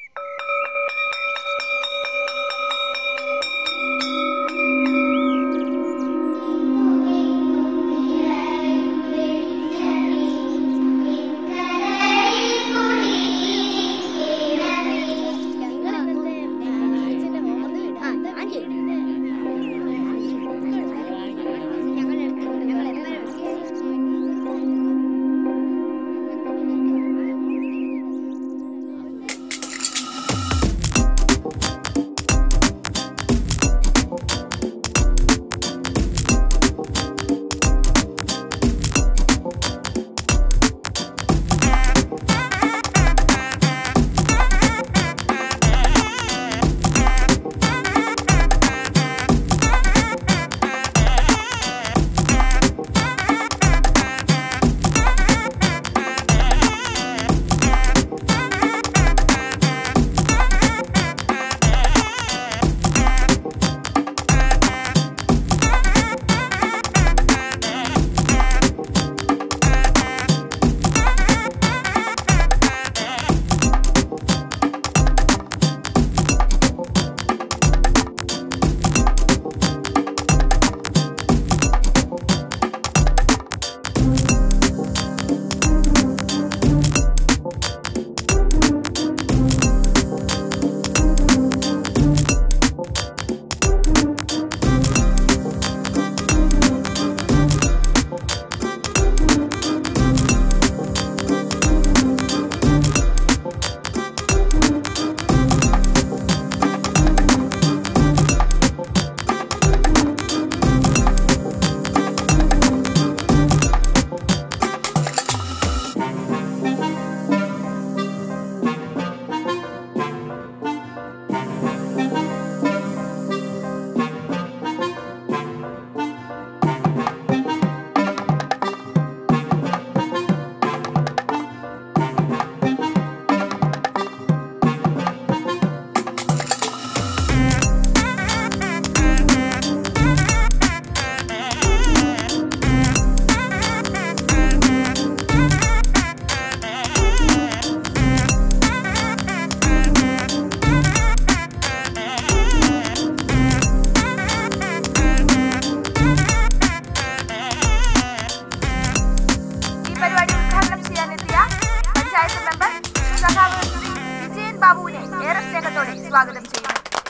ഈ പരിപാടി ഉദ്ഘാടനം ചെയ്യാനെത്തിയ പഞ്ചായത്ത് മെമ്പർ സഖാവ് ശ്രീ വിജയൻ ബാബുവിനെ ഏറെ സ്നേഹത്തോടെ സ്വാഗതം ചെയ്യുന്നു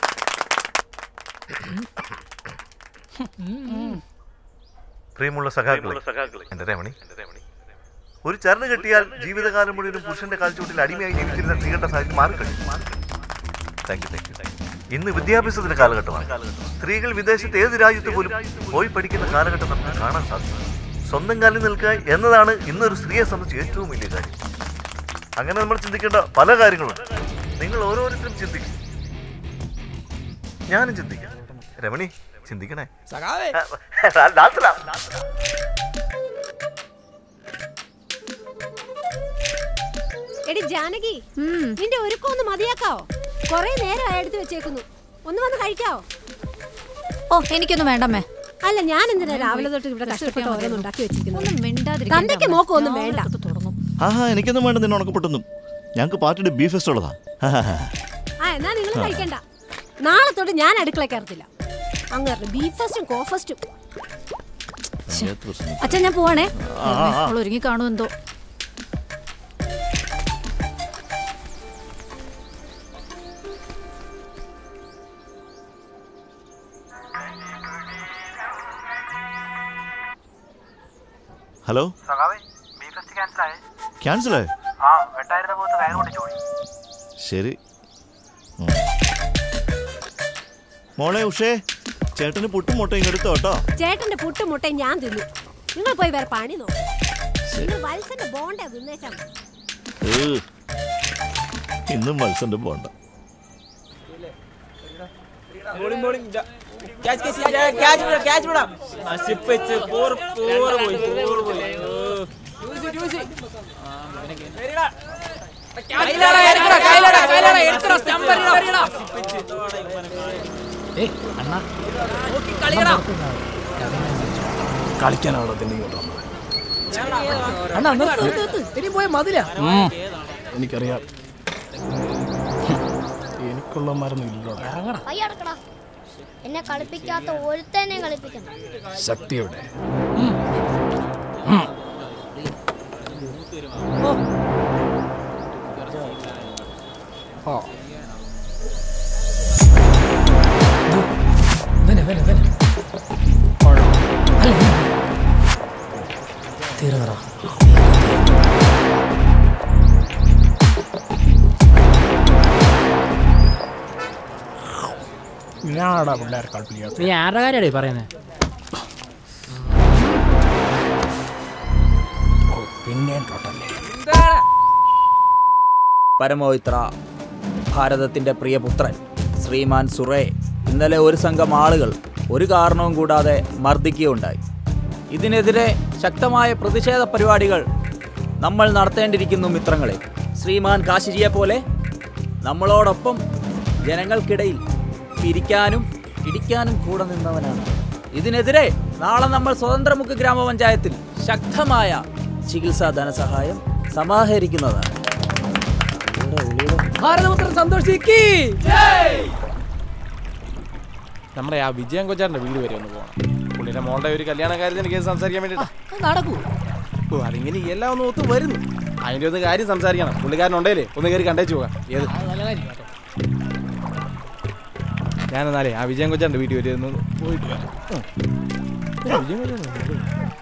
പ്രിയമുള്ള സഖാക്കളെ എന്റെ രമണി ഒരു ചരണ് കെട്ടിയാൽ ജീവിതകാലം മുഴുവൻ പുരുഷന്റെ കാൽച്ചൂട്ടിൽ അടിമയായി ജീവിച്ചിരുന്ന സ്ത്രീകളുടെ സാഹചര്യം മാറിക്കഴിഞ്ഞു താങ്ക് യു താങ്ക് യു ഇന്ന് വിദ്യാഭ്യാസത്തിന്റെ കാലഘട്ടമാണ് സ്ത്രീകൾ വിദേശത്ത് ഏത് രാജ്യത്ത് പോലും പോയി പഠിക്കുന്ന കാലഘട്ടം നമുക്ക് കാണാൻ സാധിക്കും സ്വന്തം കാലിൽ നിൽക്കുക എന്നതാണ് ഇന്നൊരു സ്ത്രീയെ സംബന്ധിച്ച് ഏറ്റവും വലിയ കാര്യം അങ്ങനെ നമ്മൾ ചിന്തിക്കേണ്ട പല കാര്യങ്ങളുണ്ട് നിങ്ങൾ ഓരോരുത്തരും ചിന്തിക്കും ഞാനും ചിന്തിക്കാം രമണി ചിന്തിക്കണേ സഖാവേ ആ, ലാൽസലാ. എടി ജാനകി നിന്റെ ഒരുക്കം ഒന്ന് മതിയാക്കാവോ കൊറേ നേരം എടുത്ത് വെച്ചേക്കുന്നു ഒന്ന് വന്ന് കഴിക്കാവോ ഓ എനിക്കൊന്നും വേണ്ടമ്മേ അല്ല ഞാൻ എന്തിനാ രാവിലെ തൊട്ട് ഇവിടെ കഷ്ടപ്പെട്ട് ഓരോന്ന് ഉണ്ടാക്കി വെച്ചിരിക്കുന്നത് ഒന്നും മിണ്ടാതിരിക്കാൻ തന്തയ്ക്ക് മോക്കും ഒന്നും വേണ്ട തുടങ്ങും ആഹാ എനിക്കൊന്നും വേണ്ട നിന്നെ ഉണക്കപ്പെട്ടൊന്നും ഞങ്ങൾക്ക് പാർട്ടിയുടെ ബീഫ് ഫെസ്റ്റ് ഉള്ളതാ ആ എന്നാ നിങ്ങൾ കഴിക്കണ്ട നാളെ തൊട്ട് ഞാൻ അടുക്കള കയറത്തില്ല അങ്ങനെ ബീഫ് ഫസ്റ്റും കോ ഫസ്റ്റും അച്ഛൻ ഞാൻ പോവാണേ ആ, ആ. അവൾ ഒരുങ്ങി കാണും എന്തോ ഹലോ സഖാവേ ബീഫ് ഫെസ്റ്റ് ക്യാൻസൽ ആയേ ക്യാൻസൽ ആയോ ആ വെട്ടായിരുന്ന പോത്ത് കയറ് കൊണ്ട് ചോടി ശരി ഉം. മോളെ ഉഷേ ചേട്ടന് പുട്ടും മുട്ടയും എടുത്തോ കേട്ടോ ചേട്ടന്റെ പുട്ടും മുട്ടയും ഞാൻ തിന്നു നിങ്ങൾ പോയി വേറെ പണി നോക്കും നിങ്ങൾ വത്സന്റെ ബോണ്ടേ തിന്നേച്ചാ മതി. ഏ, ഇന്നും മത്സരം പോണ്ട bowling bowling catch catch catch വിടാം ക്യാച്ച് വിടാം നശിപ്പിച്ച് ഫോർ ഫോർ പോയി ഫോർ പോയി യൂസ് യൂസ് കൈലടാ എടുക്കടാ കൈലടാ കൈലടാ എടുക്കടാ സ്റ്റംപർ ഇടാ ഏയ് അണ്ണാ നോക്കി കളിക്കടാ കളിക്കാനാണോ തന്നെ ഇങ്ങോട്ട് വന്നത് അണ്ണാ നിർത്ത് നിർത്ത് നിർത്ത് ഇനി പോയ മതില എനിക്കറിയാം ബാക്കിയുള്ളവന്മാരൊന്നും ഇല്ലോടാ അയ്യടക്കടാ എന്നെ കളിപ്പിക്കാത്ത ഒരുത്തനെ കളിപ്പിക്കണം ശക്തിയുടെ തീർന്നടാ ഞാനാടാ പിള്ളേരെ കളിപ്പിക്കാത്ത നീ ആരുടെ കാര്യമാടേ പറയുന്നത് പിന്നെ ടോട്ടല്ലേ പരമോയിത്ര ഭാരതത്തിൻ്റെ പ്രിയപുത്രൻ ശ്രീമാൻ സുറേ ഇന്നലെ ഒരു സംഘം ആളുകൾ ഒരു കാരണവും കൂടാതെ മർദ്ദിക്കുകയുണ്ടായി ഇതിനെതിരെ ശക്തമായ പ്രതിഷേധ പരിപാടികൾ നമ്മൾ നടത്തേണ്ടിയിരിക്കുന്നു മിത്രങ്ങളെ ശ്രീമാൻ കാശിജിയെ പോലെ നമ്മളോടൊപ്പം ജനങ്ങൾക്കിടയിൽ പിരിക്കാനും ഇടിക്കാനും കൂടെ നിന്നവനാണ് ഇതിനെതിരെ നാളെ നമ്മൾ സ്വതന്ത്രമുഖ് ഗ്രാമപഞ്ചായത്തിൽ ശക്തമായ ചികിത്സാ ധനസഹായം സമാഹരിക്കുന്നതാണ് ഭാരതപുത്രൻ സന്തോഷിക്ക് നമ്മുടെ ആ വിജയൻ കൊച്ചാറിന്റെ വീട് വരെ ഒന്ന് പോകണം പുള്ളിയുടെ മോളുടെ ഒരു കല്യാണ കാര്യത്തിന് കേസ് സംസാരിക്കാൻ വേണ്ടിട്ട് നടക്കൂ ഓ അതിങ്ങനെ എല്ലാം ഒന്ന് ഒത്തു വരുന്നു അതിന്റെ ഒന്ന് കാര്യം സംസാരിക്കണം പുള്ളിക്കാരൻ ഉണ്ടേലേ ഒന്ന് കയറി കണ്ടേച്ചു പോകാം ഏത് ഞാനെന്നാലേ ആ വിജയൻ കൊച്ചാറിന്റെ വീട്ടിൽ വരെ ഒന്ന് പോയിട്ട് വരാം ഉം. ആ, വിജയൻ കൊച്ചാറിന്റെ വീട്.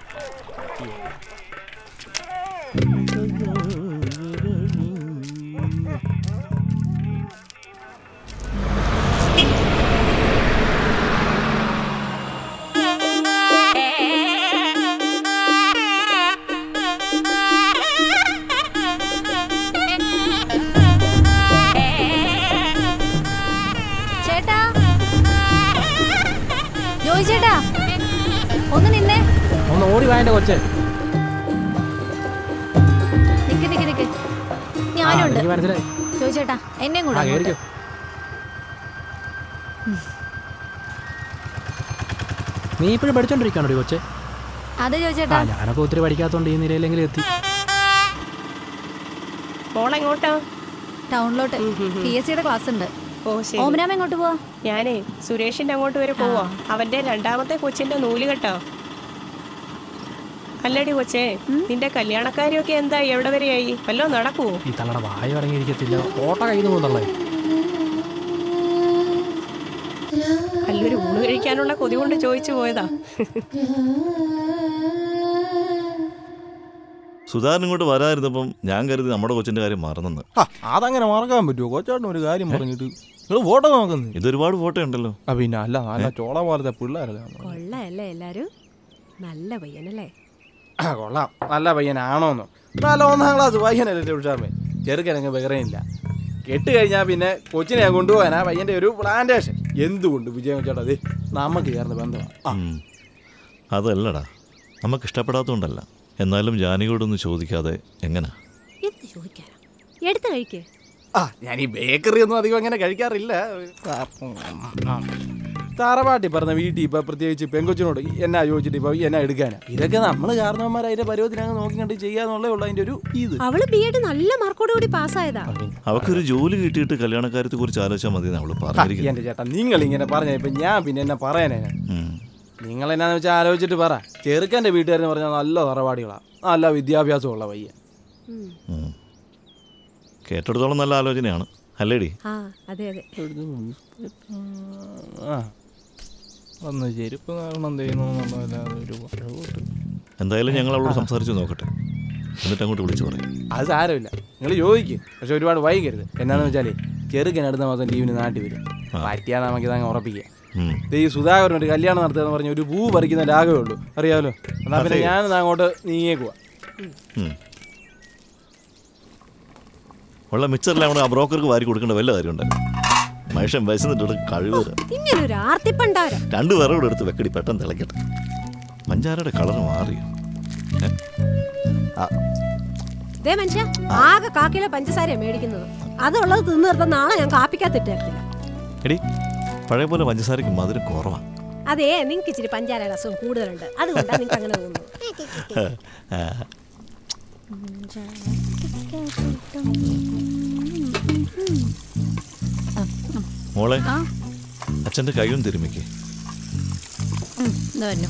ചേട്ടാ ജോയി ചേട്ടാ ഒന്ന് നിന്നേ ഒന്ന് ഓടി വായന്റെ കൊച്ചേ നിക്ക് നിക്ക് നിക്ക് ഞാനുണ്ട് എനിക്ക് മനസ്സിലായി ജോയി ചേട്ടാ എന്നെയും കൂടെ ആ അങ്ങോട്ട്. കേറിക്കോ നീ ഇപ്പോഴും പഠിച്ചോണ്ടിരിക്കാണോ കൊച്ചെ അതെ ജോയി ആ ചേട്ടാ ഞാനൊക്കെ ഒത്തിരി പഠിക്കാത്തോണ്ട് ഈ നിലയിലെങ്കിലും എത്തി മോളെങ്ങോട്ടാ ടൗണിലോട്ട് പി എസ് സിയുടെ ക്ലാസ് ഉണ്ട് ഓ ശരി ഓമനാമ എങ്ങോട്ട് പോവാ ഞാനേ സുരേഷിന്റെ അങ്ങോട്ട് വരെ പോവാ അവന്റെ രണ്ടാമത്തെ കൊച്ചിന്റെ നൂല് കെട്ടോ അല്ലടി കൊച്ചേ നിന്റെ കല്യാണക്കാരിയൊക്കെ എന്തായി എവിടെ വരെയായി വല്ലോ നടക്കുവോ ഈ തള്ളയുടെ വായ അടങ്ങിയിരിക്കത്തില്ല ഓട്ട കയ്യിൽ നിന്ന് പോകുന്നുള്ളേ നല്ലൊരു ഊണ് കഴിക്കാനുള്ള കൊതി കൊണ്ട് ചോദിച്ചു പോയതാ സുധാകരൻ ഇങ്ങോട്ട് വരാതിരുന്നപ്പം ഞാൻ കരുതി നമ്മുടെ കൊച്ചിന്റെ കാര്യം മറന്നെന്ന് അതങ്ങനെ മറക്കാൻ പറ്റുമോ കൊച്ചാട്ടൻ ഒരു കാര്യം പറഞ്ഞിട്ട് നിങ്ങൾ ഫോട്ടോ നോക്കുന്നു ഇതൊരുപാട് ഫോട്ടോ ഉണ്ടല്ലോ ആ പിന്നെ അല്ല നല്ല ചോള പോലത്തെ പിള്ളേരല്ലേ കൊള്ളയല്ലേ എല്ലാരും നല്ല പയ്യനല്ലേ ആ കൊള്ളാം നല്ല പയ്യനാണോന്നോ നല്ല ഒന്നാം ക്ലാസ് പയ്യനല്ലേ ഉഷാർമേ ചെറുക്കനങ്ങ് ബഹറയില്ല കെട്ട് കഴിഞ്ഞാൽ പിന്നെ കൊച്ചിനെ ഞാൻ കൊണ്ടുപോകാനാ പയ്യന്റെ ഒരു പ്ലാന്റേഷൻ എന്തുകൊണ്ട് വിജയം ചേട്ടാ അതെ നമുക്ക് ചേർന്ന് ബന്ധമാണ് ആ ഉം. അതല്ലടാ നമുക്ക് ഇഷ്ടപ്പെടാത്തതുകൊണ്ടല്ല എന്നാലും ജാനകിയോടൊന്ന് ചോദിക്കാതെ എങ്ങനാ എന്ത് ചോദിക്കാനാ എടുത്ത് കഴിക്കേ ആ ഞാൻ ഈ ബേക്കറി ഒന്നും അധികം അങ്ങനെ കഴിക്കാറില്ല താറവാട്ടി പറഞ്ഞ വീട്ടിൽ ഇപ്പൊ പ്രത്യേകിച്ച് പെങ്കൊച്ചിനോട് എന്നാ ചോദിച്ചിട്ട് ഇപ്പൊ എന്നാ എടുക്കാനാ ഇതൊക്കെ നമ്മൾ കാരണവന്മാർ അതിന്റെ പരുവത്തിനങ്ങ് നോക്കി കണ്ട് ചെയ്യാന്നുള്ളേ ഉള്ളൂ അതിന്റെ ഒരു ഇത് അവള് ബി എഡ് നല്ല മാർക്കോട് കൂടി പാസ്സായതാ അവക്കൊരു ജോലി കിട്ടിയിട്ട് കല്യാണക്കാര്യത്തെ കുറിച്ച് ആലോചിച്ചാൽ മതി അവള് ആ, പറഞ്ഞിരിക്കുന്നത് എന്റെ ചേട്ടാ നിങ്ങൾ ഇങ്ങനെ പറഞ്ഞ ഇപ്പൊ ഞാൻ പിന്നെ എന്നെ പറയാനേ നിങ്ങൾ എന്നാന്ന് വെച്ചാൽ ആലോചിച്ചിട്ട് പറ ചെറുക്കന്റെ വീട്ടുകാരെന്ന് പറഞ്ഞാൽ നല്ല തറവാടികളാ നല്ല വിദ്യാഭ്യാസമുള്ള പയ്യൻ ഉം. കേട്ടെടുത്തോളം നല്ല ആലോചനയാണ് അല്ലേടി ആ അതെ അതെ ആ ഒന്ന് ചെരുപ്പ് കാരണം ചെയ്യുന്നല്ലാതെ ഒരു കുഴപ്പമില്ല. എന്തായാലും ഞങ്ങൾ അവളോട് സംസാരിച്ച് നോക്കട്ടെ എന്നിട്ട് അങ്ങോട്ട് വിളിച്ചു പറയും അത് സാരമില്ല നിങ്ങൾ ചോദിക്കും പക്ഷെ ഒരുപാട് വൈകരുത് എന്നാന്ന് വെച്ചാലേ ചെറുക്കൻ അടുത്ത മാസം ലീവിന് നാട്ടിൽ വരും പറ്റിയാൽ നമുക്ക് ഇതങ്ങ് ഉറപ്പിക്കാം ഉം. ദേ ഈ സുധാകരൻ ഒരു കല്യാണം നടത്തുകയെന്ന് പറഞ്ഞ ഒരു പൂ പറിക്കുന്ന ലാഘവേ ഉള്ളൂ അറിയാമല്ലോ എന്നാ പിന്നെ അതെ. ഞാൻ അങ്ങോട്ട് നീങ്ങിയേക്കുവാ ഉം. ഉള്ള മിച്ചറിൽ അവിടെ ആ ബ്രോക്കർക്ക് വാരി കൊടുക്കേണ്ട വല്ല കാര്യമുണ്ടല്ലോ മനുഷ്യൻ വിശന്നിട്ട് കഴിവ് ഇങ്ങനെ ഒരു ആർത്തിപ്പണ്ടാര രണ്ട് വിറകൂടെ എടുത്ത് വെക്കടി പെട്ടെന്ന് തിളക്കട്ടെ പഞ്ചാരയുടെ കളർ മാറിയോ ഏ? ആ, ദേ മനുഷ്യ ആകെ കാക്കിലെ പഞ്ചസാരയാ മേടിക്കുന്നത് അതുള്ളത് തിന്നു നിർത്താൻ നാളെ ഞാൻ കാപ്പിക്കകത്തിട്ട് തരത്തില്ല എടി പഴയ പോലെ പഞ്ചസാരക്ക് മധുരം കുറവാണ് അതേ നിങ്ങൾക്ക് ഇച്ചിരി പഞ്ചാരയുടെ അസുഖം കൂടുതലുണ്ട് അതുകൊണ്ടാണ് നിങ്ങൾക്ക് അങ്ങനെ തോന്നുന്നത് മോളെ ആ അച്ഛൻ്റെ കൈയും തിരുമിക്ക് ഉം, ഇത് വരുന്നു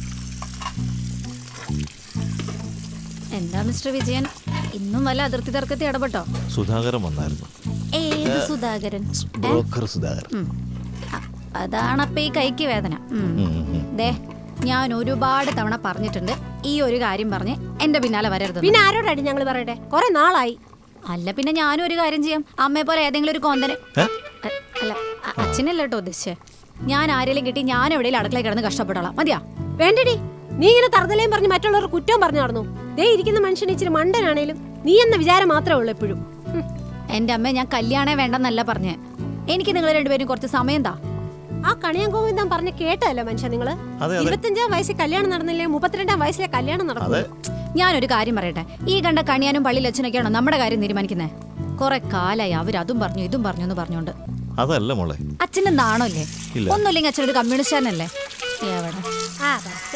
എന്താ മിസ്റ്റർ വിജയൻ ഇന്നും വല്ല അതിർത്തി തർക്കത്തിൽ ഇടപെട്ടോ സുധാകരൻ വന്നായിരുന്നു ഏത് സുധാകരൻ ഏ? ബ്രോക്കർ സുധാകരൻ ഉം. അ- അതാണപ്പ ഈ കൈക്ക് വേദന ഉം. ഉം, ഉം, ഉം. ദേ ഞാൻ ഒരുപാട് തവണ പറഞ്ഞിട്ടുണ്ട് ഈ ഒരു കാര്യം പറഞ്ഞ് എന്റെ പിന്നാലെ വരരുത് പിന്നെ ആരോടാടി ഞങ്ങൾ പറയട്ടെ കുറെ നാളായി അല്ല പിന്നെ ഞാനും ഒരു കാര്യം ചെയ്യാം അമ്മയെ പോലെ ഏതെങ്കിലും ഒരു കോന്തന് ഏ? അ- അല്ല അ- അച്ഛനല്ല കേട്ടോ ഉദ്ദേശിച്ചേ ഞാൻ ആരെങ്കിലും കിട്ടി ഞാൻ എവിടെയും അടുക്കളയിൽ കിടന്ന് കഷ്ടപ്പെടോളാം മതിയാ വേണ്ടടി നീ ഇങ്ങനെ തറുതലയും പറഞ്ഞ് മറ്റുള്ളവർ കുറ്റവും പറഞ്ഞു നടന്നു ദേ ഇരിക്കുന്ന മനുഷ്യൻ ഇച്ചിരി മണ്ടനാണേലും നീ എന്ന വിചാരം മാത്രമേ ഉള്ളൂ എപ്പോഴും ഹും. എന്റെ അമ്മ ഞാൻ കല്യാണേ വേണ്ടെന്നല്ല പറഞ്ഞേ എനിക്ക് നിങ്ങൾ രണ്ടുപേരും കുറച്ച് സമയം താ ആ കണിയാൻ ഗോവിന്ദൻ പറഞ്ഞ കേട്ടല്ലോ മനുഷ്യ നിങ്ങള് അതെ, അതെ. ഇരുപത്തഞ്ചാം വയസ്സിൽ കല്യാണം നടന്നില്ലേ മുപ്പത്തിരണ്ടാം വയസ്സിലെ കല്യാണം നടക്കും അതെ ഞാനൊരു കാര്യം പറയട്ടെ ഈ കണ്ട കണിയാനും പള്ളിയിൽ അച്ഛനൊക്കെയാണോ നമ്മുടെ കാര്യം തീരുമാനിക്കുന്നത് കുറെ കാലായി അവരതും പറഞ്ഞു ഇതും പറഞ്ഞു എന്ന് പറഞ്ഞോണ്ട് അതല്ല മോളെ അച്ഛൻ്റെ നാണല്ലേ ഇല്ല. ഒന്നുമില്ലെങ്കിൽ അച്ഛൻ ഒരു കമ്മ്യൂണിസ്റ്റുകാരനല്ലേ എവിടെ ആ ബെസ്റ്റ്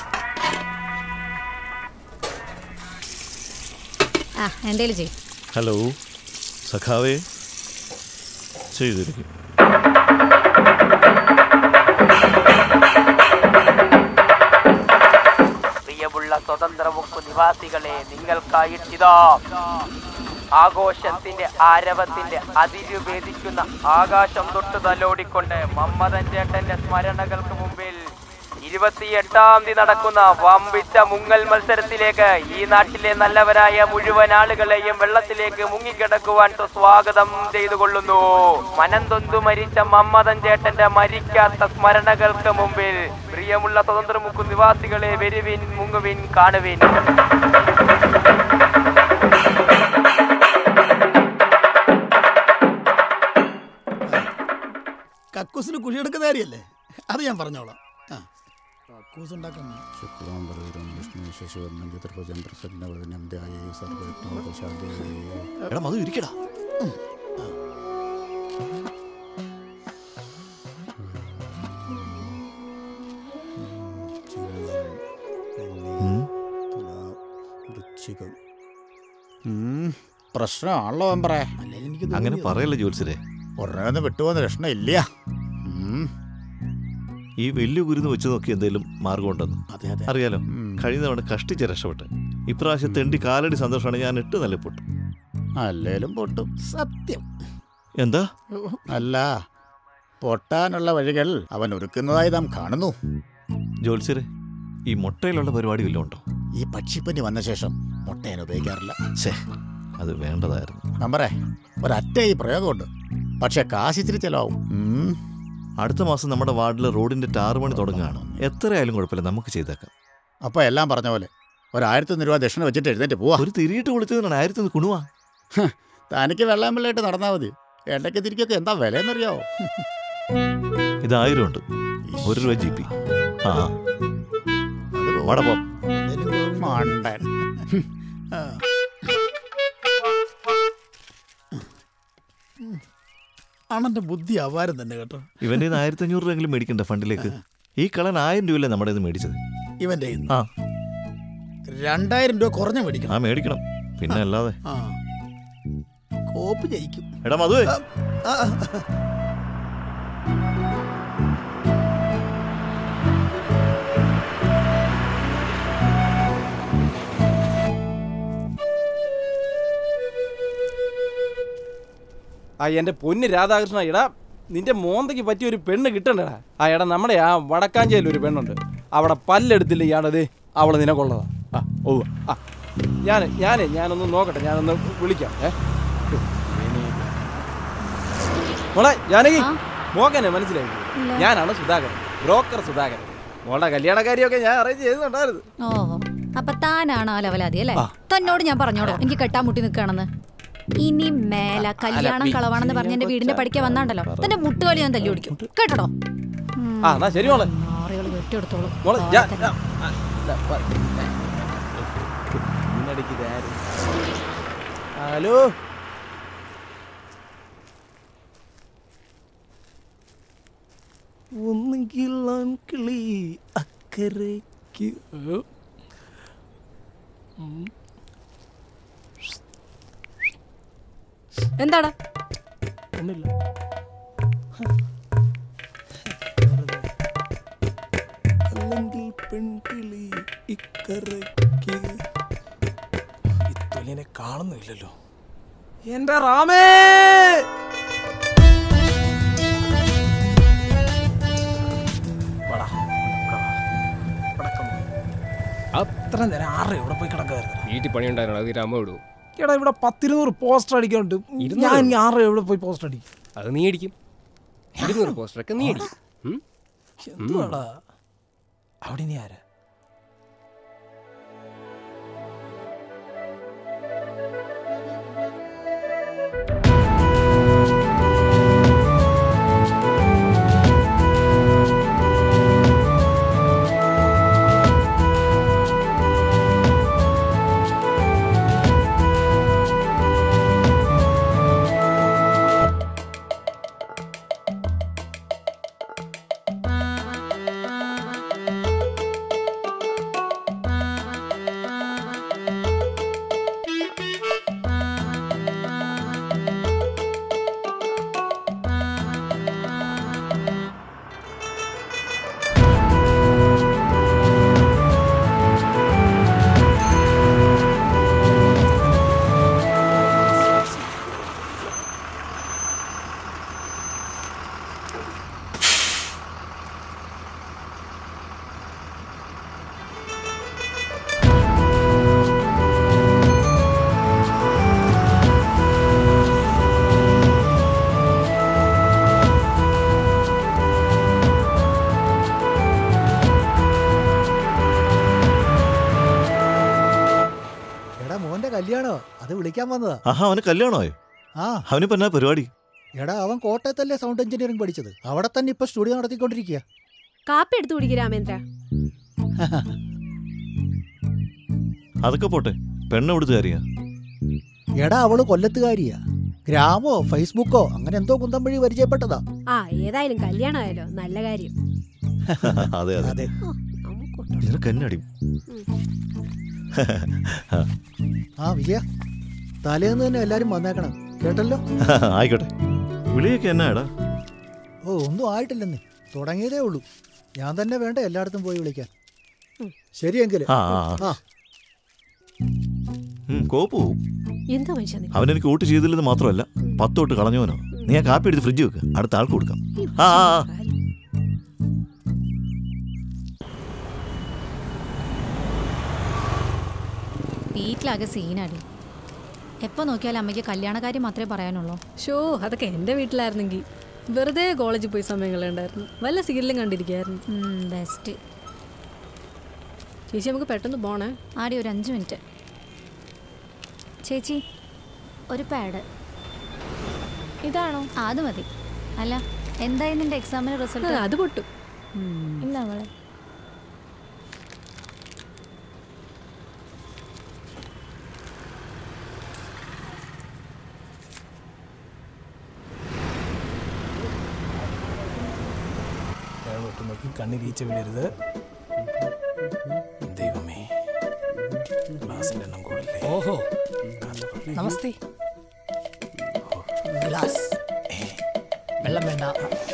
ആ എന്തേലും ചെയ്യും ഹലോ സഖാവേ ചെയ്തിരിക്കും പ്രിയമുള്ള സ്വതന്ത്ര മുക്കു നിവാസികളെ നിങ്ങൾക്കായിട്ടിതാ ആഘോഷത്തിന്റെ ആരവത്തിന്റെ അതിരുഭേദിക്കുന്ന ആകാശം തൊട്ട് തലോടിക്കൊണ്ട് മമ്മദൻ ചേട്ടന്റെ സ്മരണകൾക്ക് മുമ്പിൽ ഇരുപത്തിയെട്ടാം തീയതി നടക്കുന്ന വമ്പിച്ച മുങ്ങൽ മത്സരത്തിലേക്ക് ഈ നാട്ടിലെ നല്ലവരായ മുഴുവൻ ആളുകളെയും വെള്ളത്തിലേക്ക് മുങ്ങിക്കിടക്കുവാൻ സ്വാഗതം ചെയ്തു കൊള്ളുന്നു മനംതൊന്തു മരിച്ച മമ്മദൻ ചേട്ടന്റെ മരിക്കാത്ത സ്മരണകൾക്ക് മുമ്പിൽ പ്രിയമുള്ള സ്വതന്ത്രമുക്കു നിവാസികളെ വരുവിൻ മുങ്ങുവിൻ കാണുവിൻ കക്കൂസിന് കുഴിയെടുക്കുന്ന കാര്യല്ലേ അത് ഞാൻ പറഞ്ഞോളാം ആ കക്കൂസ് ഉണ്ടാക്കാൻ എടാ മധു ഇരിക്കടാ പ്രശ്നമാണല്ലോ മെമ്പറേ അങ്ങനെ പറയല്ല ജോത്സരെ ഉടനെ വിട്ടുപോകുന്ന ലക്ഷണം ഇല്ല ഉം. ഈ വലിയ കുരുന്ന് വെച്ച് നോക്കി എന്തെങ്കിലും മാർഗമുണ്ടെന്ന് അതെ അതെ അറിയാലോ കഴിഞ്ഞ തവണ കഷ്ടിച്ച് രക്ഷപ്പെട്ട് ഇപ്രാവശ്യം തെണ്ടി കാലടി സന്തോഷമാണ് ഞാൻ എട്ട് നല്ല പൊട്ടു അല്ലേലും പൊട്ടും സത്യം എന്താ അല്ല പൊട്ടാനുള്ള വഴികൾ അവൻ ഒരുക്കുന്നതായി നാം കാണുന്നു ജോത്സരെ ഈ മുട്ടയിലുള്ള പരിപാടി വല്ലതും ഉണ്ടോ ഈ പക്ഷിപ്പനി വന്ന ശേഷം മുട്ട ഞാൻ ഉപയോഗിക്കാറില്ല ഛേ അത് വേണ്ടതായിരുന്നു മെമ്പറേ ഒരറ്റ ഈ പ്രയോഗമുണ്ട് പക്ഷെ കാശ് ഇച്ചിരി ചെലവാകും ഉം. അടുത്ത മാസം നമ്മുടെ വാർഡിൽ റോഡിന്റെ ടാർ പണി തുടങ്ങുകയാണ് എത്രയായാലും കുഴപ്പമില്ല നമുക്ക് ചെയ്തേക്കാം അപ്പൊ എല്ലാം പറഞ്ഞ പോലെ ഒരായിരത്തൊന്ന് രൂപ ദക്ഷിണ വെച്ചിട്ട് എഴുന്നേറ്റ് പോവാ ഒരു തിരിയിട്ട് വിളിച്ചതിനാണ് ആയിരത്തി കുണുവാ തനിക്ക് വെള്ളം വെള്ളമായിട്ട് നടന്നാൽ മതി ഇടയ്ക്ക് തിരിക്കൊക്കെ എന്താ വില എന്നറിയാവോ ഇത് ആയിരം ഉണ്ട് ഒരു രൂപ ജി പി ആ വടപ്പോ മണ്ടൻ ആ. അണ്ണന്റെ ബുദ്ധി അപാരം തന്നെ കേട്ടോ ഇവന്റെ കയ്യിൽ ആയിരത്തി അഞ്ഞൂറ് രൂപയെങ്കിലും മേടിക്കണ്ട ഫണ്ടിലേക്ക് ഈ കളൻ ആയിരം രൂപയല്ലേ നമ്മുടെ കയ്യിൽ നിന്ന് മേടിച്ചത് ഇവന്റെ കയ്യിന്ന്. ആ രണ്ടായിരം രൂപ കുറഞ്ഞ മേടിക്കണം ആ മേടിക്കണം പിന്നെ അല്ലാതെ ആ കോപ്പ് ജയിക്കും എടാ മധുവേ ആ, ആ. ആ എൻ്റെ പൊന്ന് രാധാകൃഷ്ണ എടാ നിന്റെ മോന്തയ്ക്ക് പറ്റിയ ഒരു പെണ്ണ് കിട്ടണ്ടടാ ആ എടാ നമ്മുടെ ആ വടക്കാഞ്ചേരിൽ ഒരു പെണ്ണുണ്ട് അവിടെ പല്ലെടുത്തില്ല ഇയാളത് അവള് നിനക്കുള്ളതാ ആ ഓ ആ ഞാൻ ഞാനേ ഞാനൊന്ന് നോക്കട്ടെ ഞാനൊന്ന് വിളിക്കാം ഏ മോളെ ജാനകി മോക്കനെ മനസ്സിലായി ഇല്ല. ഞാനാണ് സുധാകരൻ ബ്രോക്കർ സുധാകരൻ മോളുടെ കല്യാണക്കാരിയൊക്കെ ഞാൻ അറേഞ്ച് ചെയ്തിട്ടുണ്ടായിരുന്നു ഓഹോ അപ്പൊ താനാണ് ആ ലെവലാതി അല്ലേ തന്നോട് ഞാൻ പറഞ്ഞോളൂ എനിക്ക് കെട്ടാൻ മുട്ടി നിൽക്കുകയാണെന്ന് ഇനി മേല കല്യാണം അല്ല, കളവാണെന്ന് പറഞ്ഞ് എന്റെ വീടിന്റെ പഠിക്കാൻ വന്നാണ്ടല്ലോ തന്റെ മുട്ടുകളി ഞാൻ തല്ലി ഓടിക്കും കേട്ടോ ആ എന്നാ ശരി മോളെ ആറുകൾ വെട്ടിയെടുത്തോളൂ മോളെ ഞാൻ ആ, ആ, ഇതാ, പറ. നിന്നടിക്ക് ഇതാര്? ഹലോ ഒന്നെങ്കിൽ കിളി അക്കരയ്ക്ക് എന്താടാ ഒന്നുമില്ല അല്ലെങ്കിൽ പെൺകിളി ഇക്കരയ്ക്ക് ഇത്തൊലിനെ കാണുന്നില്ലല്ലോ എന്റെ റാമേ വാടാ, ഇവിടെ വാ. ഇവിടെ come on. അത്ര നേരം ആറ് എവിടെ പോയി കിടക്കായിരുന്നു വീട്ടിൽ പണിയുണ്ടായിരുന്നു അത് അമ്മ വിടൂ എടാ ഇവിടെ പത്തിരുന്നൂറ് പോസ്റ്റർ അടിക്കാനുണ്ട് ഇരുന്നൂറ്? ഞാൻ ഇനി ആറ് എവിടെ പോയി പോസ്റ്റർ അടിക്കും അത് നീ അടിക്കും ഇരുന്നൂറ് പോസ്റ്ററൊക്കെ നീ അടിക്കും ഉം? എന്തുവാടാ അവിടെ ഇനി ആരാ എടാ മോന്റെ കല്യാണോ അത് വിളിക്കാൻ വന്നതാ ആഹാ അവന് കല്യാണമായോ ആ അവനിപ്പോ എന്നാ പരിപാടി എടാ അവൻ കോട്ടയത്തല്ലേ സൗണ്ട് എഞ്ചിനീയറിംഗ് പഠിച്ചത് അവിടെ തന്നെ ഇപ്പൊ സ്റ്റുഡിയോ നടത്തിക്കൊണ്ടിരിക്കുക കാപ്പി എടുത്തു കുടിക്കും രാമേന്ദ്ര അതൊക്കെ പോട്ടെ പെണ്ണ് എവിടുത്തുകാരിയാ എടാ അവള് കൊല്ലത്തുകാരിയാ ഗ്രാമോ ഫേസ്ബുക്കോ അങ്ങനെ എന്തോ കുന്തം വഴി പരിചയപ്പെട്ടതാ ആ ഏതായാലും കല്യാണമായാലോ നല്ല കാര്യം അതെ അതെ നിനക്ക് എന്നെ അടി ആ വിജയ തലേന്ന് തന്നെ എല്ലാരും വന്നേക്കണം കേട്ടല്ലോ ആയിക്കോട്ടെ വിളിയൊക്കെ എന്നാടാ ഓ ഒന്നും ആയിട്ടില്ലെന്നേ തുടങ്ങിയതേ ഉള്ളൂ ഞാൻ തന്നെ വേണ്ട എല്ലായിടത്തും പോയി വിളിക്കാൻ ശരിയെങ്കിൽ ആ, ആ, ആ. ഉം, കോപ്പ് പോവും എന്താ മനുഷ്യ നീ? അവനെനിക്ക് വോട്ട് ചെയ്തില്ലെന്ന് മാത്രമല്ല പത്ത് തൊട്ട് കളഞ്ഞവനോ നീ ആ കാപ്പി എടുത്ത് ഫ്രിഡ്ജ് വെക്ക് അടുത്ത ആൾക്ക് കൊടുക്കാം ആ ആ, ആ. വീട്ടിലാകെ സീനാടി എപ്പോൾ നോക്കിയാലും അമ്മയ്ക്ക് കല്യാണക്കാര്യം മാത്രമേ പറയാനുള്ളൂ ഷോ അതൊക്കെ എൻ്റെ വീട്ടിലായിരുന്നെങ്കിൽ വെറുതെ കോളേജിൽ പോയി സമയം കളയണ്ടായിരുന്നു വല്ല സീരിയലും കണ്ടിരിക്കായിരുന്നു ബെസ്റ്റ് ചേച്ചി നമുക്ക് പെട്ടെന്ന് പോണേ ആടി ഒരു അഞ്ച് മിനിറ്റ് ചേച്ചി ഒരു പാഡ് ഇതാണോ അത് മതി അല്ല എന്തായി നിന്റെ എക്സാമിന് റിസൾട്ട് ആ, അത് പൊട്ടും ഇല്ല അവളെ ഞാൻ ഒട്ടും നോക്കി കണ്ണിരീച്ച വീഴരുത് ദൈവമേ ഗ്ലാസിന്റെ എണ്ണം കൂടല്ലേ ഓഹോ നമസ്തേ ഗ്ലാസ് വെള്ളം വേണ്ട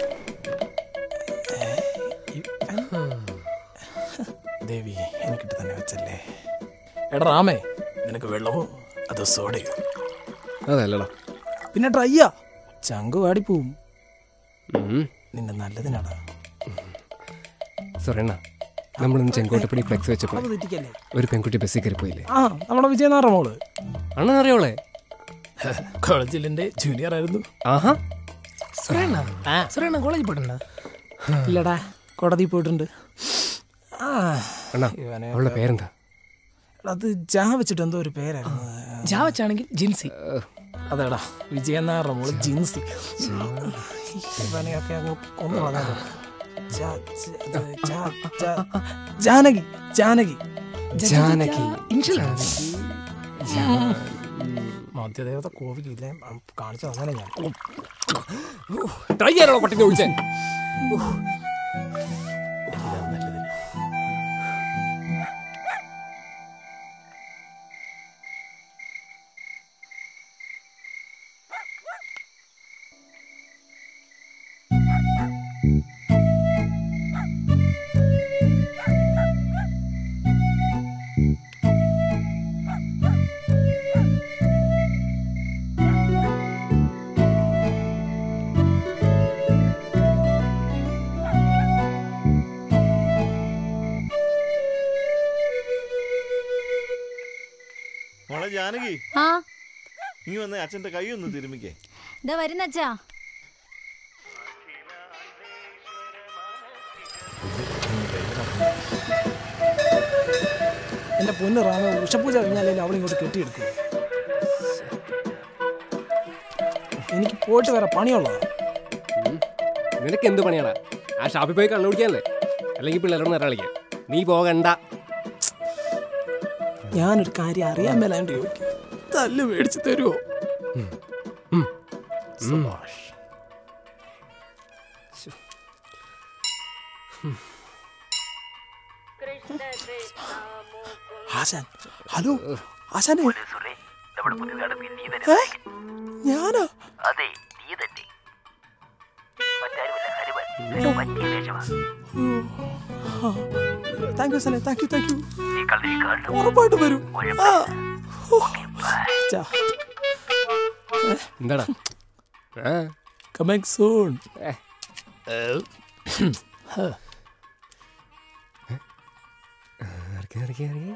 ദേവി എനിക്കിട്ട് തന്നെ വെച്ചല്ലേ എടാ റാമേ നിനക്ക് വെള്ളമോ അതോ സോഡയോ അതല്ലടാ പിന്നെ ഡ്രൈയാ ചങ്ക് വാടിപ്പോവും നിന്റെ നല്ലതിനാടാ സൊറേണ്ണ നമ്മളിന്ന് ചെങ്കോട്ടപ്പടി ഫ്ലെക്സ് വെച്ചപ്പോൾ അത് തെറ്റിക്കല്ലേ ഒരു പെൺകുട്ടി ബസ്സിൽ കയറി പോയില്ലേ ആ നമ്മുടെ വിജയനാറ മോള് അണ്ണൻ അറിയോളെ കോളേജിൽ എൻ്റെ ജൂനിയർ ആയിരുന്നു ആഹാ സുരേണ്ണ സുരേണ്ണ കോളേജിൽ പോയിട്ടുണ്ടോ ഇല്ലടാ കോടതി പോയിട്ടുണ്ട് ആ അണ്ണാ ഇവനെ അവളുടെ പേരെന്താ അത് ജാ വെച്ചിട്ട് എന്തോ ഒരു പേരായിരുന്നു ജാ വെച്ചാണെങ്കിൽ ജിൻസി അതെടാ വിജയനാറ മോള് ജിൻസി ഇവനെയൊക്കെ അങ്ങ് കൊന്നു കളഞ്ഞാലോ ജാ- ജ- അത് ജാ- ജാ- ജാനകി ജാനകി ജാനകി ഇൻഷലാണ് മധ്യദേവത കോവിക്കില്ലേ കാണിച്ചു അങ്ങനെ ഞാൻ ട്രൈ ചെയ്യാനോ പട്ടിനെ വിളിച്ചേ ജാനകി ആ ഇനി വന്ന അച്ഛന്റെ കൈ ഒന്ന് തിരുമിക്കേ ഇതാ വരുന്നച്ചാ എന്റെ പൊന്ന് റാമ ഉഷപൂജ കഴിഞ്ഞാലേ അവൾ ഇങ്ങോട്ട് കെട്ടിയെടുക്കും എനിക്ക് പോയിട്ട് വേറെ പണിയുള്ളതാ നിനക്ക് എന്ത് പണിയാടാ ആ ഷാപ്പിൽ പോയി കണ്ണു പിടിക്കാനല്ലേ അല്ലെങ്കിൽ പിള്ളേരോട് നിറ കളിക്കാൻ നീ പോകണ്ട ഞാനൊരു കാര്യം അറിയാൻ മേലാണ്ട് ചോദിക്കും തല്ല് മേടിച്ച് തരുമോ സബാഷ്. ആശാൻ ഹലോ ആശാനെ ഏ? ഞാനാ അതെ നീ തന്നെ മറ്റാരുമല്ല ഹനുമാൻ പറ്റിയ വേഷമാ താങ്ക് യു സനെ താങ്ക് യു താങ്ക് യു നീ കളരി കാണണം ഉറപ്പായിട്ടും വരും ആ ഓ. ചാ. എന്താടാ കമ്മിങ് സൂൺ ഇറക്കി ഇറക്കി ഇറക്കി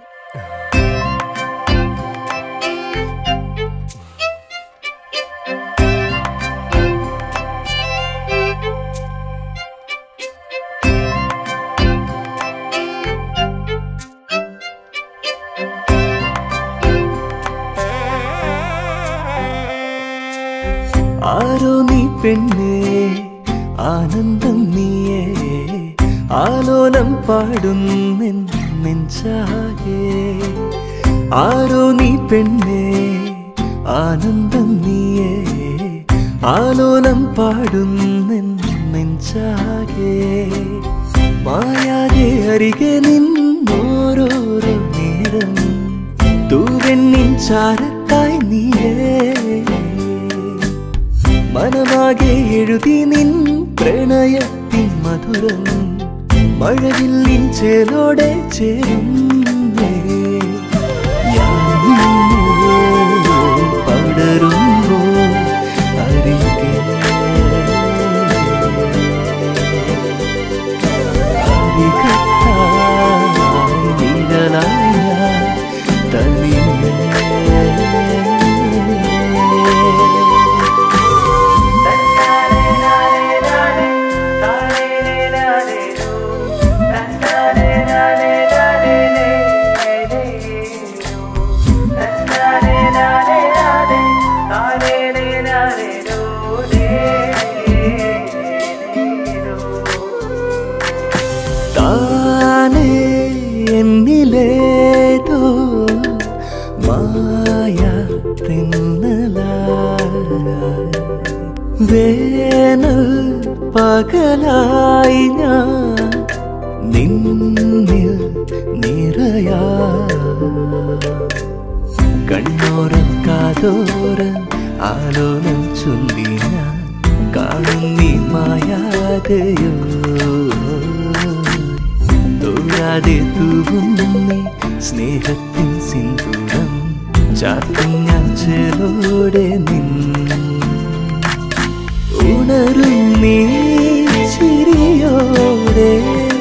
ആരോ നീ പെണ്ണേ ആനന്ദം നീയേ ആലോലം പാടുന്നെൻ നെഞ്ചാകെ ആരോ നീ പെണ്ണേ ആനന്ദം നീയേ ആലോലം പാടുന്നെൻ നെഞ്ചാകെ മായാതെ അരികെ നിന്നോരോരോ നേരം തൂവെണ്ണിൻ ചാരത്തായി നീയേ മനമാകെ എഴുതി നിൻ പ്രണയത്തിൻ മധുരം മഴവില്ലിൻ ചേലോടെ ചേരുന്നേ പടരുമ്പോ അരികെ അരികത്തായി നിഴലായ തനിമേ താനേ എന്നിലേതോ മായ വേനൽ പകലായി ഞാൻ നിന്നിൽ നിറയാ കണ്ണോരം കാതോരം ആലോലം ചൊല്ലി ഞാൻ കാണും നീ മായാതെയോ തോരാതെ തൂവും നീ സ്നേഹത്തിൻ സിന്ദൂരം ചാട്ടും ഞാൻ ചേലോടെ നിൻ ഉണരും നീ ചിരിയോടെ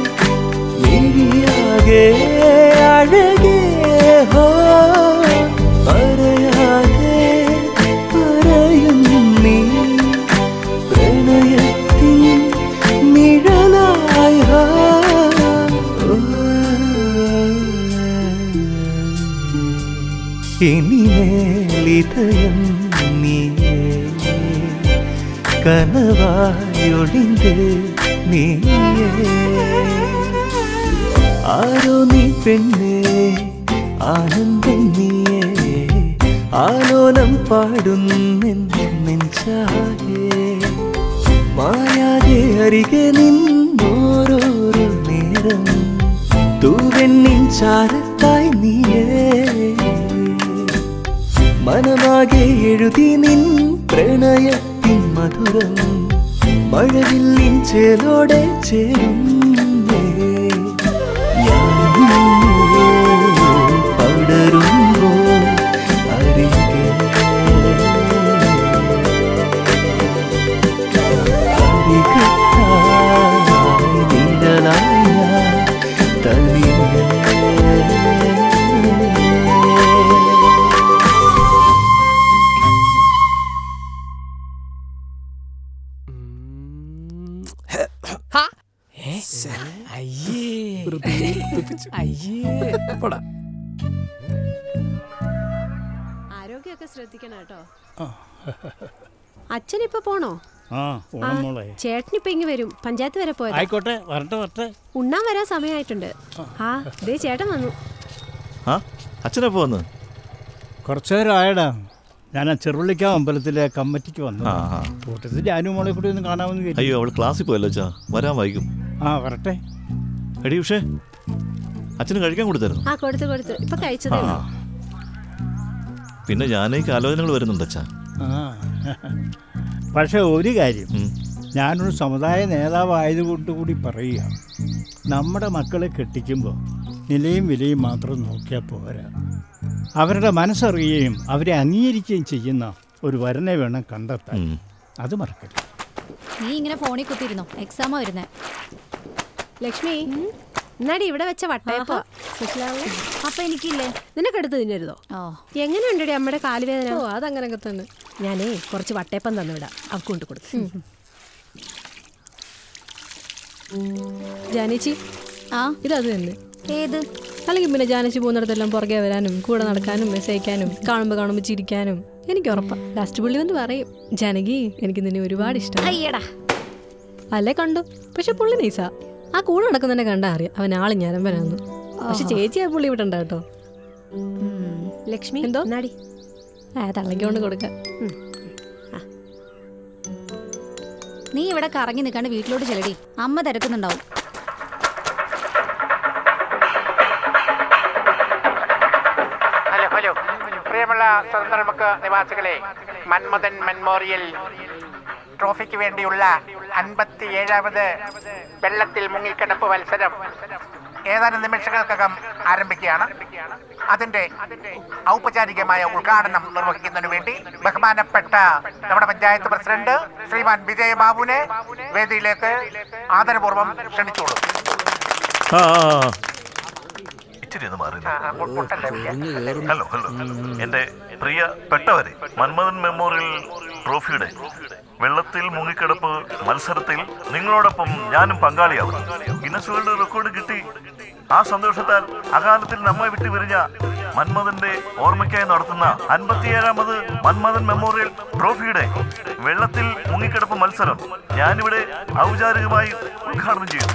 മിഴിയാകെ അഴകേ ഹോ പറയാതെ പറയും നീ പ്രണയത്തിൻ നിഴലായ ഇനിമേലിതയം നീയേ കനവായൊഴിந்து നീയേ ആരോ നീ പെണ്ണേ ആനന്ദം നീയേ ആലോലം പാടുന്നെൻ നെഞ്ചാകെ മായാതെ അരികെ നിന്നോരോരോ നേരം തൂവെണ്ണിൻ ചാരത്തായി നീയേ മനമാകെ എഴുതി നിൻ പ്രണയത്തിൻ മധുരം മഴവില്ലിൻ ചേലോടെ ചേരുന്നേ പടരുമ്പോ അരികെ അരികത്തായി നിഴലായ തനിമേ ആരോഗ്യമൊക്കെ ശ്രദ്ധിക്കണം കേട്ടോ അച്ഛൻ ഇപ്പൊ പോണോ ആ ഓണം മോളെ ചേട്ടൻ ഇപ്പൊ ഇങ്ങ് വരും പഞ്ചായത്ത് വരെ പോയത് ആയിക്കോട്ടെ വരട്ടെ വരട്ടെ ഉണ്ണാൻ വരാൻ സമയമായിട്ടുണ്ട് ആ ദേ ചേട്ടൻ വന്നു ആ അച്ഛനെപ്പോ വന്ന് കുറച്ചു നേരം ആയടാ ഞാൻ ആ ചെറുപള്ളിക്കാവ് അമ്പലത്തിലെ കമ്മിറ്റിക്ക് വന്നു ആ, ആ. കൂട്ടത്തിൽ ജാനു മോളെ കൂടി ഒന്ന് കാണാമെന്ന് കരുതി. അയ്യോ അവള് ക്ലാസ്സിൽ പോയല്ലോ അച്ഛാ വരാൻ വൈകും ആ വരട്ടെ എടി ഉഷേ അച്ഛന് കഴിക്കാൻ കൊടുത്തായിരുന്നു ആ കൊടുത്തു കൊടുത്തു ഇപ്പൊ കഴിച്ചതേ ആ ഉള്ളൂ. പിന്നെ ഞാനേക്ക് ആലോചനകൾ വരുന്നുണ്ട് അച്ഛാ ആ പക്ഷെ ഒരു കാര്യം ഞാനൊരു സമുദായ നേതാവായതുകൊണ്ട് കൂടി പറയുക നമ്മുടെ മക്കളെ കെട്ടിക്കുമ്പോൾ നിലയും വിലയും മാത്രം നോക്കിയാൽ പോരാ അവരുടെ മനസ്സറിയുകയും അവരെ അംഗീകരിക്കുകയും ചെയ്യുന്ന ഒരു വരനെ വേണം കണ്ടെത്താൻ അത് മറക്കരുത് നീ ഇങ്ങനെ ഫോണിൽ കുത്തിയിരുന്നോ എക്സാമാ വരുന്നേ ലക്ഷ്മി എന്നാടി ഇവിടെ വെച്ച വട്ടയപ്പ അപ്പൊ എനിക്കില്ലേ നിനക്കെടുത്ത് തിന്നരുതോ എങ്ങനെയുണ്ടടി അമ്മയുടെ കാലുവേദന ഓ അതങ്ങനൊക്കെ തന്നെ ഞാനേ കുറച്ച് വട്ടയപ്പം തന്നുവിടാം അവൾക്ക് കൊണ്ട് കൊടുക്കും ജാനേച്ചി ആ ഇതത് തന്നെ ഏത് അല്ലെങ്കിൽ പിന്നെ ജാനച്ചി പോകുന്നിടത്തെല്ലാം പുറകെ വരാനും കൂടെ നടക്കാനും മെസ്സേജ് കാണുമ്പോൾ കാണുമ്പോൾ ചിരിക്കാനും എനിക്ക് ഉറപ്പാ ലാസ്റ്റ് പുള്ളി വന്ന് പറയും ജാനകി എനിക്ക് നിന്നെ ഒരുപാട് ഇഷ്ടം അയ്യടാ അല്ലേ കണ്ടു പക്ഷെ പുള്ളി നൈസാ ആ കൂടെ നടക്കുന്നതന്നെ കണ്ടാ അറിയാം അവൻ ആള് ഞരമ്പനാന്ന് പക്ഷെ ചേച്ചി ആ പുള്ളി വിടണ്ട കേട്ടോ ലക്ഷ്മി എന്തോ നാടി ആ തള്ളയ്ക്കൊണ്ട് കൊടുക്കാം നീ ഇവിടെ കറങ്ങി നിൽക്കാണ്ട് വീട്ടിലോട്ട് ചെല്ലടി അമ്മ തിരക്കുന്നുണ്ടാവും ഹലോ ഹലോ പ്രിയമുള്ള സ്വതന്ത്രമുക്ക് നിവാസികളെ മന്മഥൻ മെമ്മോറിയൽ ട്രോഫിക്ക് വേണ്ടിയുള്ള അൻപത്തി ഏഴാമത് വെള്ളത്തിൽ മുങ്ങിക്കിടപ്പ് മത്സരം ഏതാനും നിമിഷങ്ങൾക്കകം ആരംഭിക്കുകയാണ് അതിന്റെ ഔപചാരികമായ ഉദ്ഘാടനം നിർവഹിക്കുന്നതിന് വേണ്ടി ബഹുമാനപ്പെട്ട നമ്മുടെ പഞ്ചായത്ത് പ്രസിഡന്റ് ശ്രീമാൻ വിജയ ബാബുവിനെ വേദിയിലേക്ക് ആദരപൂർവ്വം ക്ഷണിച്ചോളൂ ആ ആ, ആ. ഇച്ചിരി ഒന്ന് മാറി ആ, ആ, മുട്ടല്ലേ വിജയ? ഹലോ ഹലോ എന്റെ പ്രിയപ്പെട്ടവരെ മന്മഥൻ മെമ്മോറിയൽ ട്രോഫിയുടെ വെള്ളത്തിൽ മുങ്ങിക്കിടപ്പ് മത്സരത്തിൽ നിങ്ങളോടൊപ്പം ഞാനും പങ്കാളിയാവും ഗിന്നസ് വേൾഡ് റെക്കോർഡ് കിട്ടി ആ സന്തോഷത്താൽ അകാലത്തിൽ നമ്മെ വിട്ടു പിരിഞ്ഞ മന്മഥന്റെ ഓർമ്മയ്ക്കായി നടത്തുന്ന അൻപത്തിയേഴാമത് മന്മഥൻ മെമ്മോറിയൽ ട്രോഫിയുടെ വെള്ളത്തിൽ മുങ്ങിക്കിടപ്പ് മത്സരം ഞാനിവിടെ ഔപചാരികമായി ഉദ്ഘാടനം ചെയ്യുന്നു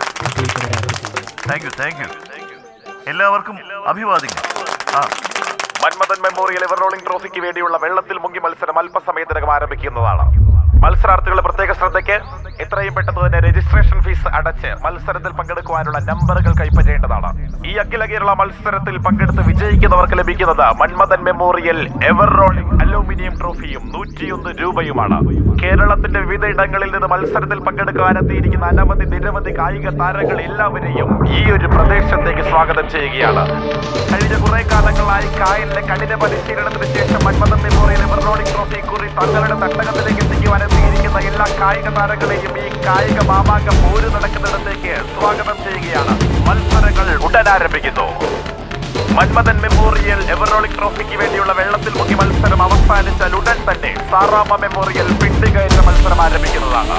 താങ്ക് യു താങ്ക് യു എല്ലാവർക്കും അഭിവാദ്യങ്ങൾ ആ മന്മഥൻ മെമ്മോറിയൽ എവർ റോളിംഗ് ട്രോഫിക്ക് വേണ്ടിയുള്ള വെള്ളത്തിൽ മുങ്ങി മത്സരം അല്പസമയത്തിനകം ആരംഭിക്കുന്നതാണ് മത്സരാർത്ഥികളുടെ പ്രത്യേക ശ്രദ്ധയ്ക്ക് എത്രയും പെട്ടെന്ന് തന്നെ രജിസ്ട്രേഷൻ ഫീസ് അടച്ച് മത്സരത്തിൽ പങ്കെടുക്കുവാനുള്ള നമ്പറുകൾ കൈപ്പറ്റേണ്ടതാണ് ഈ അഖില കേരള മത്സരത്തിൽ പങ്കെടുത്ത് വിജയിക്കുന്നവർക്ക് ലഭിക്കുന്നത് Manmathan memorial ever rolling aluminium ട്രോഫിയും നൂറ്റിയൊന്ന് രൂപയുമാണ് കേരളത്തിന്റെ വിവിധ ഇടങ്ങളിൽ നിന്ന് മത്സരത്തിൽ പങ്കെടുക്കാനെത്തിയിരിക്കുന്ന അനവധി നിരവധി കായിക താരങ്ങൾ എല്ലാവരെയും ഈ ഒരു പ്രദേശത്തേക്ക് സ്വാഗതം ചെയ്യുകയാണ് കഴിഞ്ഞ കുറെ കാലങ്ങളായി കായലിലെ കഠിന പരിശീലനത്തിന് ശേഷം Manmathan memorial ever rolling trophy കുറി തങ്ങളുടെ തട്ടകത്തിലേക്ക് എത്തിക്കുവാൻ എത്തിയിരിക്കുന്ന എല്ലാ കായിക താരങ്ങളെയും ഈ കായിക മാമാങ്കം പോര് നടക്കുന്നിടത്തേക്ക് സ്വാഗതം ചെയ്യുകയാണ് മത്സരങ്ങൾ ഉടൻ ആരംഭിക്കുന്നു മന്മഥൻ മെമ്മോറിയൽ എവർ റോളിംഗ് ട്രോഫിക്ക് വേണ്ടിയുള്ള വെള്ളത്തിൽ മുക്കി മത്സരം അവസാനിച്ചാൽ ഉടൻ തന്നെ സാറാമ മെമ്മോറിയൽ പിണ്ടുകയറ്റ മത്സരം ആരംഭിക്കുന്നതാണ്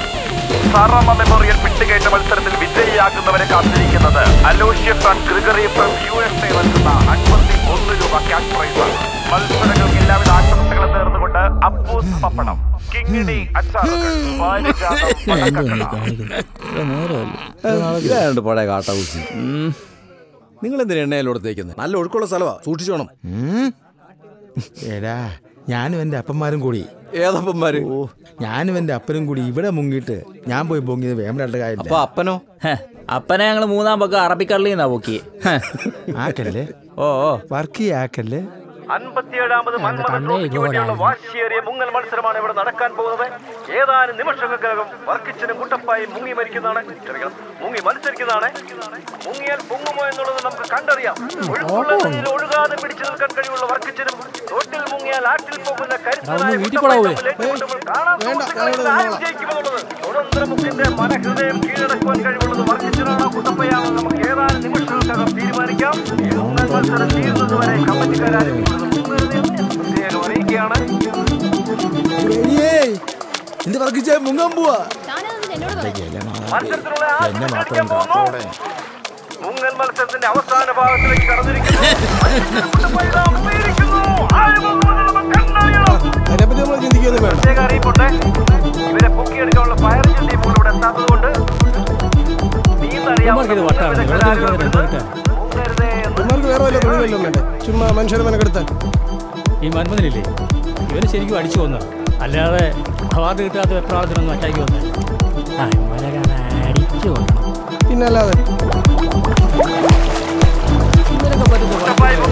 സാറാമ മെമ്മോറിയൽ പിണ്ടുകയറ്റ മത്സരത്തിൽ വിജയിയാകുന്നവരെ കാത്തിരിക്കുന്നത് Aloysius and Gregory from U S A നൽകുന്ന അൻപത്തി ഒന്ന് രൂപ ക്യാഷ് പ്രൈസാണ് മത്സരങ്ങൾക്ക് എല്ലാവിധ ആശംസകളും നേർന്നുകൊണ്ട് അപ്പൂസ് പപ്പടം കിങ്ങിണി അച്ചാറുകൾ പാരിജാതം വടക്കക്കട. ഇതാണ്ട് പഴയ കാട്ടാവൂസി നിങ്ങൾ എന്തിനാ എണ്ണയിലോട് തേക്കുന്നത് നല്ല ഒഴുക്കുള്ള സ്ഥലമാ സൂക്ഷിച്ചോണം എടാ ഞാനും എൻ്റെ അപ്പന്മാരും കൂടി ഏതപ്പന്മാര് ഓ ഞാനും എൻ്റെ അപ്പനും കൂടി ഇവിടെ മുങ്ങിയിട്ട് ഞാൻ പോയി പൊങ്ങിയത് വേമ്പനാട്ട് കായലില്ല അപ്പൊ അപ്പനോ അപ്പനെ ഞങ്ങൾ മൂന്നാം പക്കം അറബിക്കള്ളിന്നാ പൊക്കി ആക്കല്ലേ ഓ ഓ വർക്ക് ആക്കല്ലേ അൻപത്തിയേഴാമത് മന്മഥൻ ട്രോഫിക്ക് വേണ്ടിയുള്ള വാശിയേറിയ മുങ്ങൽ മത്സരമാണ് ഇവിടെ നടക്കാൻ പോകുന്നത് ഏതാനും നിമിഷങ്ങൾക്കകം വർക്കിച്ചനും കുട്ടപ്പായും മുങ്ങി മരിക്കുന്നതാണ് ക്ഷമിക്കണം മുങ്ങി മത്സരിക്കുന്നതാണ് മുങ്ങിയാൽ പൊങ്ങുമോ എന്നുള്ളത് നമുക്ക് കണ്ടറിയാം ഒഴുക്കുള്ള നദിയിൽ ഒഴുകാതെ പിടിച്ചു നിൽക്കാൻ കഴിവുള്ള വർക്കിച്ചനും തോട്ടിൽ മുങ്ങിയാൽ ആറ്റിൽ പോകുന്ന കരുത്തനായ വീട്ടിൽ പോടാവേ. കുട്ടപ്പായും ഏറ്റുമുട്ടുമ്പോൾ കാണാൻ സുഹൃത്തുക്കളെ ആരും ജയിക്കുമെന്നുള്ളത് സ്വതന്ത്രമുഖിന്റെ മനഹൃദയം കീഴടക്കുവാൻ കഴിവുള്ളത് വർക്കിച്ചനാണോ കുട്ടപ്പയാണോ നമുക്ക് ഏതാനും നിമിഷങ്ങൾക്കകം തീരുമാനിക്കാം മുങ്ങൽ മത്സരം തീരുന്നതുവരെ കമ്മിറ്റിക്കാരും പ്രത്യേകം അറിയിക്കുകയാണ് എന്ത് വർക്കിച്ചേ മുങ്ങാൻ പോവാ താനത് എന്നോട് എന്റെ ജലമാതാവേ, എന്നെ മാത്രം കാത്തോടെ മുങ്ങൽ മത്സരത്തിന്റെ അവസാന ഭാഗത്തിലേക്ക് കടന്നിരിക്കുന്നു അതിനെപ്പറ്റി നമ്മൾ ചിന്തിക്കൊന്നും വേണ്ട പ്രത്യേക അറിയിപ്പുണ്ട് ഇവരെ പൊക്കിയെടുക്കാനുള്ള ഫയർ എഞ്ചിൻ ടീമുകൾ ഇവിടെ എത്താത്തതുകൊണ്ട് ഇവന്മാർക്കിത് വട്ടാണ് വെള്ളത്തിൽ കിടക്കുന്നത് എന്തോ കിട്ടാൻ ഇവന്മാർക്ക് വേറെ വല്ല തൊഴിൽ വല്ലതും വേണ്ടേ ചുമ്മാ മനുഷ്യരെ മെനക്കെടുത്താൻ ഈ മന്മഥനില്ലേ ഇവന് ശരിക്കും അടിച്ചു വന്ന അല്ലാതെ അവാർഡ് കിട്ടാത്ത വെപ്രാളത്തിനൊന്നും അറ്റാക്കി വന്നത് ആ ഇവന്മാരെ അടിച്ചു കൊല്ലണം പിന്നല്ലാതെ ഇവരൊക്കെ പറ്റുന്ന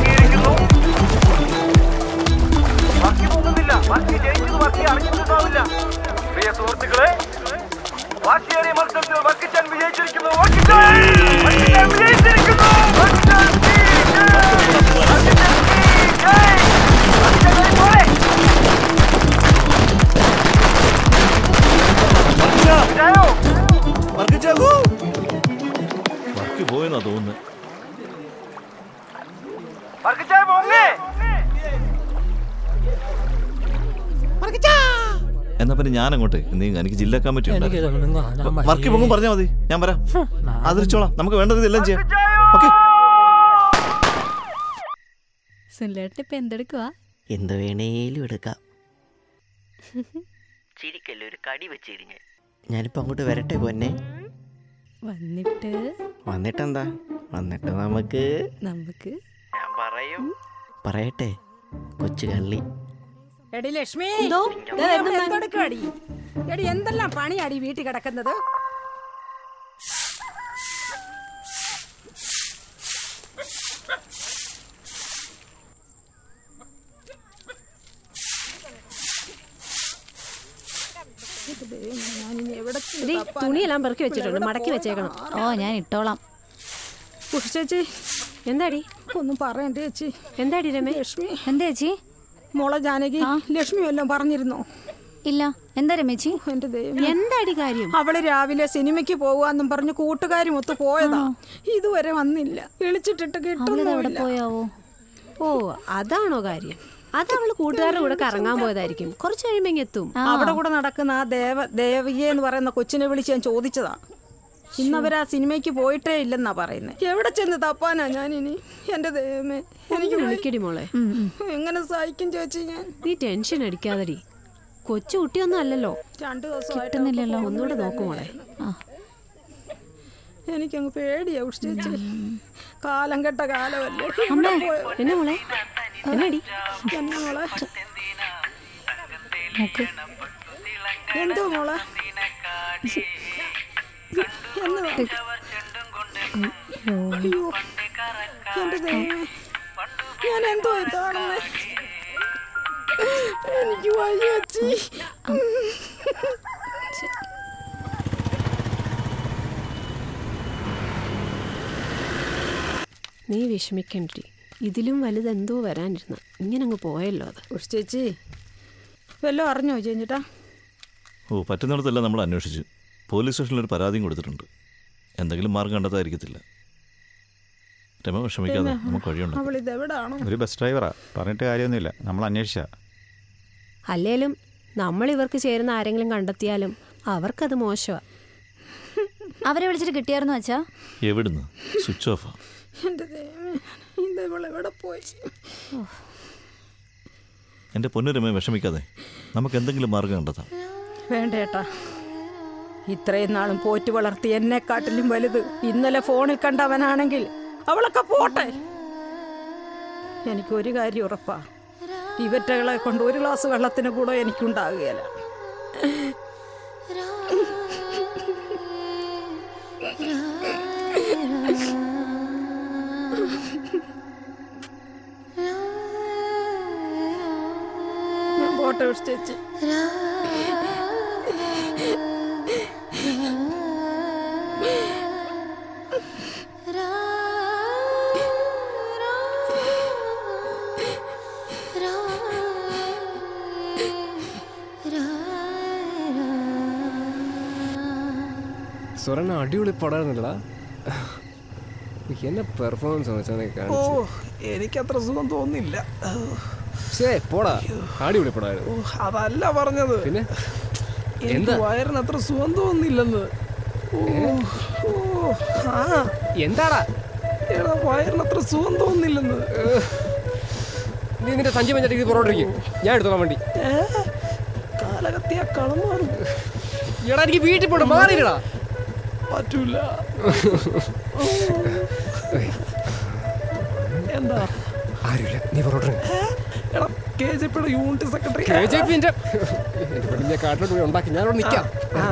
ബാക്കി പോകുന്നില്ല ബാക്കി ജയിച്ചത് ബാക്കി അറിഞ്ഞിട്ടുണ്ടാവില്ല പ്രിയ സുഹൃത്തുക്കളെ വാശിയേറിയ മത്സരത്തിൽ വർക്കിച്ചാൻ വിജയിച്ചിരിക്കുന്നു വർക്കിച്ചാൻ! വർക്കിച്ചാൻ വിജയിച്ചിരിക്കുന്നു വർക്കിച്ചാൻ വിജയ്! വർക്കിച്ചാൻ വിജയ്! വർക്കിച്ചാൻ പോലെ! വിജയോ! വർക്ക് പോയെന്നാ തോന്നുന്നത് വർക്കിച്ചാൻ പൊങ്ങ്! എന്നാ പിന്നെ ഞാൻ അങ്ങോട്ട് നീ എനിക്ക് ജില്ലാ കമ്മിറ്റി ഉണ്ട് എനിക്ക് തോന്നുന്നു ഞാൻ വർക്ക് പൊങ്ങും പറഞ്ഞാൽ മതി ഞാൻ വരാം അതിരിച്ചോളാം നമുക്ക് വേണ്ടത് ഇതെല്ലാം ചെയ്യാം ഓക്കെ സുനിലേട്ടൻ ഇപ്പൊ എന്തെടുക്കുവാ എന്ത് വേണേലും എടുക്കാം ചിരിക്കല്ലേ ഒരു കടി വെച്ചിരിഞ്ഞ് ഞാനിപ്പോൾ അങ്ങോട്ട് വരട്ടെ പൊന്നെ വന്നിട്ട് വന്നിട്ടെന്താ വന്നിട്ട് നമുക്ക് നമുക്ക് ഞാൻ പറയും പറയട്ടെ കൊച്ചു കള്ളി എടി ലക്ഷ്മി എന്തോ? നീ ദേ അവിടെ വരുന്നു, എന്തെടുക്കുവാടി? എടി എന്തെല്ലാം പണിയാടി വീട്ടിൽ കിടക്കുന്നത് എടി, തുണിയെല്ലാം പെറുക്കി വെച്ചിട്ടുണ്ട് മടക്കി വെച്ചേക്കണം ഓ ഞാൻ ഇട്ടോളാം ഉഷ് ചേച്ചി എന്താടി ഒന്നും പറയണ്ട ചേച്ചി എന്താടി രമേ ലക്ഷ്മി എന്താ ചേച്ചി മോളെ ജാനകി ലക്ഷ്മി വല്ലതും പറഞ്ഞിരുന്നോ ഇല്ല എന്താ രമേച്ചി എന്റെ ദൈവം എന്താടി കാര്യം അവള് രാവിലെ സിനിമയ്ക്ക് പോവാന്നും പറഞ്ഞ് കൂട്ടുകാരും ഒത്ത് പോയതാ ഇതുവരെ വന്നില്ല വിളിച്ചിട്ടിട്ട് അവളിത് എവിടെ കിട്ടുന്നില്ല പോയാവോ ഓ അതാണോ കാര്യം അത് അവള് കൂട്ടുകാരുടെ കൂടെ കറങ്ങാൻ പോയതായിരിക്കും കുറച്ച് കഴിയുമ്പോ ഇങ്ങ് എത്തും അവിടെ കൂടെ നടക്കുന്ന ആ ദേവ ദേവിയെ എന്ന് പറയുന്ന കൊച്ചിനെ വിളിച്ച് ഞാൻ ചോദിച്ചതാ ഇന്നവരാ സിനിമയ്ക്ക് പോയിട്ടേ ഇല്ലെന്നാ പറയുന്നത് എവിടെ ചെന്ന് തപ്പാനാ ഞാൻ ഇനി എന്റെ ദൈവമേ എനിക്ക് വിളിക്കടി മോളെ എങ്ങനെ സഹിക്കും ചേച്ചി ഞാൻ നീ ടെൻഷൻ അടിക്കാതടി കൊച്ചു കുട്ടിയൊന്നും അല്ലല്ലോ രണ്ടു ദിവസം കിട്ടുന്നില്ലല്ലോ ഒന്നുകൂടെ നോക്കു മോളെ എനിക്കങ്ങ് പേടിയാ ഉഷ് ചേച്ചി കാലം കെട്ട കാലമല്ലേ അമ്മേ ഇവിടെ പോയ- എന്നെ മോളെ എന്നടി എന്നെ മോളെ എന്തോ മോളെ എന്നതാ? അയ്യോ എന്റെ ദൈവമേ ഞാൻ എന്തോ കാണുന്നേ എനിക്ക് വയ്യ ചേച്ചി നീ വിഷമിക്കണ്ടി ഇതിലും വലുതെന്തോ വരാനിരുന്നു ഇങ്ങനെ അങ്ങ് പോയല്ലോ അത് ഉഷ് ചേച്ചി വല്ലതും അറിഞ്ഞോ ചേച്ചിട്ടാ ഓ പറ്റുന്നിടത്തെല്ലാം നമ്മൾ അന്വേഷിച്ചു പോലീസ് സ്റ്റേഷനിൽ ഒരു പരാതിയും കൊടുത്തിട്ടുണ്ട് എന്തെങ്കിലും മാർഗം കണ്ടെത്താതിരിക്കത്തില്ല രമ വിഷമിക്കാതെ നമുക്ക് വഴിയുണ്ട് അവൾ ഇത് എവിടാണോ ഒരു ബസ് ഡ്രൈവറാ പറഞ്ഞിട്ട് കാര്യമൊന്നുമില്ല നമ്മൾ അന്വേഷിച്ച അല്ലേലും നമ്മൾ ഇവർക്ക് ചേരുന്ന ആരെങ്കിലും കണ്ടെത്തിയാലും അവർക്കത് മോശമാ അവരെ വിളിച്ചിട്ട് കിട്ടിയായിരുന്നു അച്ഛാ എവിടുന്ന് സ്വിച്ച് ഓഫാ എന്റെ ദൈവമേ ഇത് ഇവളെവിടെ പോയി എൻ്റെ പൊന്നു രമ വിഷമിക്കാതെ നമുക്ക് എന്തെങ്കിലും മാർഗം കണ്ടെത്താം വേണ്ട ഏട്ടാ ഇത്രയും നാളും പോറ്റി വളർത്തി എന്നെക്കാട്ടിലും വലുത് ഇന്നലെ ഫോണിൽ കണ്ടവനാണെങ്കിൽ അവളൊക്കെ പോട്ടെ എനിക്ക് ഒരു കാര്യം ഉറപ്പാ ഇവറ്റകളെ കൊണ്ട് ഒരു ഗ്ലാസ് വെള്ളത്തിന് കൂടെ എനിക്കുണ്ടാകുകയില്ല ഞാൻ പോട്ടെ ഉഷ് ചേച്ചി സുരണ്ണ അടിപൊളി പടമായിരുന്നില്ലടാ എന്നെ പെർഫോമൻസ് വെച്ചാൽ ഓ കാണിച്ചു എനിക്കത്ര സുഖം തോന്നില്ല ശേ പോടാ അടിപൊളി പടമായിരുന്നു ഓ, അതല്ല പറഞ്ഞത് പിന്നെ എന്താ? വയറിന് അത്ര സുഖം തോന്നുന്നില്ലെന്ന് ഓ, ഓ, ആ എന്താടാ എടാ വയറിന് അത്ര സുഖം തോന്നുന്നില്ലെന്ന് നീ നിന്റെ സഞ്ചി പഞ്ചായത്ത് ഇത് പുറകോട്ടിരിക്കും ഞാൻ എടുത്തോളാം വണ്ടി ഏ? കാലകത്തിയ കളം മാറും എടാ എനിക്ക് വീട്ടിൽ പോണം മാറിയില്ലടാ പറ്റൂല എന്താ ആരുമില്ല നീ പുറകോട്ടിരിക്കും എടാ കെ ജെ പിയുടെ യൂണിറ്റ് സെക്രട്ടറി കെ ജെ പിന്റെ എന്റെ പെണ്ണിനെ കാട്ടിലോട്ട് പോയി ഉണ്ടാക്കി ഞാൻ അവിടെ നിൽക്കാം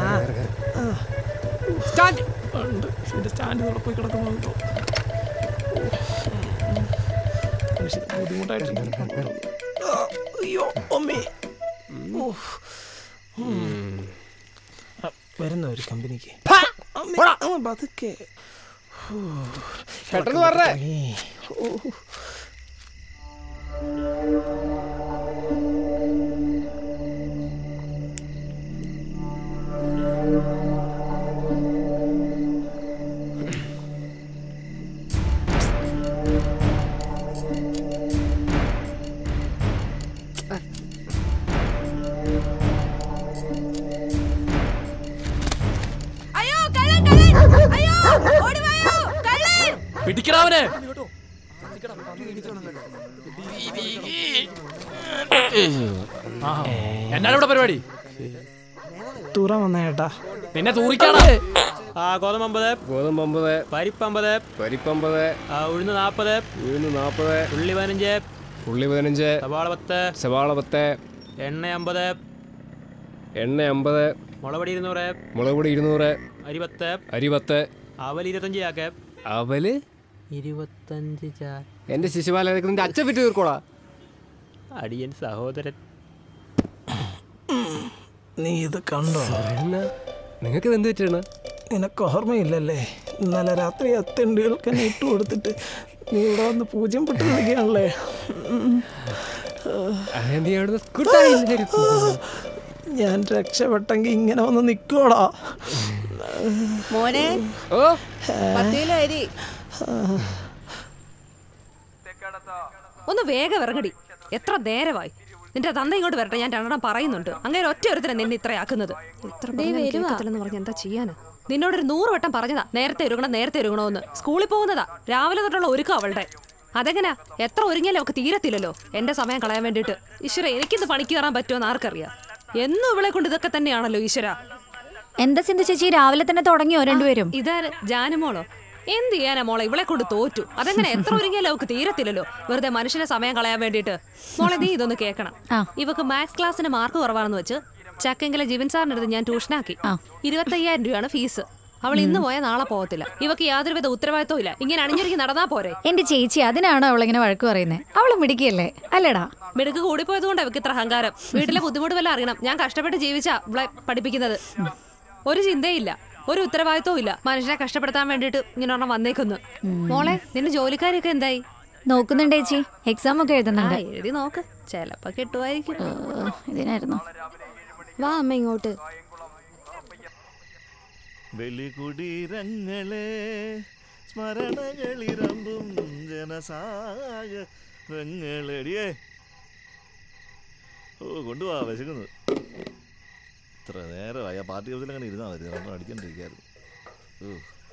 സ്റ്റാൻഡ് ഉണ്ട് ഇതിന്റെ സ്റ്റാൻഡ് ഇവിടെ പോയി കിടക്കുന്നുണ്ടോ ബുദ്ധിമുട്ടായിട്ട് അയ്യോ അമ്മേ ഓ. ഉം. ആ, വരുന്ന ഒരു കമ്പനിക്ക് അമ്മേ, ആ, പതുക്കെ ഓ. പെട്ടെന്ന് പറഞ്ഞേ. ഓ. അയ്യോ കള്ളൻ കള്ളൻ അയ്യോ ഓടി വായോ കള്ളൻ പിടിക്കടാവനെ എന്നാണ് ഇവിടെ പരിപാടി തൂറാൻ വന്ന ചേട്ടാ നിന്നെ തൂറിക്കാടാ ആ ഗോതമ്പമ്പത് ഗോതമ്പമ്പത് പരിപ്പമ്പത് പരിപ്പമ്പത് ആ ഉഴുന്ന് നാൽപ്പത് ഉഴുന്ന് നാൽപ്പത് ഉള്ളി പതിനഞ്ച് ഉള്ളി പതിനഞ്ച് സവാള പത്ത് സവാള പത്ത് എണ്ണ അമ്പത് എണ്ണ അമ്പത് മുളപൊടി ഇരുന്നൂറ് മുളക് പൊടി ഇരുന്നൂറ് അരി പത്ത് അരി പത്ത് അവൽ ഇരുപത്തഞ്ച് ചാക്ക് അവല് ഇരുപത്തഞ്ച് ചാ എന്റെ ശിശുപാല നിന്റെ അച്ഛൻ വിറ്റ് തീർക്കോടാ അടിയൻ സഹോദരൻ നീ ഇത് കണ്ടോ നിങ്ങൾക്ക് എന്ത് പറ്റണ നിനക്ക് ഓർമ്മയില്ലല്ലേ ഇന്നലെ രാത്രി ആ തെണ്ടുകൾക്ക് എന്നെ ഇട്ട് കൊടുത്തിട്ട് നീ ഇവിടെ വന്ന് പൂജ്യം പെട്ട് നിൽക്കുകയാണല്ലേ നീ അവിടുന്ന് സ്കൂട്ടായി ഞാൻ രക്ഷപ്പെട്ടെങ്കിൽ ഇങ്ങനെ വന്ന് നിൽക്കോടാ മോനെ ഓ പത്ത് കിലോ അരി ഒന്ന് വേഗം ഇറങ്ങടി എത്ര നേരമായി നിന്റെ തന്ത ഇങ്ങോട്ട് വരട്ടെ ഞാൻ രണ്ടെണ്ണം പറയുന്നുണ്ട് അങ്ങനെ ഒറ്റ ഒരുത്തരം നിന്നെ ഇത്രയാക്കുന്നത് ഇത്ര ദേ വരുവാ. കേൾക്കത്തില്ലെന്ന് പറഞ്ഞ എന്താ ചെയ്യാനാ നിന്നോടൊരു നൂറ് വട്ടം പറഞ്ഞതാ നേരത്തെ ഒരുങ്ങണം നേരത്തെ ഒരുങ്ങണമെന്ന് സ്കൂളിൽ പോകുന്നതാ രാവിലെ തൊട്ടുള്ള ഒരുക്കം അവളുടെ അതെങ്ങനാ എത്ര ഒരുങ്ങിയാലും ഒക്കെ തീരത്തില്ലല്ലോ എന്റെ സമയം കളയാൻ വേണ്ടിയിട്ട് ഈശ്വര എനിക്കിന്ന് പണിക്ക് കയറാൻ പറ്റുമോ ആർക്കറിയാം എന്നും ഇവളെ കൊണ്ട് ഇതൊക്കെ തന്നെയാണല്ലോ ഈശ്വര എന്താ ചിന്ത ചേച്ചി രാവിലെ തന്നെ തുടങ്ങിയോ രണ്ടുപേരും ഇതാര് ജാനുമോളോ എന്ത് ചെയ്യാനാ മോളെ ഇവളെ കൊണ്ട് തോറ്റു അതെങ്ങനെ എത്ര ഒരുങ്ങിയാലും അവക്ക് തീരത്തില്ലല്ലോ വെറുതെ മനുഷ്യനെ സമയം കളയാൻ വേണ്ടിയിട്ട് മോളെ നീ ഇതൊന്ന് കേൾക്കണം ഇവക്ക് മാത്സ് ക്ലാസ്സിന് മാർക്ക് കുറവാണെന്ന് വെച്ച് ചക്കെങ്കിലെ ജീവൻ സാറിന്റെ അടുത്ത് ഞാൻ ട്യൂഷനാക്കി ഇരുപത്തയ്യായിരം രൂപയാണ് ഫീസ് അവൾ ഇന്ന് പോയാൽ നാളെ പോകത്തില്ല ഇവക്ക് യാതൊരുവിധ ഉത്തരവാദിത്വം ഇല്ല ഇങ്ങനെ അണിഞ്ഞൊരുക്കി നടന്നാ പോരെ എന്റെ ചേച്ചി അതിനാണോ അവളിങ്ങനെ വഴക്ക് പറയുന്നത് അവള് മിടിക്കല്ലേ അല്ലേടാ മിടുക്ക് കൂടിപ്പോയത് കൊണ്ട് അവക്ക് ഇത്ര അഹങ്കാരം വീട്ടിലെ ബുദ്ധിമുട്ട് വല്ല അറിയണം ഞാൻ കഷ്ടപ്പെട്ട് ജീവിച്ച അവളെ പഠിപ്പിക്കുന്നത് ഒരു ചിന്തയില്ല ഒരു ഉത്തരവാദിത്വവും ഇല്ല മനുഷ്യനെ കഷ്ടപ്പെടുത്താൻ വേണ്ടിയിട്ട് ഇങ്ങനെ ഒരെണ്ണം വന്നേക്കുന്നു മോളെ നിന്റെ ജോലിക്കാരൊക്കെ എന്തായി നോക്കുന്നുണ്ട് ചേച്ചി എക്സാം ഒക്കെ എഴുതുന്നുണ്ട് ആ, എഴുതി നോക്ക് ചെലപ്പോ കിട്ടുമായിരിക്കും ഇതിനായിരുന്നു വാ അമ്മ ഇങ്ങോട്ട് ബലികുടീരങ്ങളെ സ്മരണകളിരമ്പും ജനസാഗരങ്ങളടിയേ ഓ കൊണ്ടുപോവാ വിശക്കുന്നത് ഇത്ര നേരമായി ആ പാർട്ടി ഹൗസിൽ അങ്ങനെ ഇരുന്നാൽ മതി നമ്മൾ അടിച്ചോണ്ടിരിക്കായിരുന്നു ഓ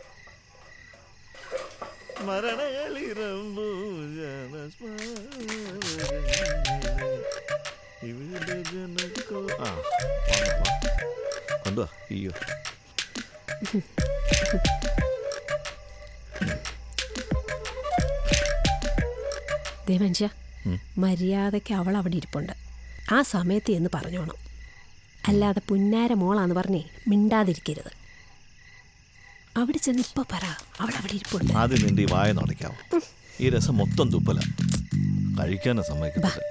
സ്മരണകളിരമ്പും ജനസ്മരണങ്ങളെ ഇവിടെ ജനക്കോ ആ വാ, വാ. കൊണ്ടുവാ അയ്യോ ദേ മനുഷ്യ മര്യാദയ്ക്ക് അവൾ അവിടെ ഇരിപ്പുണ്ട് ആ സമയത്ത് എന്ന് പറഞ്ഞോണം അല്ലാതെ പുന്നാര മോളാന്ന് പറഞ്ഞേ മിണ്ടാതിരിക്കരുത് അവിടെ ചെന്ന് ഇപ്പൊ പറ അവൾ അവിടെ ഇരിപ്പുണ്ട് ആദ്യം നിന്റെ ഈ വായ നടക്കാവും ഈ രസം മൊത്തം തുപ്പല കഴിക്കാനും സമ്മതിക്കത്തില്ല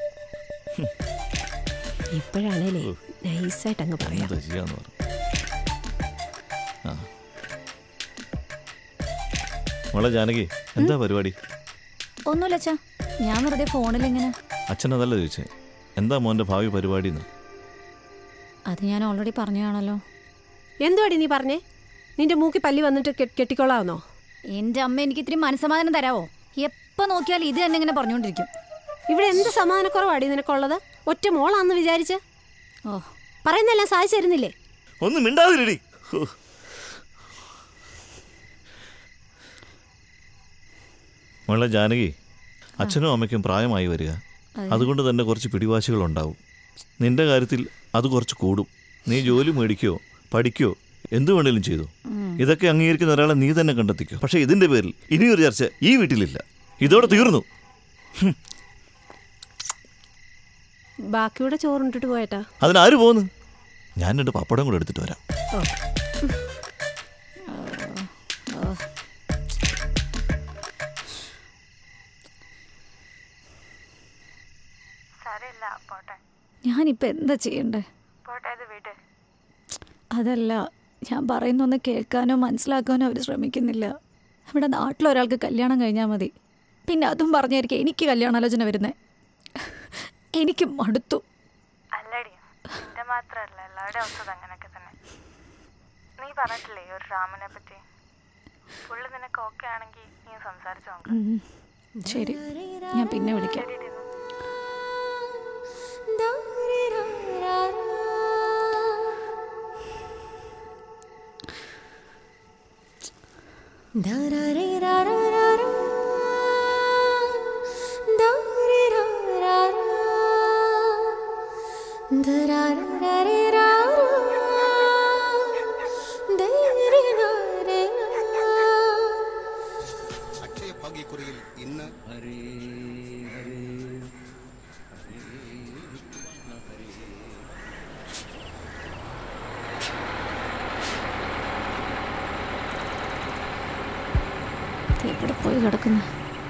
ഇപ്പോഴാണേലേ നൈസായിട്ട് അങ്ങ് പറയാം എന്താ ചെയ്യാന്ന് പറ ആ മോളെ ജാനകി എന്താ പരിപാടി ഒന്നുമില്ല അച്ഛാ ഞാൻ വെറുതെ ഫോണിൽ ഇങ്ങനെ അച്ഛൻ അതല്ല ചോദിച്ചേ എന്താ മോന്റെ ഭാവി പരിപാടി അത് ഞാൻ ഓൾറെഡി പറഞ്ഞതാണല്ലോ എന്തുവാടി നീ പറഞ്ഞേ നിന്റെ മൂക്കി പല്ലി വന്നിട്ട് കെ- കെട്ടിക്കൊള്ളാവുന്നോ എന്റെ അമ്മ എനിക്ക് ഇത്തിരി മനസ്സമാധാനം തരാവോ എപ്പോ നോക്കിയാലും ഇത് തന്നെ ഇങ്ങനെ പറഞ്ഞുകൊണ്ടിരിക്കും ഇവിടെ എന്ത് സമാധാനക്കുറവാടി നിനക്കുള്ളത് ഒറ്റ മോളാന്ന് വിചാരിച്ച് ഓ പറയുന്നെല്ലാം സാധിച്ചു തരുന്നില്ലേ ഒന്ന് മിണ്ടാതിരടി ഹോ. മോളെ ജാനകി അച്ഛനും അമ്മയ്ക്കും പ്രായമായി വരിക അതുകൊണ്ട് തന്നെ കുറച്ച് പിടിവാശികളുണ്ടാവും നിന്റെ കാര്യത്തിൽ അത് കുറച്ച് കൂടും നീ ജോലി മേടിക്കോ പഠിക്കോ എന്തു വേണേലും ചെയ്തു ഇതൊക്കെ അംഗീകരിക്കുന്ന ഒരാളെ നീ തന്നെ കണ്ടെത്തിക്കോ പക്ഷേ ഇതിന്റെ പേരിൽ ഇനിയൊരു ചർച്ച ഈ വീട്ടിലില്ല ഇതോടെ തീർന്നു ബാക്കിയൂടെ ചോറുണ്ടിട്ട് പോയേട്ടാ അതിനാര് പോന്ന് ഞാൻ രണ്ട് പപ്പടം കൂടെ എടുത്തിട്ട് വരാം ഓ സാരമില്ല പോട്ടെ ഞാനിപ്പോൾ എന്താ ചെയ്യണ്ടേ പോട്ടെ അത് വീട് അതല്ല ഞാൻ പറയുന്നൊന്ന് കേൾക്കാനോ മനസ്സിലാക്കാനോ അവർ ശ്രമിക്കുന്നില്ല നമ്മുടെ നാട്ടിലൊരാൾക്ക് കല്യാണം കഴിഞ്ഞാൽ മതി പിന്നെ അതും പറഞ്ഞായിരിക്കും എനിക്ക് കല്യാണാലോചന വരുന്നത് എനിക്ക് മടുത്തു അല്ലടി നിന്റെ മാത്രല്ല എല്ലാവരുടെ അവസ്ഥ അങ്ങനെയൊക്കെ തന്നെ നീ പറഞ്ഞിട്ടില്ലേ ഒരു രാമനെ പറ്റി പുള്ളി നിനക്ക് ഓക്കെ ആണെങ്കിൽ നീ സംസാരിച്ചു നോക്ക് ഉം. ശരി ഞാൻ പിന്നെ വിളിക്കാം ഭാഗ്യക്കുറിയിൽ ഇന്ന് എവിടെ പോയി കിടക്കുന്നു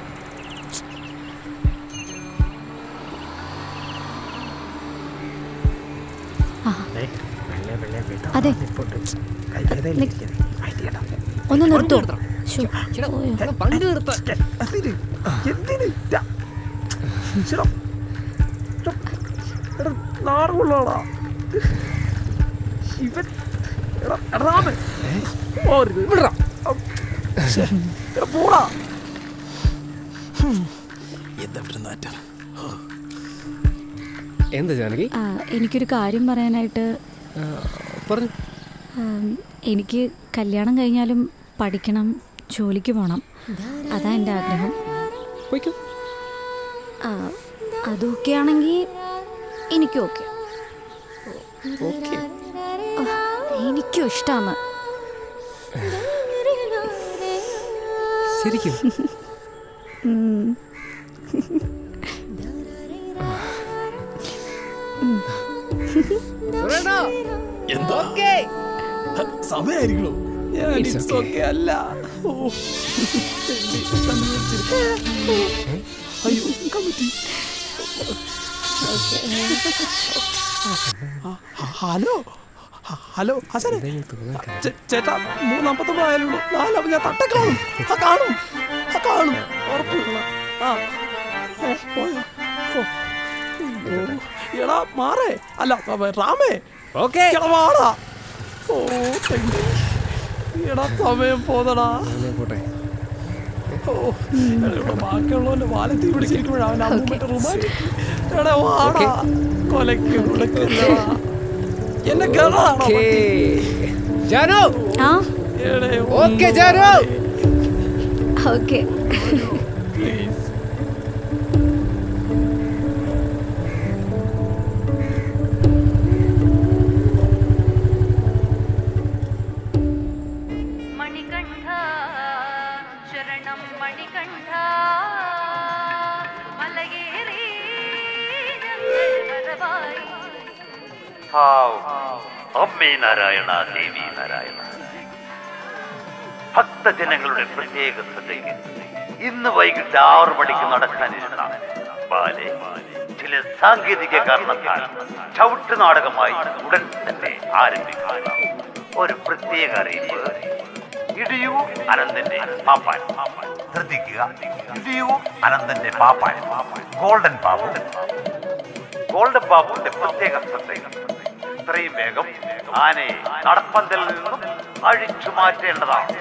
ആ അതെ നിക്ക്. ഒന്ന് നിർത്തൂ ശ്ശോ, പോയോ? പണ്ട് നിർത്ത അതിന് എന്തിന് ര- ശ്ശെടാ. ശ്ശെ. എടാ, നാറുകൊള്ളാടാ ഇവൻ എടാ, എടാ, രാമൻ. പോരുത് വിടറാ ശ്ശെ. എടാ, പോടാ എന്താ ഇവിടെ നാറ്റം എന്താ ജാനകി ആ, എനിക്കൊരു കാര്യം പറയാനായിട്ട് പറഞ്ഞു ആം, എനിക്ക് കല്യാണം കഴിഞ്ഞാലും പഠിക്കണം ജോലിക്ക് പോകണം അതാ എൻ്റെ ആഗ്രഹം ആ, അതൊക്കെ ആണെങ്കിൽ എനിക്കും ഓക്കെ എനിക്കും ഇഷ്ടമാണ് ശരിക്കും എന്തോ സമയായിരിക്കണോ ഞാൻ ഇറ്റ്സ് ഓക്കെ അല്ല ഓ അയ്യോ കമ്മിറ്റി ഹലോ ഹ- ഹലോ ഹസനെ ചേ- ചേട്ടാ മൂന്നാമ്പത്തൊമ്പത് ആയാലുള്ളൂ നാലാവുമ്പോൾ ഞാൻ തട്ട കാണും ആ കാണും ആ കാണും ഉറപ്പില്ല ആ ഏ, പോയോ ഓ. അയ്യോ. എടാ മാറേ അല്ല അവ- റാമേ ഓക്കെ വാടാ ഓ തെണ്ടി. എടാ സമയം പോന്നടാ ഓ എടാ, ബാക്കിയുള്ളവന്റെ വാലത്തി പിടിച്ചിരിക്കുമ്പോഴാണ് അവൻ അമ്മൂമ്മയുടെ റൊമാൻറ്റിക് എടാ വാടാ കൊലക്ക് കൊടുക്കുന്നടാ എന്നെ കേറാടാ ജാനു ആ ഓക്കെ ജാനു ഓക്കെ മണികണ്ഠ ശരണം മണികണ്ഠ മലയേറി വരവായി ഹാവ്. അമ്മേ നാരായണ ദേവി നാരായണ ഭക്തജനങ്ങളുടെ പ്രത്യേക ശ്രദ്ധയ്ക്ക് ഇന്ന് വൈകിട്ട് ആറു മണിക്ക് നടക്കാനിരുന്ന ബാലെ ചില സാങ്കേതിക കാരണത്താൽ ചവിട്ട് നാടകമായി ഉടൻ തന്നെ ആരംഭിക്കുക ഒരു പ്രത്യേക അറിയിപ്പ് ഇടിയൂ അനന്തന്റെ പാപ്പാൻ ശ്രദ്ധിക്കുക ഇടിയൂ അനന്തന്റെ പാപ്പാൻ ഗോൾഡൻ ബാബു ഗോൾഡൻ ബാബുവിന്റെ പ്രത്യേക ശ്രദ്ധ ഇത്രയും വേഗം ആനയെ നടപ്പന്തലിൽ നിന്നും അഴിച്ചു മാറ്റേണ്ടതാണ്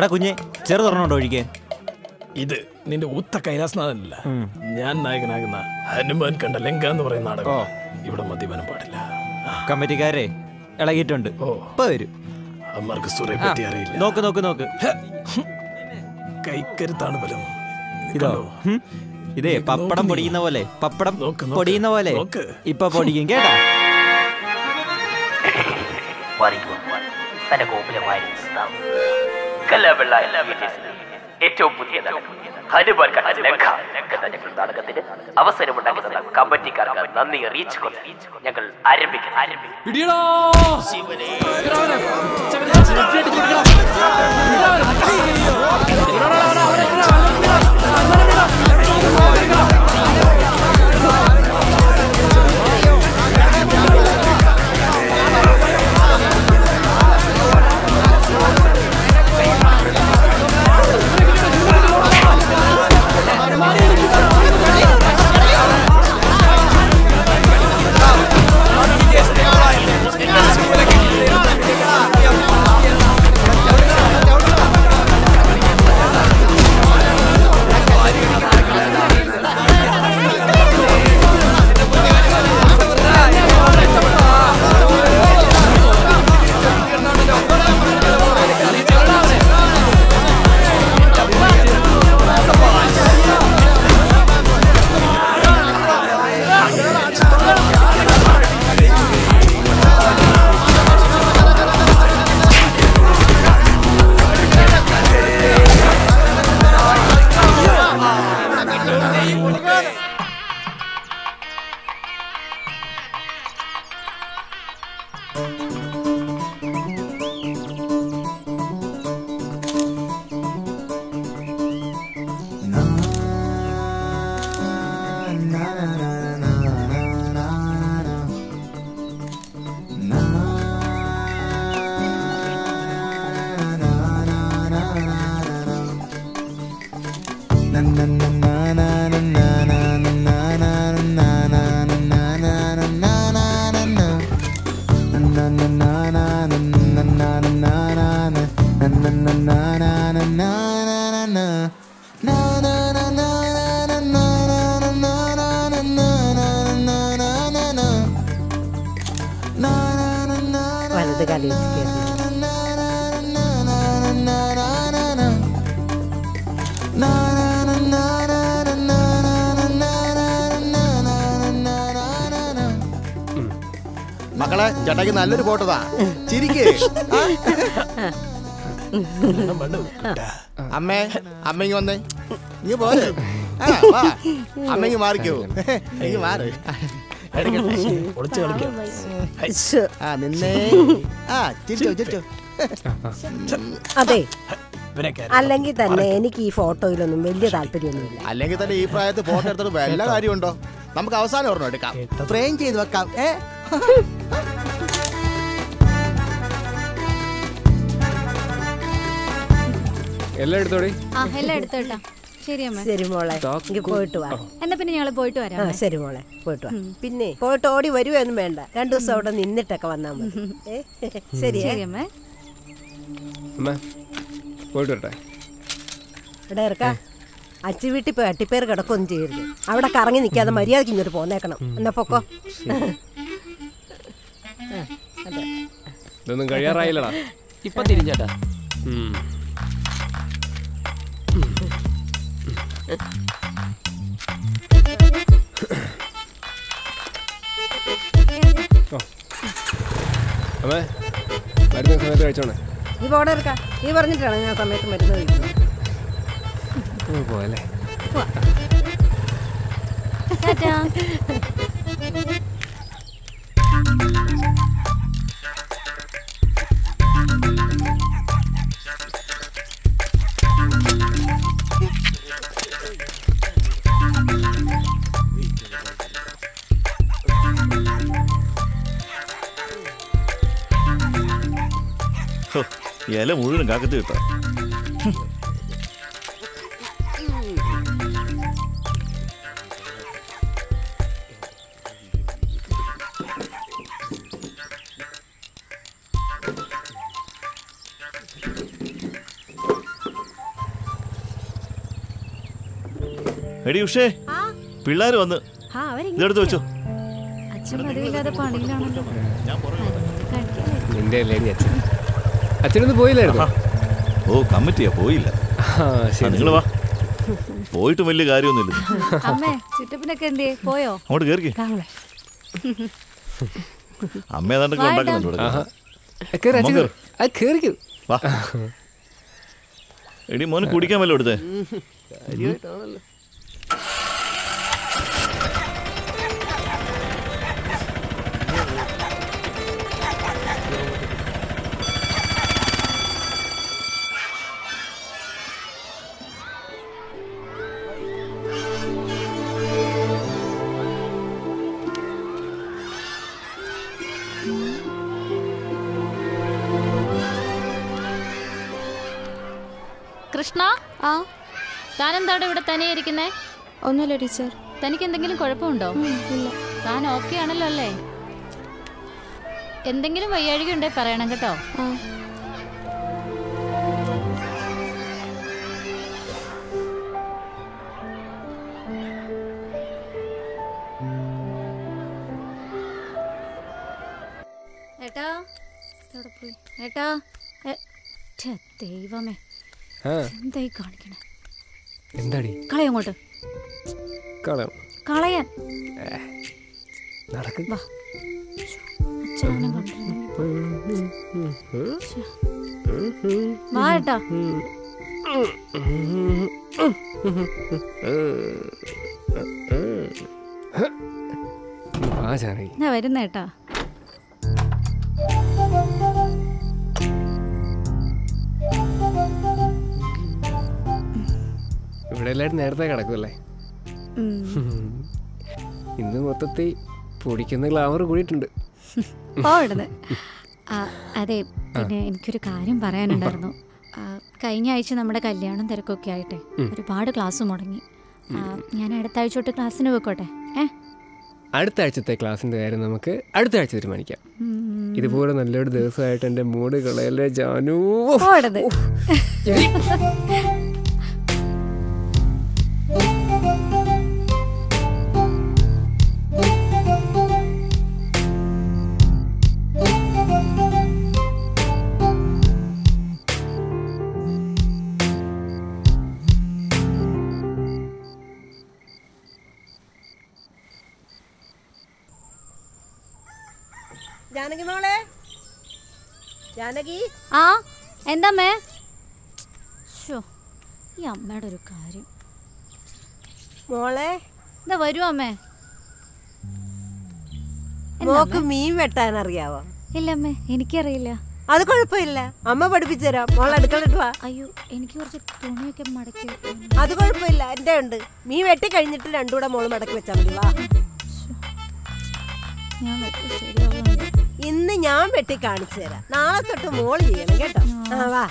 എടാ കുഞ്ഞെ ചെറു തുറന്നുണ്ടോ ഒഴിക്കാൻ ഇത് നിന്റെ ഊത്ത കൈലാസനാഥനല്ല ഞാൻ നായകനാകുന്ന ഹനുമാൻ കണ്ട ലങ്ക എന്ന് പറയുന്ന നാടകം ഇവിടെ മദ്യപാനം പാടില്ല കമ്മിറ്റിക്കാരെ ഇളകിയിട്ടുണ്ട് ഇപ്പൊ വരും അമ്മർക്ക് സുറെ പറ്റി അറിയില്ല നോക്ക് നോക്ക് നോക്ക് കൈക്കരുത്താണ് ബലം ഇതോ ഹും? ഇതേ പപ്പടം പൊടിയുന്ന പോലെ പപ്പടം പൊടിയുന്ന പോലെ ഇപ്പൊ പൊടിക്കും കേട്ടാ മാറിക്കോ തന്റെ ഗോകുലമായ സ്ഥാനം. കലാവെള്ള എല്ലാ വിജയത്തിനും ഏറ്റവും പുതിയ നടൻ ഹനുമാൻ കണ്ട ലങ്ക എന്ന ഞങ്ങൾ നാടകത്തിന് അവസരമുണ്ടാക്കി തന്ന കമ്മിറ്റിക്കാർക്ക് നന്ദി അറിയിച്ചുകൊണ്ട് ഞങ്ങൾ ആരംഭിക്കും ആരംഭിക്കും വലത് കാലിൽ മക്കളെ ചേട്ടാക്ക് നല്ലൊരു ഫോട്ടോതാ ചിരിക്കേ അമ്മേ അമ്മയ്ക്ക് വന്നേ നീ പോരെ ആ, വാ. അമ്മയ്ക്ക് മാറിക്കോ നീ മാറ് ഒളിച്ച് കളിക്കാം ആ നിന്നേ ആ ചിരിച്ചോ ചിരിച്ചോ അതെ അല്ലെങ്കിൽ തന്നെ എനിക്ക് ഈ ഫോട്ടോയിലൊന്നും വലിയ താല്പര്യമൊന്നുമില്ല അല്ലെങ്കിൽ തന്നെ ഈ പ്രായത്തിൽ ഫോട്ടോ എടുത്തിട്ട് വല്ല കാര്യമുണ്ടോ നമുക്ക് അവസാനം ഓർമ്മ എടുക്കാം ഫ്രെയിം ചെയ്ത് വെക്കാം ഏ എല്ലാം എടുത്തോടി ആ എല്ലാം എടുത്തോട്ടാ ശരി അമ്മ ശരി മോളെ എങ്കിൽ പോയിട്ട് വാ എന്നാ പിന്നെ ഞങ്ങൾ പോയിട്ട് ആ വരാം ശരി മോളെ പോയിട്ട് വാ പിന്നെ പോയിട്ട് ഓടി വരുവൊന്നും വേണ്ട രണ്ടു ദിവസം അവിടെ നിന്നിട്ടൊക്കെ വന്നാൽ മതി ഏ? ശരി ശരി അമ്മേ അമ്മ പോയിട്ട് വരട്ടെ ഇവിടെ ഇറക്കാ അച്ഛൻ വീട്ടിൽ പോയി അട്ടിപ്പേർ കിടക്കൊന്നും ചെയ്യരുത് അവിടെ കറങ്ങി നിൽക്കാതെ മര്യാദയ്ക്ക് ഇങ്ങോട്ട് പോന്നേക്കണം എന്നാ പൊക്കോ ആ, അതെ ഇതൊന്നും കഴിയാറായില്ലടാ ഇപ്പൊ തിരിഞ്ഞേട്ടാ ഉം. ഓ. അമ്മേ മരുന്ന് സമയത്ത് കഴിച്ചോണേ നീ പോടെ ഇറക്കാ നീ പറഞ്ഞിട്ടാണ് ഞാൻ ആ സമയത്ത് മരുന്ന് കഴിക്കുന്നത് ഓ, പോയല്ലേ ടാറ്റാ ഹോ, ഇല മുഴുവൻ കാക്കത്ത് കിട്ടാം എടി ഉഷേ പിള്ളേർ വന്ന് ആ അവരെങ്ങനെ ഇതെടുത്ത് വെച്ചോ അച്ഛൻ പതിവില്ലാതെ പണിയിലാണല്ലോ നിന്റെ അല്ലേ അച്ഛൻ അച്ഛനൊന്നും പോയില്ലായിരുന്നു ഓ കമ്മിറ്റിയാ പോയില്ല ശരി. നിങ്ങൾ വാ പോയിട്ട് വലിയ കാര്യമൊന്നുമില്ല അമ്മേ ചുറ്റപ്പിനൊക്കെ എന്തേ പോയോ അങ്ങോട്ട് കയറിക്കേ അമ്മ ഏതാണ്ടൊക്കെ വാ, ഉണ്ടാക്കുന്നുണ്ട് ഇവിടെ. ആഹാ. കേറ് അച്ഛൻ മോൻ കേറ്. ആ, കേറിക്കോ. വാ എടി മോനെ കുടിക്കാൻ വല്ലോ എടുത്തേ കാര്യമായിട്ടാണല്ലോ കൃഷ്ണ ആ താനെന്താടെ ഇവിടെ തനിയെ ഇരിക്കുന്നേ ഒന്നുമില്ല ടീച്ചർ തനിക്ക് എന്തെങ്കിലും കുഴപ്പമുണ്ടോ ഇല്ല താൻ ഓക്കെ ആണല്ലോ അല്ലേ എന്തെങ്കിലും വയ്യാഴിക ഉണ്ടേ പറയണം കേട്ടോ ഏട്ടാ എവിടെ പോയി ഏട്ടാ ഏ, ഛെ, ദൈവമേ ആ എന്തായി കാണിക്കണേ എന്താടി കളയങ്ങോട്ട് കളയാം കളയാൻ നടക്ക് വാ അച്ഛനെ കണ്ടിരുന്നു വാ ഏട്ടാ ആ ജാനകി ഞാൻ വരുന്ന ഏട്ടാ ഇവിടെ എല്ലാവരും നേരത്തെ കിടക്കുമല്ലേ ഇന്ന് മൊത്തത്തിൽ പൊടിക്കുന്ന ഗ്ലാമർ കൂടിയിട്ടുണ്ട് പോടുന്നത് അതെ പിന്നെ എനിക്കൊരു കാര്യം പറയാനുണ്ടായിരുന്നു ആ, കഴിഞ്ഞ ആഴ്ച നമ്മുടെ കല്യാണം തിരക്കൊക്കെ ആയിട്ടെ ഉം. ഒരുപാട് ക്ലാസ് മുടങ്ങി ആ, ഞാൻ അടുത്ത ആഴ്ച തൊട്ട് ക്ലാസ്സിന് പോയിക്കോട്ടെ ഏ അടുത്ത ആഴ്ചത്തെ ക്ലാസ്സിന്റെ കാര്യം നമുക്ക് അടുത്ത ആഴ്ച തീരുമാനിക്കാം ഉം. ഇതുപോലെ നല്ലൊരു ദിവസമായിട്ട് എൻ്റെ മൂഡ് കളയല്ലേ ജാനു പോടത് ജാനകി മോളെ ജാനകി ആ എന്താമ്മേ ശോ ഈ അമ്മയുടെ ഒരു കാര്യം മോളെ എന്താ വരുമോ അമ്മേ മോക്ക് മീൻ വെട്ടാൻ അറിയാവോ ഇല്ല അമ്മേ എനിക്കറിയില്ല അത് കുഴപ്പമില്ല അമ്മ പഠിപ്പിച്ചു തരാം മോൾ അടുക്കളയിട്ട് വാ അയ്യോ എനിക്ക് കുറച്ച് തുണിയൊക്കെ മടക്കി വെക്കണം. അത് കുഴപ്പമില്ല എന്റെ ഉണ്ട് മീൻ വെട്ടി കഴിഞ്ഞിട്ട് രണ്ടും കൂടെ മോള് മടക്കി വെച്ചാൽ മതി വാ ഞാൻ വെട്ടി ശരിയാവുന്നുണ്ട് ഇന്ന് ഞാൻ വെട്ടി കാണിച്ചു തരാം നാളെ തൊട്ട് മോള് ചെയ്യണം കേട്ടോ ആ വാ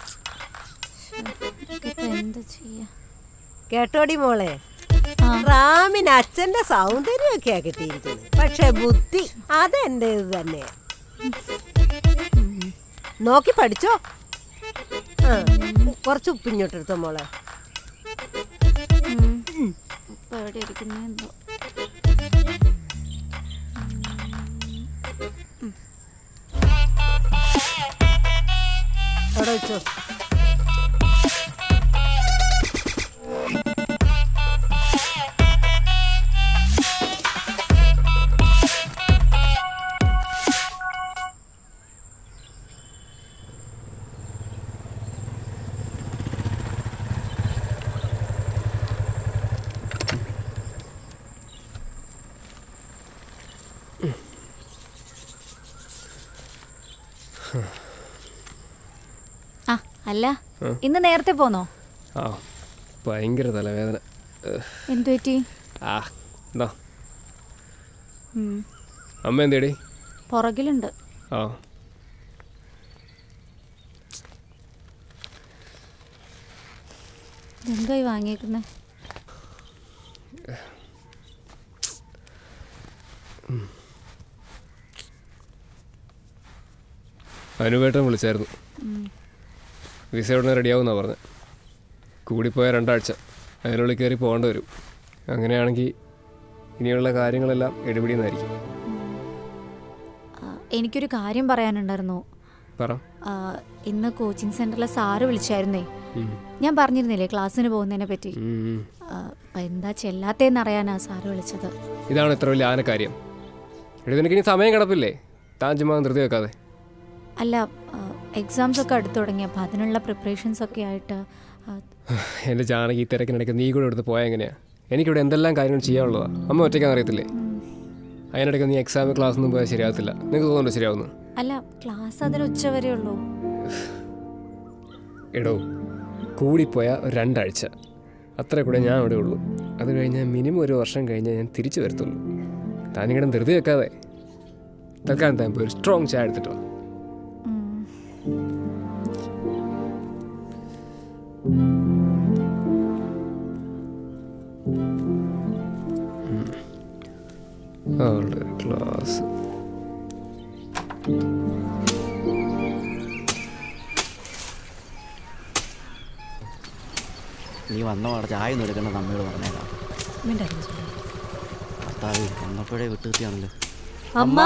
ഇതൊക്കെ ഇപ്പൊ എന്താ ചെയ്യാ കേട്ടോടി മോളെ റാമിന് അച്ഛന്റെ സൗന്ദര്യമൊക്കെയാ കിട്ടിയിരിക്കുന്നത് പക്ഷെ ബുദ്ധി അതെന്റേത് തന്നെയാ നോക്കി പഠിച്ചോ ആ കുറച്ച് ഉപ്പിഞ്ഞോട്ടെടുത്തോ മോളെ ഇപ്പൊ എവിടെ ഇരിക്കുന്നേ എന്തോ അവിടെ വെച്ചോ ആ അല്ല ആ. ഇന്ന് നേരത്തെ പോന്നോ ആ ഭയങ്കര തലവേദന ഏഹ്. എന്തു പറ്റി ആ എന്താ ഉം, അമ്മ എന്തേടി പുറകിലുണ്ട് ആ എന്തായി വാങ്ങിയേക്കുന്നേ അനുവേട്ടൻ വിളിച്ചായിരുന്നു ഉം. വിസ ഉടനെ റെഡിയാവുമെന്നാ പറഞ്ഞത് കൂടിപ്പോയ രണ്ടാഴ്ച അതിനുള്ളിൽ കയറി പോകേണ്ടി വരും അങ്ങനെയാണെങ്കിൽ ഇനിയുള്ള കാര്യങ്ങളെല്ലാം എടുപിടിയെന്നായിരിക്കും ആ, എനിക്കൊരു കാര്യം പറയാനുണ്ടായിരുന്നു പറ ആ, ഇന്ന് കോച്ചിങ് സെന്ററിലെ സാറ് വിളിച്ചായിരുന്നേ ഉം. ഞാൻ പറഞ്ഞിരുന്നില്ലേ ക്ലാസ്സിന് പോകുന്നതിനെ പറ്റി ഉം. ആ, അപ്പൊ എന്താ ചെല്ലാത്തേന്ന് അറിയാനാ സാറ് വിളിച്ചത് ഇതാണ് ഇത്ര വലിയ ആന കാര്യം എടി നിനക്കിനി സമയം കിടപ്പില്ലേ താൻ ചുമ്മാ ധൃതി വെക്കാതെ അല്ല എക്സാംസ് ഒക്കെ അടുത്ത് തുടങ്ങി അപ്പം അതിനുള്ള പ്രിപ്പറേഷൻസ് ഒക്കെ ആയിട്ട് ആ, എൻ്റെ ജാനകി ഈ തിരക്കിനിടയ്ക്ക് നീ കൂടെ എടുത്ത് പോയാൽ എങ്ങനെയാ എനിക്കിവിടെ എന്തെല്ലാം കാര്യങ്ങൾ ചെയ്യാനുള്ളതാണ് അമ്മ ഒറ്റയ്ക്കാൻ അറിയത്തില്ലേ അതിനിടയ്ക്ക് നീ എക്സാം ക്ലാസ് ഒന്നും പോയാൽ ശരിയാകത്തില്ല നിങ്ങൾക്ക് തോന്നുന്നുണ്ടോ ശരിയാവുന്നു അല്ല ക്ലാസ് അതിന് ഉച്ച വരെ ഉള്ളൂ എടോ കൂടിപ്പോയ ഒരു രണ്ടാഴ്ച അത്ര കൂടെ ഞാൻ ഇവിടെ ഉള്ളൂ അത് കഴിഞ്ഞാൽ മിനിമം ഒരു വർഷം കഴിഞ്ഞാൽ ഞാൻ തിരിച്ചു വരത്തുള്ളൂ താനിങ്ങനെ ധൃതി വെക്കാതെ തൽക്കാലം താൻ പോയി ഒരു സ്ട്രോങ് ചായ എടുത്തിട്ടോ അവളുടെ ഒരു ക്ലാസ് നീ വന്ന പാടെ ചായ ഒന്നും എടുക്കണ്ട നമ്മയോട് പറഞ്ഞേക്കാം ഭർത്താവ് വന്നപ്പോഴേ വിട്ടുകിട്ടിയാണല്ലോ അമ്മ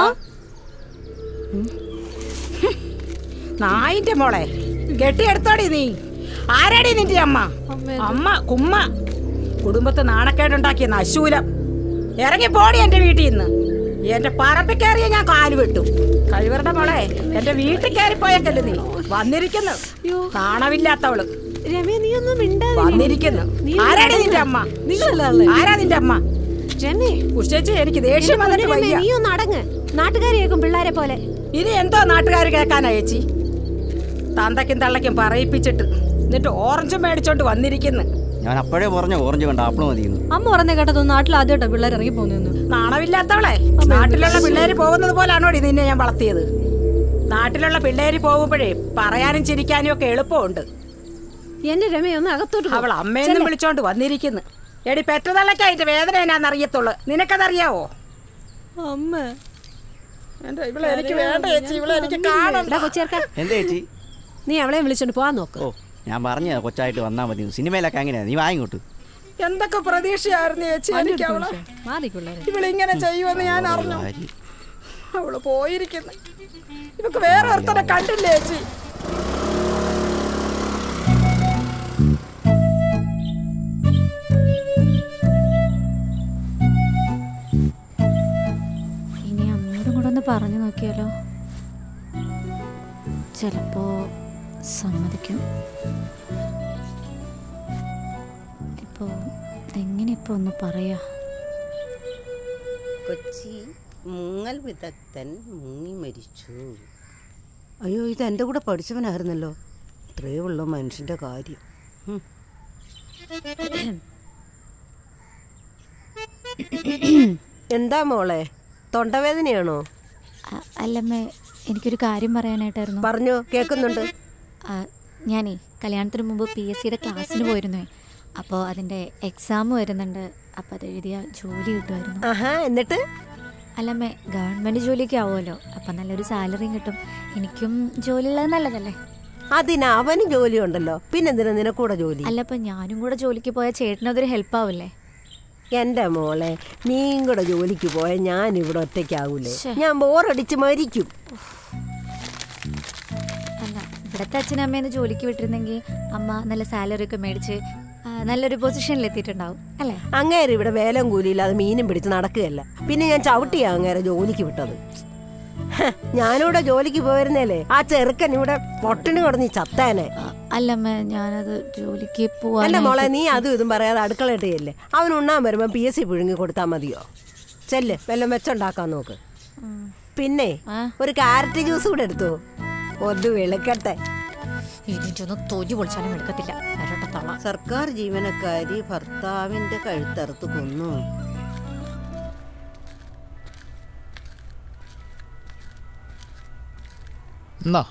നായിന്റെ മോളെ കെട്ടിയെടുത്തോടി നീ ആരാടി നിന്റെ അമ്മ അമ്മ കുമ്മ കുടുംബത്തെ നാണക്കേടുണ്ടാക്കിയ നശൂലം ഇറങ്ങി പോടി എന്റെ വീട്ടിൽ നിന്ന് എന്റെ പറമ്പിൽ കയറിയ ഞാൻ കാല് വിട്ടു കഴിവറുടെ മോളെ എന്റെ വീട്ടിൽ കയറിപ്പോയേക്കല്ലേ നീ വന്നിരിക്കുന്നു നാണമില്ലാത്തവള് രമേ നീ ഒന്നും മിണ്ടാതെ വന്നിരിക്കുന്നു ആരാടി നിന്റെ അമ്മ നിങ്ങളല്ലേ ആരാ നിന്റെ അമ്മ രമേ ഉഷേച്ചി എനിക്ക് ദേഷ്യം വന്നിട്ട് രമേ, വയ്യ നീ ഒന്ന് അടങ്ങ് നാട്ടുകാരെ കേൾക്കും പിള്ളേരെ പോലെ ഇനി എന്തോ നാട്ടുകാർ കേൾക്കാനാ ചേച്ചി തന്തയ്ക്കും തള്ളയ്ക്കും പറയിപ്പിച്ചിട്ട് എന്നിട്ട് ഓറഞ്ചും മേടിച്ചോണ്ട് വന്നിരിക്കുന്നു ഞാൻ അപ്പോഴേ പറഞ്ഞ ഓറഞ്ച് കണ്ട ആപ്പിൾ മതിയെന്ന് അമ്മ പറഞ്ഞ കേട്ടതൊന്നും നാട്ടിൽ ആദ്യമായിട്ടാ പിള്ളേർ ഇറങ്ങി പോകുന്നു നാണമില്ലാത്തവളെ നാട്ടിലുള്ള പിള്ളേര് പോകുന്നത് പോലാണോടി നിന്നെ ഞാൻ വളർത്തിയത് നാട്ടിലുള്ള പിള്ളേര് പോകുമ്പോഴേ പറയാനും ചിരിക്കാനും ഒക്കെ എളുപ്പമുണ്ട് എന്നെ രമേ ഒന്ന് അകത്തോട്ട് പോ. അവൾ അമ്മയെന്നും ചെല്ല്. വിളിച്ചോണ്ട് വന്നിരിക്കുന്നു എടി പെറ്റതള്ളക്കായിട്ട് വേദന എന്നാന്ന് അറിയത്തുള്ളു നിനക്കതറിയാവോ അമ്മ എന്റെ ഇവളെ എനിക്ക് വേണ്ട ചേച്ചി ഇവളെ എനിക്ക് കാണണ്ട എടാ കൊച്ചേർക്ക എന്താ ചേച്ചി നീ അവളെ വിളിച്ചോണ്ട് പോവാൻ നോക്ക് ഓ ഞാൻ പറഞ്ഞ കൊച്ചായിട്ട് വന്നാൽ മതി സിനിമയിലൊക്കെ അങ്ങനെയാ നീ വാങ്ങിക്കോട്ട് എന്തൊക്കെ പ്രതീക്ഷയായിരുന്നു ചേച്ചി എനിക്ക് അവളെ മാറി പിള്ളേരെ ഇവളിങ്ങനെ ചെയ്യുമെന്ന് ഞാൻ അറിഞ്ഞു അവള് പോയിരിക്കുന്നു ഇവക്ക് വേറെ ഒരുത്തനെ കണ്ടില്ലേ ചേച്ചി ഇനി അമ്മയോടും കൂടെ ഒന്ന് പറഞ്ഞു നോക്കിയാലോ ചിലപ്പോ സമ്മതിക്കും ഇപ്പോ എങ്ങനെ ഇപ്പൊ ഒന്ന് പറയാ കൊച്ചി മുങ്ങൽ വിദഗ്ധൻ മുങ്ങി മരിച്ചു അയ്യോ ഇത് എൻ്റെ കൂടെ പഠിച്ചവനായിരുന്നല്ലോ ഇത്രയേ ഉള്ളൂ മനുഷ്യൻ്റെ കാര്യം ഉം. എന്താ മോളെ തൊണ്ടവേദനയാണോ അ- അല്ലമ്മേ എനിക്കൊരു കാര്യം പറയാനായിട്ടായിരുന്നു പറഞ്ഞോ കേൾക്കുന്നുണ്ട് ആ, ഞാനേ കല്യാണത്തിന് മുമ്പ് പി എസ് സിയുടെ ക്ലാസ്സിന് പോയിരുന്നേ അപ്പോൾ അതിൻ്റെ എക്സാം വരുന്നുണ്ട് അപ്പോൾ അത് എഴുതിയ ജോലി കിട്ടുമായിരുന്നു ആഹാ എന്നിട്ട് അല്ലമ്മേ ഗവൺമെൻറ് ജോലിയൊക്കെ ആവുമല്ലോ അപ്പം നല്ലൊരു സാലറിയും കിട്ടും എനിക്കും ജോലി ഉള്ളത് നല്ലതല്ലേ അതിന് അവന് ജോലി ഉണ്ടല്ലോ പിന്നെന്തിനാ നിനക്കൂടെ ജോലി അല്ല അപ്പം ഞാനും കൂടെ ജോലിക്ക് പോയാൽ ചേട്ടനതൊരു ഹെൽപ്പ് ആവില്ലേ എൻ്റെ മോളെ നീയും കൂടെ ജോലിക്ക് പോയാൽ ഞാൻ ഇവിടെ ഒറ്റയ്ക്കാവൂലേ ശ്ശെ. ഞാൻ ബോറടിച്ച് മരിക്കും അല്ല ഇവിടുത്തെ അച്ഛനും അമ്മേന്ന് ജോലിക്ക് വിട്ടിരുന്നെങ്കിൽ അമ്മ നല്ല സാലറി ഒക്കെ മേടിച്ച് ആ, നല്ലൊരു പൊസിഷനിൽ എത്തിയിട്ടുണ്ടാവും അല്ലേ അങ്ങേരെ ഇവിടെ വേലം കൂലിയില്ലാതെ മീനും പിടിച്ച് നടക്കുകയല്ല പിന്നെ ഞാൻ ചവിട്ടിയാ അങ്ങേരെ ജോലിക്ക് വിട്ടത് ഹ, ഞാനിവിടെ ജോലിക്ക് പോയിരുന്നേലേ ആ ചെറുക്കൻ ഇവിടെ പൊട്ടിന് കിടന്ന് ചത്താനെ അല്ലമ്മ ഞാനത് ജോലിക്ക് അല്ല മോളെ പോവാൻ നീ അതും ഇതും പറയാതെ അടുക്കളയിട്ടല്ലേ അവൻ ഉണ്ണാൻ വരുമ്പോ പി എസ് സി പുഴുങ്ങി കൊടുത്താൽ മതിയോ ചെല്ല് വല്ലതും വെച്ചുണ്ടാക്കാൻ നോക്ക് പിന്നെ ഒരു കാരറ്റ് ജ്യൂസ് കൂടെ എടുത്തു ഒന്ന് വെളുക്കട്ടെ ഇതിൻ്റെയൊന്നും തൊലി പൊളിച്ചാലും എടുക്കത്തില്ല വരട്ടെ തള്ള സർക്കാർ ജീവനക്കാരി ഭർത്താവിന്റെ കഴുത്തറുത്ത് കൊന്നു എന്നാ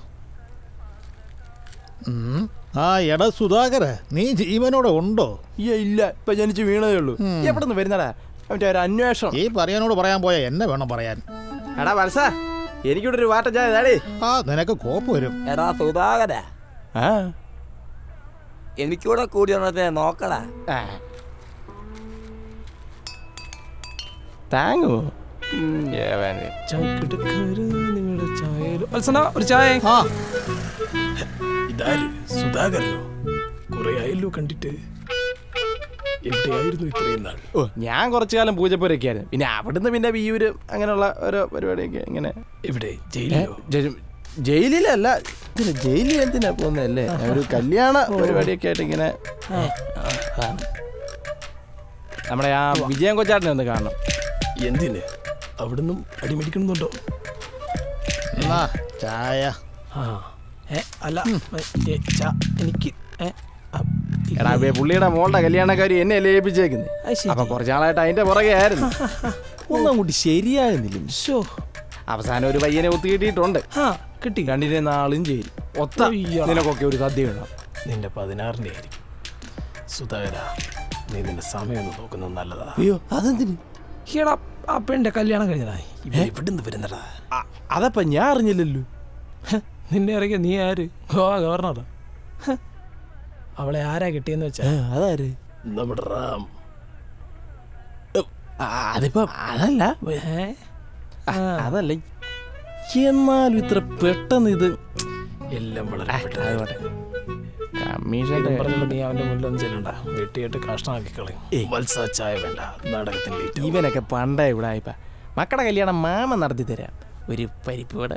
ഉം. ആ എടാ സുധാകര നീ ജീവനോടെ ഉണ്ടോ ഇല്ല ഇപ്പൊ ജനിച്ച് വീണതേ ഉള്ളൂ എവിടെ നിന്ന് വരുന്നടാ അവന്റെ ഒരു അന്വേഷണം ഈ പറയാനോട് പറയാൻ പോയ എന്നെ വേണം പറയാൻ എടാ വത്സ എനിക്കിവിടെ ഒരു വാട്ട ചായ താടി ആ നിനക്ക് കോപ്പ് വരും എടാ സുധാകര ആ എനിക്കൂടെ കൂടി ഒന്നത്തെ നോക്കടാ താങ്ങുമോ നിങ്ങളുടെ ചായയിൽ വത്സന ഒരു ചായ ഇതാര് സുധാകരനോ കുറെ ആയല്ലോ കണ്ടിട്ട് എവിടെയായിരുന്നു ഇത്രയും നാൾ ഓ ഞാൻ കുറച്ചു കാലം പൂജപ്പുരൊക്കെ ആയിരുന്നു പിന്നെ അവിടുന്ന് പിന്നെ വിയൂര് അങ്ങനെയുള്ള ഓരോ പരിപാടിയൊക്കെ ഇങ്ങനെ എവിടെ ജയിലിലോ ജ- ജയിലിലല്ല ഇതിന് ജയിലിൽ എന്തിനാ പോകുന്നതല്ലേ ഒരു കല്യാണ പരിപാടിയൊക്കെ ആയിട്ട് ഇങ്ങനെ നമ്മുടെ ആ വിജയൻ കൊച്ചാട്ടിനെ ഒന്ന് കാണണം എന്തിന് അവിടുന്ന് അടിമേടിക്കണമെന്നുണ്ടോ ചായ ആ ഏ അല്ല ഏ, ചാ- എനിക്ക് ഏ, എടാ ബേ, പുള്ളിയുടെ മോളുടെ കല്യാണക്കാരി എന്നെ അല്ലേ ഏൽപ്പിച്ചേക്കുന്നത് അപ്പൊ കുറച്ചാളായിട്ട് അതിന്റെ പുറകെ ആയിരുന്നു ഒന്നും അങ്ങോട്ട് ശരിയാകുന്നില്ല അവസാനം ഒരു പയ്യനെ ഒത്തു കിട്ടിയിട്ടുണ്ട് കിട്ടി കണ്ടിട്ട് നാളും ചെയ്യും ഒത്ത അയ്യോ. നിനക്കൊക്കെ ഒരു സദ്യ നിന്റെ പതിനാറിന്റെ ആയിരിക്കും സുധാകര നീ നിന്റെ സമയം ഒന്ന് നോക്കുന്നത് നല്ലതാ അയ്യോ അതെന്തിന് ഈടാ ആ പെണ്ണിന്റെ കല്യാണം കഴിഞ്ഞതാ ഇവൻ എവിടുന്ന് വരുന്നടാ അതപ്പ ഞാൻ അറിഞ്ഞില്ലല്ലോ നിന്നെ ഇറങ്ങിയ നീ ആര് ഗോവ ഗവർണറാ ഹ. അവളെ ആരാ കിട്ടിയെന്ന് വെച്ചാ അതാര് നമ്മുടെ റാം അതിപ്പോ അതല്ല ആ, അതല്ല എന്നാലും ഇത്ര പെട്ടെന്ന് ഇത് എല്ലാം വളരെ ആയിക്കോട്ടെ. കമ്മീഷന്റെ ഇതും പറഞ്ഞുകൊണ്ട് നീ അവന്റെ മുന്നിലൊന്നും ചെല്ലണ്ട വെട്ടിയിട്ട് കഷ്ണമാക്കി കളയും വത്സ ചായ വേണ്ട നാടകത്തിന്റെ ഇവനൊക്കെ പണ്ടേ ഇവിടെ ആയിപ്പ മക്കളുടെ കല്യാണം മാമ നടത്തി തരാം ഒരു പരിപ്പ് വട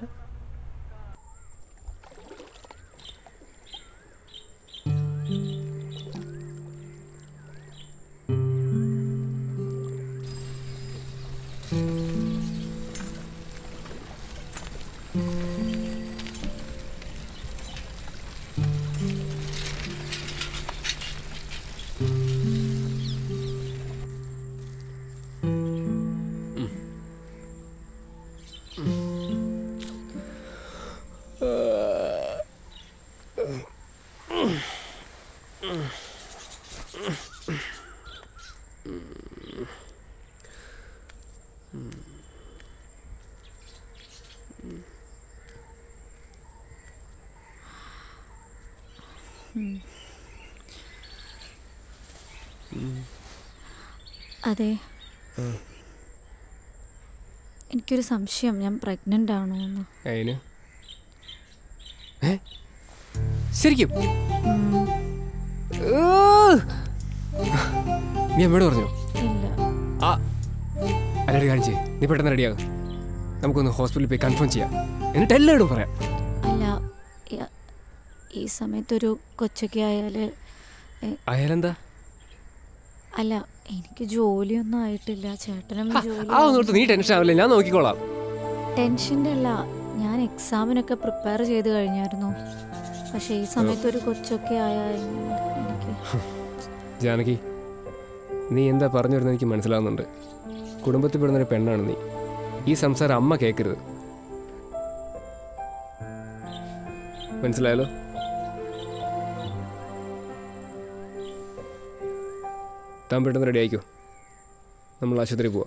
അതെ എനിക്കൊരു സംശയം ഞാൻ പ്രഗ്നൻ്റ് ആണോ എന്ന് അതിന് ഏ ശരിക്കും ഓ! നീ അമ്മയോട് പറഞ്ഞോ ഇല്ല ആ അല്ലൊരു കാര്യം ചെയ്യ് നീ പെട്ടെന്ന് റെഡിയാകും നമുക്കൊന്ന് ഹോസ്പിറ്റലിൽ പോയി കൺഫേം ചെയ്യാം എന്നിട്ട് എല്ലാവരോടും പറയാം അല്ല ഈ- ഈ സമയത്തൊരു കൊച്ചൊക്കെ ആയാൽ അയാലെന്താ അല്ല എനിക്ക് ജോലിയൊന്നും ആയിട്ടില്ല ചേട്ടനും ജോലി ആ ഒന്നോർത്ത് നീ ടെൻഷൻ ആവില്ല ഞാൻ നോക്കിക്കോളാം ടെൻഷൻ്റെ അല്ല ഞാൻ എക്സാമിനൊക്കെ പ്രിപ്പയർ ചെയ്ത് കഴിഞ്ഞായിരുന്നു പക്ഷേ ഈ സമയത്ത് ഒരു കൊച്ചൊക്കെ ആയാൽ എങ്ങനെ എനിക്ക് ജാനകി നീ എന്താ പറഞ്ഞു വരുന്നത് എനിക്ക് മനസ്സിലാവുന്നുണ്ട് കുടുംബത്തിൽ പെടുന്നൊരു പെണ്ണാണ് നീ ഈ സംസാരം അമ്മ കേൾക്കരുത് മനസ്സിലായല്ലോ താൻ പെട്ടെന്ന് റെഡി ആയിക്കോ നമ്മൾ ആശുപത്രി പോവാം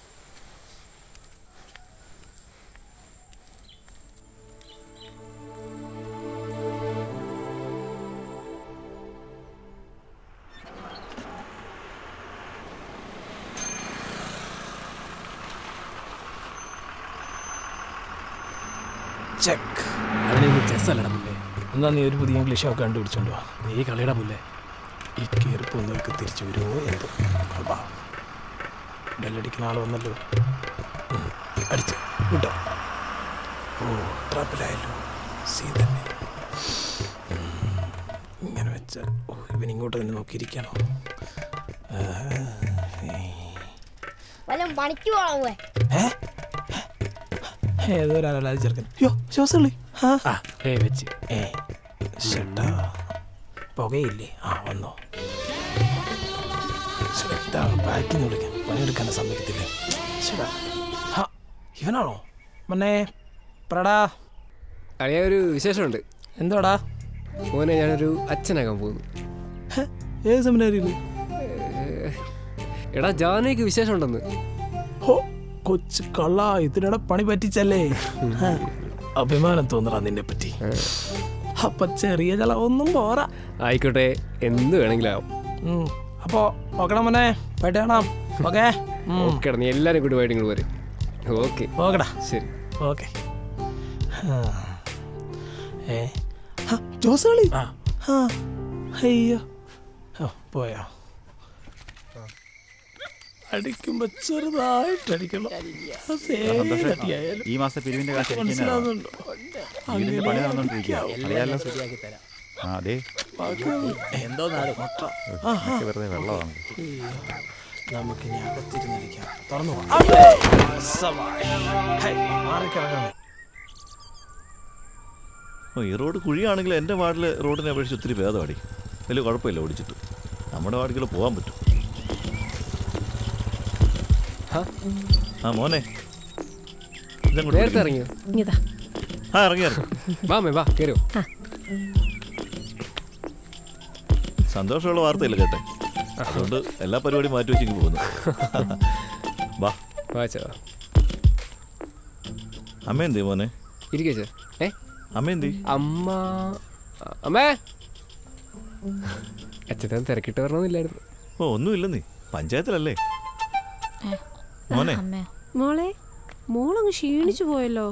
ചെക്ക് അതിന് ഇനി ചെസ് അല്ലടാ പുല്ലേ എന്നാ നീ ഒരു പുതിയ ഇംഗ്ലീഷ് ഒക്കെ കണ്ടുപിടിച്ചോണ്ട് വാ നീ കളിയടാ പുല്ലേ ഈ കീർപ്പൊന്നൊക്കെ തിരിച്ചു വരുമോ എന്തോ അപ്പാ ബെല്ലടിക്കുന്ന ആൾ വന്നല്ലോ ഉം, അടിച്ചു വിട്ടോ ഓ ട്രബിലായല്ലോ സീൻ തന്നെ ഉം, ഇങ്ങനെ വെച്ചാൽ ഓ ഇവൻ ഇങ്ങോട്ട് തന്നെ നോക്കിയിരിക്കണോ ആ, ഏയ്. വല്ലതും പണിക്ക് പോണേ ഏതോ ഒരാളല്ലാതെ ചെറുക്കൻ യോ ശ്വാസമുള്ളി ആ ഏ വെച്ച് ഏ ചേട്ടാ പുകയില്ലേ ആ വന്നോ ചേട്ടാ ബാക്കിൽ നിന്ന് വിളിക്കാം പണിയെടുക്കാൻ സമ്മതിക്കത്തില്ല ചേട്ടാ ഹാ ഇവനാണോ മന്നെ പറടാ അറിയാ ഒരു വിശേഷമുണ്ട് എന്തോടാ മോനെ ഞാനൊരു അച്ഛനാകാൻ പോകുന്നു ഏത് സെമിനാരിയിൽ എടാ ജാനയ്ക്ക് വിശേഷമുണ്ടെന്ന് ഹോ കൊച്ചു കള്ള ഇതിനിടെ പണി പറ്റിച്ചല്ലേ ഹ, അഭിമാനം തോന്നടാ നിന്നെ പറ്റി അപ്പൊ ചെറിയ ചള ഒന്നും പോരാ ആയിക്കോട്ടെ എന്ത് വേണമെങ്കിലും ആവും ഉം. അപ്പോ നോക്കണം മോനെ പോയിട്ട് കാണാം ഓക്കേ ഓക്കെ നീ എല്ലാരും കൂടി വൈകിട്ട് ഇങ്ങോട്ട് വരും ഓക്കെ ഓക്കെടാ ശരി ഓക്കെ ഏ ആ, ജോസ് കളി ആ അയ്യോ ഓ പോയോ അടിക്കുമ്പോ ചെറുതായിട്ട് അടിക്കണം ആ സേഫ് അടിയായാലും ഈ മാസത്തെ പിരിവിന്റെ കാശ് എനിക്ക് തന്നെ മനസ്സിലാവുന്നുണ്ടോ? വീടിന്റെ പണി നടന്നോണ്ടിരിക്കുക അങ്ങനെ അറിയാലോ ശരിയാക്കി തരാം. ആ അതെ എന്തോ നാട് മുട്ട ഇതൊക്കെ വെറുതെ വെള്ളമാണ് നമുക്ക് ഇനി അകത്തിരുന്നിരിക്കാം തുറന്നു പോ. അമ്മേ! സവായ്. ഹൈ, മാറിക്കിടക്കണം ഓ ഈ റോഡ് കുഴിയാണെങ്കിൽ എൻ്റെ വാർഡിൽ റോഡിനെ അപേക്ഷിച്ച് ഒത്തിരി ഭേദമാടി വലിയ കുഴപ്പമില്ല ഓടിച്ചിട്ട് നമ്മുടെ വാർഡിൽ പോകാൻ പറ്റും ആ മോനെ ഇതങ്ങോട്ട് നേരത്തെ പിടിക്ക്. ഇറങ്ങിയോ ഇതാ ആ ഇറങ്ങി ഇറങ്ങി വാ മേ വാ കയറിയോ സന്തോഷമുള്ള വാർത്തയില്ല കേട്ടെ അതുകൊണ്ട് എല്ലാ പരിപാടിയും മാറ്റി വെച്ചിങ്ങ് പോകുന്നു വാ വാച്ചാ അമ്മ എന്തേ മോനെ ഇരിക്കേ ഏ അമ്മ എന്തേ അമ്മ അമ്മേ അച്ഛൻ തിരക്കിട്ട് വരണമെന്നില്ലായിരുന്നു ഓ ഒന്നുമില്ല നീ പഞ്ചായത്തിലല്ലേ മോനെ മോളെ മോളങ്ങ് ക്ഷീണിച്ചു പോയല്ലോ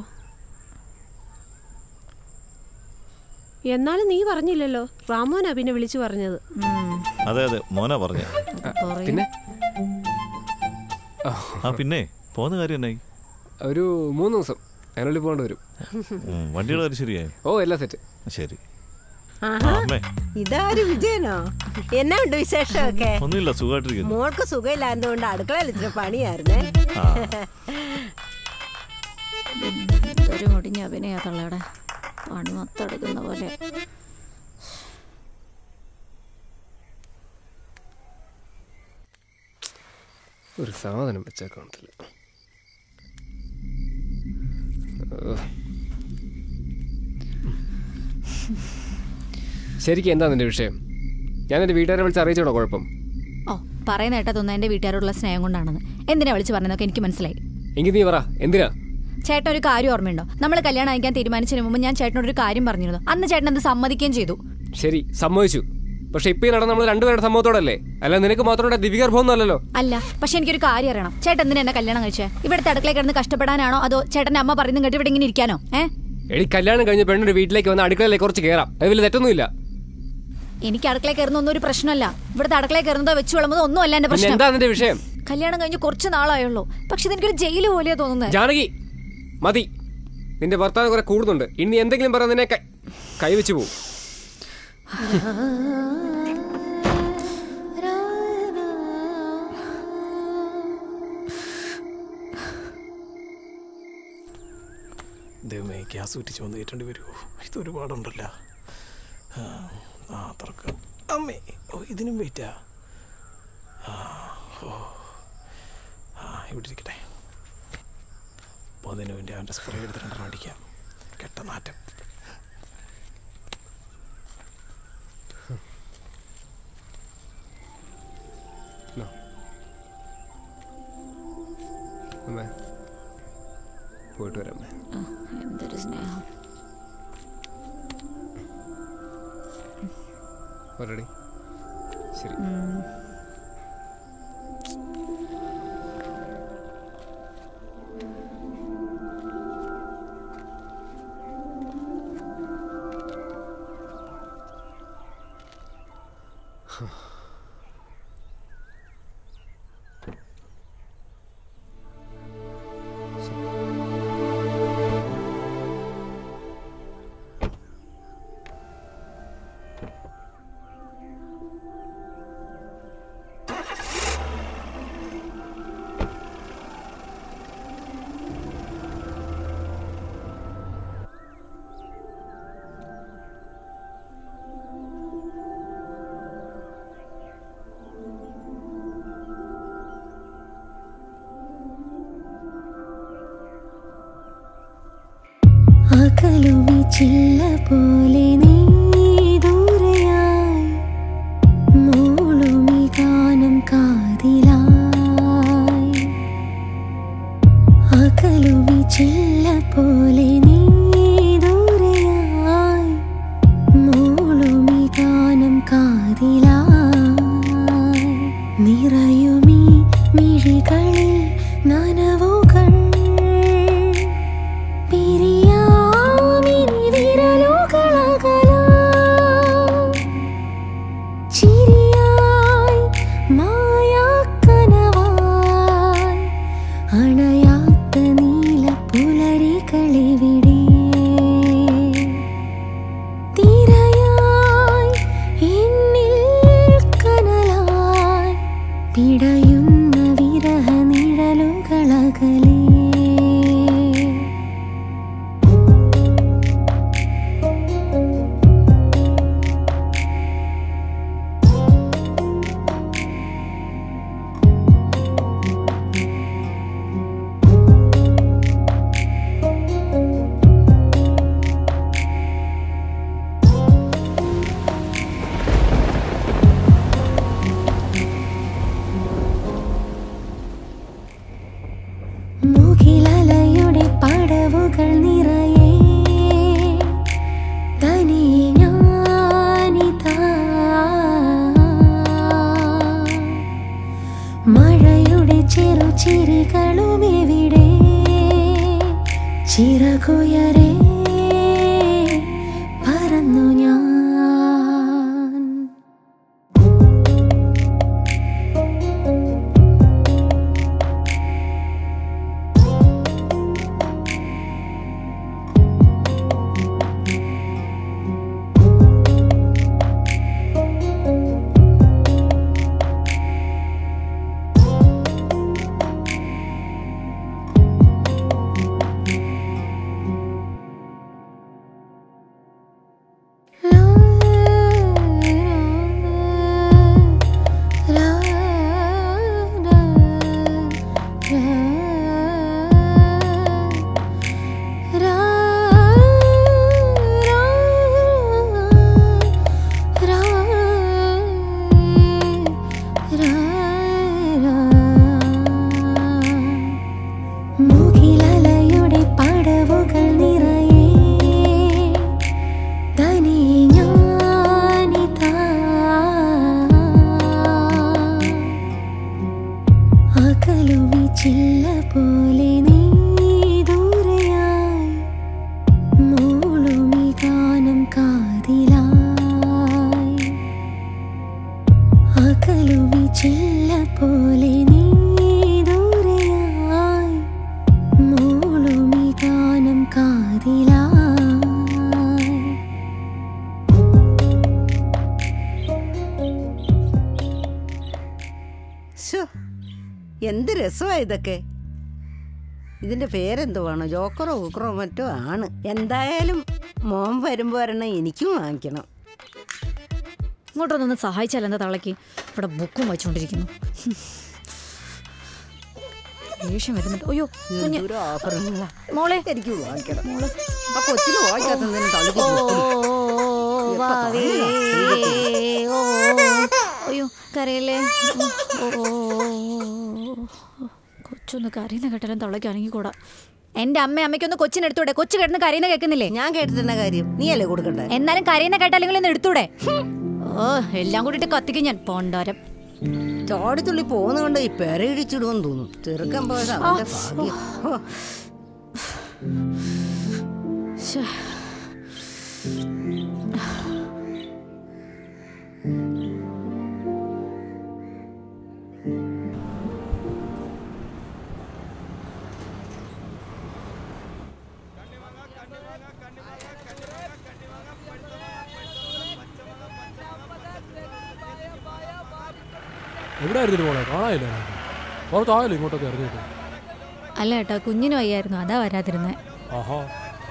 എന്നാലും നീ പറഞ്ഞില്ലല്ലോ റാമോനാ പിന്നെ വിളിച്ചു പറഞ്ഞത് അതെ അതെ മോനാ പറഞ്ഞ പിന്നെ ആ പിന്നെ പോകുന്ന കാര്യം എന്നായി ഒരു മൂന്ന് ദിവസം അതിനുള്ളിൽ പോകേണ്ടി വരും ഉം, വണ്ടിയുടെ കാര്യം ശരിയായി ഓ എല്ലാം സെറ്റ് ശരി ആഹാ. ആ, അമ്മേ ഇതാര് വിജയനോ എന്നാ ഉണ്ട് വിശേഷമൊക്കെ ഒന്നുമില്ല സുഖമായിട്ടിരിക്കുന്നു മോൾക്ക് സുഖമില്ലാത്തതുകൊണ്ട് അടുക്കളയിൽ ഇച്ചിരി പണിയായിരുന്നേ ആ. ഒരു മുടിഞ്ഞ അഭിനയാ തള്ളയുടെ പണി മൊത്തം എടുക്കുന്ന പോലെ ഒരു സാധനം വെച്ചാൽ കാണത്തില്ല ഓ. ശരിക്കും എന്താ നിന്റെ വിഷയം ഞാൻ എന്റെ വീട്ടുകാരെ വിളിച്ച് അറിയിച്ചോടോ കുഴപ്പം ഓ പറയുന്ന കേട്ടതൊന്നും എൻ്റെ വീട്ടുകാരോടുള്ള സ്നേഹം കൊണ്ടാണെന്ന് എന്തിനാ വിളിച്ച് പറഞ്ഞതൊക്കെ എനിക്ക് മനസ്സിലായി എങ്കിൽ നീ പറ എന്തിനാ ചേട്ടൻ ഒരു കാര്യം ഓർമ്മയുണ്ടോ നമ്മൾ കല്യാണം അയക്കാൻ തീരുമാനിച്ചതിന് മുമ്പ് ഞാൻ ചേട്ടനോട് ഒരു കാര്യം പറഞ്ഞിരുന്നു അന്ന് ചേട്ടൻ അത് സമ്മതിക്കുകയും ചെയ്തു ശരി സമ്മതിച്ചു പക്ഷെ ഇപ്പൊ ഈ നടന്ന നമ്മൾ രണ്ടുപേരുടെ സംഭവത്തോടല്ലേ അല്ല നിനക്ക് മാത്രം ദിവ്യഗർഭമൊന്നും അല്ലല്ലോ അല്ല പക്ഷെ എനിക്കൊരു കാര്യം അറിയണം ചേട്ടൻ എന്തിനാ എന്നെ കല്യാണം കഴിച്ചേ ഇവിടുത്തെ അടുക്കളയിൽ കിടന്ന് കഷ്ടപ്പെടാനാണോ അതോ ചേട്ടന്റെ അമ്മ പറയുന്നത് കേട്ട് ഇവിടെ ഇങ്ങനെ ഇരിക്കാനോ ഏ എടി കല്യാണം കഴിഞ്ഞ പെണ്ണൊരു വീട്ടിലേക്ക് വന്ന് അടുക്കളയിലേക്ക് കുറച്ച് കയറാം അത് വലിയ തെറ്റൊന്നുമില്ല എനിക്ക് അടുക്കളയിൽ കയറുന്ന ഒന്നും ഒരു പ്രശ്നമല്ല ഇവിടുത്തെ അടുക്കളയിൽ കയറുന്നതോ വെച്ച് വിളമ്പതോ ഒന്നും അല്ല എന്റെ പിന്നെ പ്രശ്നം എന്താ നിന്റെ വിഷയം കല്യാണം കഴിഞ്ഞ് കുറച്ച് നാളായുള്ളൂ പക്ഷെ ഇതെനിക്കൊരു ജയില് പോലെയാ തോന്നുന്നത് ജാനകി മതി നിന്റെ ഭർത്താവ് കുറെ കൂടുന്നുണ്ട് ഇനി എന്തെങ്കിലും പറയാൻ നിന്നെ കൈ- കൈവച്ച് പോവും ദൈവമേ ഗ്യാസ് കുറ്റിച്ച് വന്ന് കയറ്റേണ്ടി വരുമോ ഇത് ഒരുപാടുണ്ടല്ലോ ആ, ആ തുറക്കാം അമ്മേ ഓ ഇതിനും വെയിറ്റാ ആ ഓ ആ ഇവിടെ ഇരിക്കട്ടെ അപ്പോൾ അതിന് വേണ്ടി അവൻ്റെ സ്പ്രേ എടുത്ത് രണ്ടെണ്ണം അടിക്കാം കെട്ട നാറ്റം അമ്മേ പോയിട്ട് വരാം അമ്മേ ആ, എന്തൊരു സ്നേഹം ഓൾറെഡി ശരി ഉം. അകലുമി ചില്ല പോലെ നീ ദൂരെയായി മൂളുമി ഗാനം കാതിലായി അകലുമി ചില്ല പോലെ നീ ദൂരെയായി മൂളുമി ഗാനം കാതിലായി നിറയുമീ മിഴികളിൽ പിടയുന്ന വിരഹ നിഴലുകളകലേ മുകിലലയുടെ പടവുകൾ നിറയെ തനിയെ ഞാനിതാ മഴയുടെ ചെറുചിരികളും എവിടെ ചിറകുയരെ പറന്നു ഞാൻ മുകിലലയുടെ പടവുകൾ നിറയെ തനിയെ ഞാനിതാ അകലുമി ചില്ല പോലെ നീ ദൂരെയായി മൂളുമി ഗാനം കാതിലായി അകലുമി ചില്ല പോലെ നീ ദൂരെയായി മൂളുമി ഗാനം കാതിലായി ശ്ശോ, എന്ത് രസമാ ഇതൊക്കെ ഇതിന്റെ പേരെന്തുവാണ് ജോക്കറോ കുക്കറോ മറ്റോ ആണ് എന്തായാലും മോൻ വരുമ്പോ ഒരെണ്ണം എനിക്കും വാങ്ങിക്കണം ഇങ്ങോട്ടൊന്നൊന്ന് സഹായിച്ചാൽ എന്താ തളയ്ക്ക് ഇവിടെ ബുക്കും വായിച്ചുകൊണ്ടിരിക്കുന്നു ദേഷ്യം വരുന്നുണ്ട് അയ്യോ കുഞ്ഞ് എന്തൊരു ഓഫറുകളാ. മോളെ എനിക്ക് വാങ്ങിക്കണം ആ കൊച്ചിന് വാങ്ങിക്കാത്തതിന് തള്ളിക്ക് ഓ, കൊടുക്കുന്നു. ഓ, എപ്പ വാവേ, തള്ളിയതാ? ഓ. അയ്യോ കരയല്ലേ ഓ, ഓ, കൊച്ചൊന്ന് കരയുന്ന കേട്ടാലും തള്ളയ്ക്കാണെങ്കിൽ കൂടാ എന്റെ അമ്മ അമ്മയ്ക്കൊന്ന് കൊച്ചിനെടുത്തൂടെ കൊച്ചു കിടന്ന് കരയുന്ന കേൾക്കുന്നില്ലേ ഞാൻ കേട്ടിട്ടെന്ന കാര്യം നീ അല്ലേ കൊടുക്കണ്ടേ എന്നാലും കരയുന്ന കേട്ടാലെങ്കിലും ഒന്ന് എടുത്തൂടെ ഓ എല്ലാം കൂടിയിട്ട് കത്തിക്കും ഞാൻ പോണ്ടാരം ചാടിത്തുള്ളി പോകുന്ന കൊണ്ട് ഈ പെരയിടിച്ചിടുമെന്ന് തോന്നുന്നു ചെറുക്കൻ പോയത് അവന്റെ ഭാഗ്യം ഹോ. ശ്ശേ. എവിടെ ആയിരുന്നു പോണേ കാണാനില്ല പുറത്തായല്ലോ ഇങ്ങോട്ടൊക്കെ ഇറങ്ങിയിട്ട് അല്ല ഏട്ടാ കുഞ്ഞിനും വയ്യായിരുന്നു അതാ വരാതിരുന്നേ ആഹാ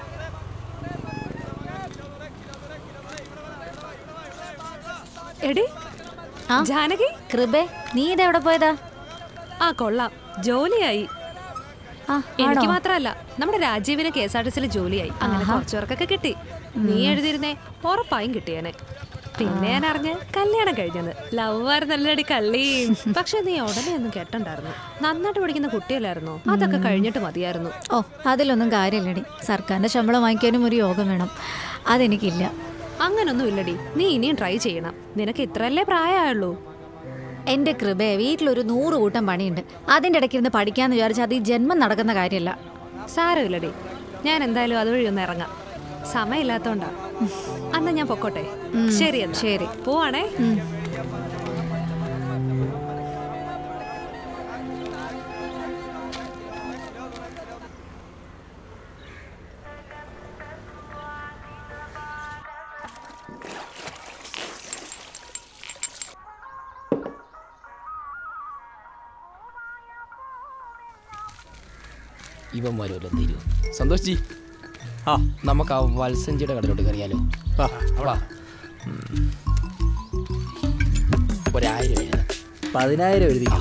എടി ജാനകി കൃപേ നീ ഇതെവിടെ പോയതാ ആ കൊള്ളാം ജോലിയായി ആ, എനിക്ക് ആണോ? മാത്രമല്ല നമ്മുടെ രാജീവിന് കെ എസ് ആർ ടി സിയിൽ ജോലിയായി അങ്ങനെ ആഹാ. കുറച്ചുപേർക്കൊക്കെ കിട്ടി നീ എഴുതിയിരുന്നേ ഉറപ്പായും കിട്ടിയേനെ പിന്നെ ഞാൻ അറിഞ്ഞ് കല്യാണം കഴിഞ്ഞത് ലവ് ആയിരുന്നല്ലടി കള്ളി പക്ഷെ നീ ഉടനെ ഒന്നും കെട്ടണ്ടായിരുന്നു നന്നായിട്ട് പഠിക്കുന്ന കുട്ടിയല്ലായിരുന്നോ അതൊക്കെ കഴിഞ്ഞിട്ട് മതിയായിരുന്നു ഓ അതിലൊന്നും കാര്യമില്ലടി സർക്കാരിന്റെ ശമ്പളം വാങ്ങിക്കാനും ഒരു യോഗം വേണം അതെനിക്കില്ല അങ്ങനൊന്നും ഇല്ലടി നീ ഇനിയും ട്രൈ ചെയ്യണം നിനക്ക് ഇത്രയല്ലേ പ്രായമായുള്ളൂ എന്റെ കൃപയെ വീട്ടിലൊരു നൂറ് കൂട്ടം പണിയുണ്ട് അതിന്റെ ഇടയ്ക്ക് ഇരുന്ന് പഠിക്കാന്ന് വിചാരിച്ചാൽ അത് ഈ ജന്മം നടക്കുന്ന കാര്യമല്ല സാരമില്ലടി ഞാൻ എന്തായാലും അതുവഴി ഒന്ന് ഇറങ്ങാം സമയമില്ലാത്തോണ്ടാ അന്ന് ഞാൻ പൊക്കോട്ടെ ഉം, ശരി എന്നാ. ശരി. പോവാണേ ഇവന്മാരും വല്ലതും തരൂ സന്തോഷ് ജി ആ നമുക്ക് ആ വത്സഞ്ചിയുടെ കടലോട്ട് കയറിയാലോ വാ വാ ഉം. ഒരായിരം എഴുതാം പതിനായിരം എഴുതിക്കും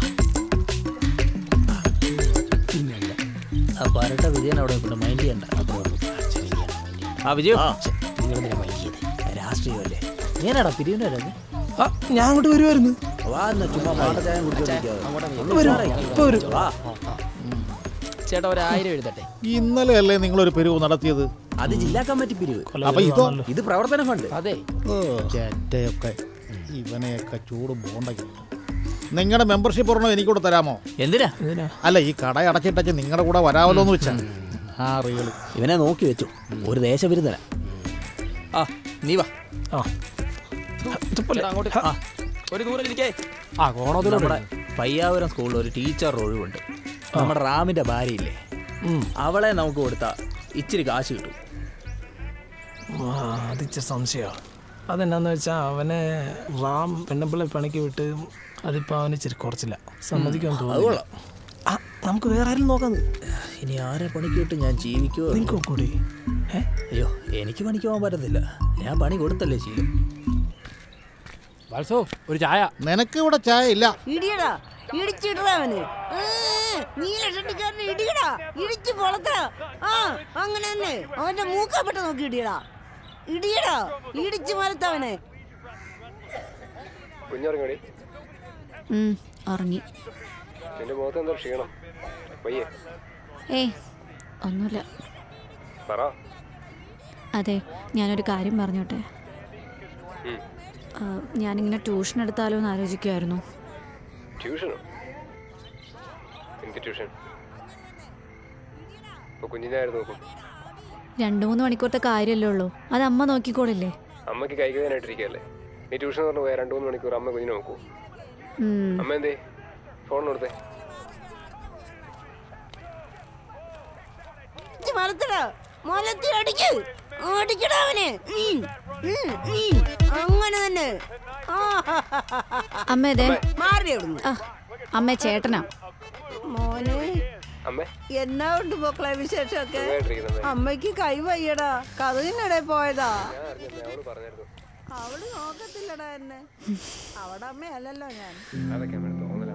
പിന്നല്ല ആ പരട്ട വിജയൻ അവിടെ ഇവിടെ മൈൻഡ് ചെയ്യണ്ട ആ വിജയോ നിങ്ങളെന്തിനാ മൈൻഡ് ചെയ്ത് രാഷ്ട്രീയമല്ലേ ഞാനാടാ പിരിവിനല്ലേ ആ ഞാൻ അങ്ങോട്ട് വരുമായിരുന്നു വാ എന്നാ ചുമ്മാ പാട്ടച്ചായം കുടിച്ചോണ്ടിരിക്കാതെ വരും, ഇപ്പൊ വരും. ചേട്ടാ ഒരായിരം എഴുതട്ടെ ഇന്നലെ അല്ലേ നിങ്ങളൊരു പിരിവ് നടത്തിയത് അത് ജില്ലാ കമ്മിറ്റി പിരിവ് അപ്പൊ ഇതോ ഇത് പ്രവർത്തന ഫണ്ട് അതെ ചേറ്റയൊക്കെ ഇവനെയൊക്കെ ചൂട് ബോണ്ടയ്ക്ക് നിങ്ങളുടെ മെമ്പർഷിപ്പ് ഒരെണ്ണം എനിക്കൂടെ തരാമോ എന്തിനാ അല്ല ഈ കട അടച്ചിട്ടച്ച് നിങ്ങളുടെ കൂടെ വരാമല്ലോ എന്ന് വെച്ചാ ആ റിയൽ ഇവനെ നോക്കി വെച്ചു ഒരു ദേശവിരുദ്ധന ആ നീ വാ ആ ചേട്ടാ, അങ്ങോട്ട് ആ ഒരു ദൂരം ഇരിക്കേ ആ കോണത്തിലൂടെ പയ്യാവരം സ്കൂളിൽ ഒരു ടീച്ചർ ഒഴിവുണ്ട് നമ്മുടെ റാമിന്റെ ഭാര്യയില്ലേ അവളെ നമുക്ക് കൊടുത്താ ഇച്ചിരി കാശ് കിട്ടും ആ, അതിച്ച സംശയമാണ് അതെന്നാന്ന് വെച്ചാൽ അവനെ റാം പെണ്ണപ്പിള്ളെ പണിക്ക് വിട്ട് അതിപ്പോൾ അവന് ഇച്ചിരി കുറച്ചില്ല സമ്മതിക്കാൻ അത് തോന്നുന്നു കൊള്ളാം. ആ നമുക്ക് വേറെ ആരും നോക്കാം ഇനി ആരെ പണിക്ക് വിട്ട് ഞാൻ ജീവിക്കുമോ നിങ്ങൾക്ക് കൂടി അയ്യോ എനിക്ക് പണിക്ക് പോകാൻ പറ്റത്തില്ല ഞാൻ പണി കൊടുത്തല്ലേ ശീലം വത്സോ ഒരു ചായ നിനക്ക് ഇവിടെ ചായ ഇല്ല ഇടിയടാ ഇടിച്ചിടടാ അവന് ഏ, നീല ഷട്ടിക്കാരനെ ഇടിയടാ ഇടിച്ച് പൊളത്തടാ ആ അങ്ങനെ തന്നെ അവന്റെ മൂക്കപ്പെട്ട നോക്കി ഇടിയടാ ഇടിയടാ ഇടിച്ച് മരത്തവനെ കുഞ്ഞുറങ്ങടി ഉം, ഉറങ്ങി നിന്റെ മുഖത്ത് എന്തോ ക്ഷീണം വയ്യേ ഏയ് ഒന്നുമില്ല പറ അതെ ഞാനൊരു കാര്യം പറഞ്ഞോട്ടെ ഉം. ആ, ഞാനിങ്ങനെ ട്യൂഷൻ എടുത്താലോ എന്ന് ആലോചിക്കുമായിരുന്നു ട്യൂഷനോ എന്ത് ട്യൂഷൻ ഇപ്പൊ കുഞ്ഞിനായിരുന്നു നോക്കും രണ്ട് മൂന്ന് മണിക്കൂറത്തെ കാര്യമല്ലേ ഉള്ളൂ അത് അമ്മ നോക്കിക്കോളില്ലേ അമ്മയ്ക്ക് കൈകനായിട്ടിരിക്കല്ലേ നീ ട്യൂഷൻ പറഞ്ഞു പോയാൽ രണ്ടു മൂന്ന് മണിക്കൂർ അമ്മ കുഞ്ഞിനെ നോക്കൂ ഉം. അമ്മ എന്തേ ഫോൺ കൊടുത്തേ ഇടിച്ച് മരത്തടാ മലത്തി അടിക്ക് അടിക്കടാ അവനെ ഉം, ഉം, ഉം. അങ്ങനെ തന്നെ ആ, അമ്മ ഇതേ മാറി അവിടുന്ന് ആ, അമ്മ ചേട്ടനാ മോനെ അമ്മേ എന്നാ ഉണ്ട് മക്കളെ വിശേഷമൊക്കെ സുഖമായിട്ടിരിക്കുന്നത് അമ്മയ്ക്ക് കൈ വയ്യടാ കഥകിനിടെ പോയതാ ഞാൻ അറിഞ്ഞില്ല അവള് പറഞ്ഞായിരുന്നു അവള് നോക്കത്തില്ലടാ എന്നെ അവിടെ അമ്മയല്ലല്ലോ ഞാൻ അതൊക്കെ അമ്മ തോന്നല